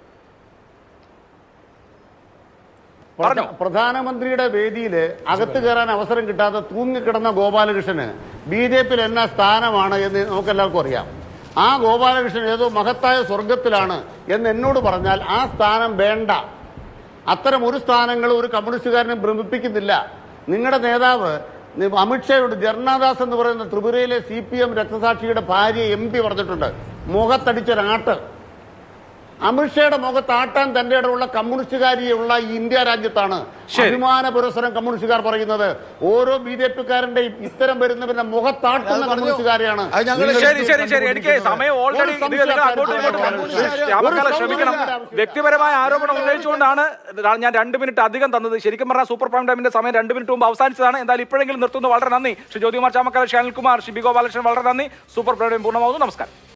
പറഞ്ഞോ.
പ്രധാ- പ്രധാനമന്ത്രിയുടെ വേദിയിൽ അകത്ത് കയറാൻ അവസരം കിട്ടാതെ തൂങ്ങിക്കിടന്ന ഗോപാലകൃഷ്ണന് ബി ജെ പിയിൽ എന്നാ സ്ഥാനമാണ് എന്ന് നമുക്കെല്ലാവർക്കും അറിയാം ആ ഗോപാലകൃഷ്ണൻ ഏതോ മഹത്തായ സ്വർഗത്തിലാണ് എന്ന് എന്നോട് പറഞ്ഞാൽ ആ സ്ഥാനം വേണ്ട അത്തരം ഒരു സ്ഥാനങ്ങളും ഒരു കമ്മ്യൂണിസ്റ്റുകാരനെ ഭ്രമിപ്പിക്കുന്നില്ല നിങ്ങളുടെ നേതാവ് നി- അമിത്ഷായോട് ജർണാദാസ് എന്ന് പറയുന്ന ത്രിപുരയിലെ സി പി എം രക്തസാക്ഷിയുടെ ഭാര്യ എം പി പറഞ്ഞിട്ടുണ്ട് മുഖത്തടിച്ചൊരാട്ട് അമിത്ഷായുടെ മുഖത്ത് ആട്ടാൻ തന്റെ ഇടമുള്ള കമ്മ്യൂണിസ്റ്റുകാരിയുള്ള ഈ ഇന്ത്യ രാജ്യത്താണ്
ശരി.
അഭിമാന പുരസ്സരം കമ്മ്യൂണിസ്റ്റുകാർ പറയുന്നത് ഓരോ ബി ജെ പിക്കാരന്റെയും ഇത്തരം വരുന്നവരുടെ മുഖത്താട്ടുന്ന
അത് പറഞ്ഞു.
കമ്മ്യൂണിസ്റ്റുകാരെയാണ്
അത് ഞങ്ങൾ
നിങ്ങൾ
ശരി ശരി ശരി എനിക്ക് സമയം ഓൾറെഡി
ഒരു
ഇത് നിങ്ങൾ അങ്ങോട്ടും
സംശയക്കാരും
ഇങ്ങോട്ടും
ഒരു
ശ്യാമക്കാല
സംശയക്കാരും
ശ്രമിക്കണം
ആവശ്യമില്ല.
വ്യക്തിപരമായ ആരോപണം ഉന്നയിച്ചുകൊണ്ടാണ് ഞാൻ രണ്ട് മിനിറ്റ് അധികം തന്നത് ശരിക്കും പറഞ്ഞാൽ സൂപ്പർ പ്രൈം ടൈമിന്റെ സമയം രണ്ട് മിനിറ്റ് മുമ്പ് അവസാനിച്ചതാണ് എന്തായാലും ഇപ്പോഴെങ്കിലും നിർത്തുന്നു വളരെ നന്ദി ശ്രീ ജ്യോതികുമാർ ചാമക്കാല ശ്രീ അനിൽകുമാർ ശ്രീ ബി ഗോപാലകൃഷ്ണൻ വളരെ നന്ദി സൂപ്പർ പ്രൈം ടൈം പൂർണ്ണമാവുന്നു നമസ്കാരം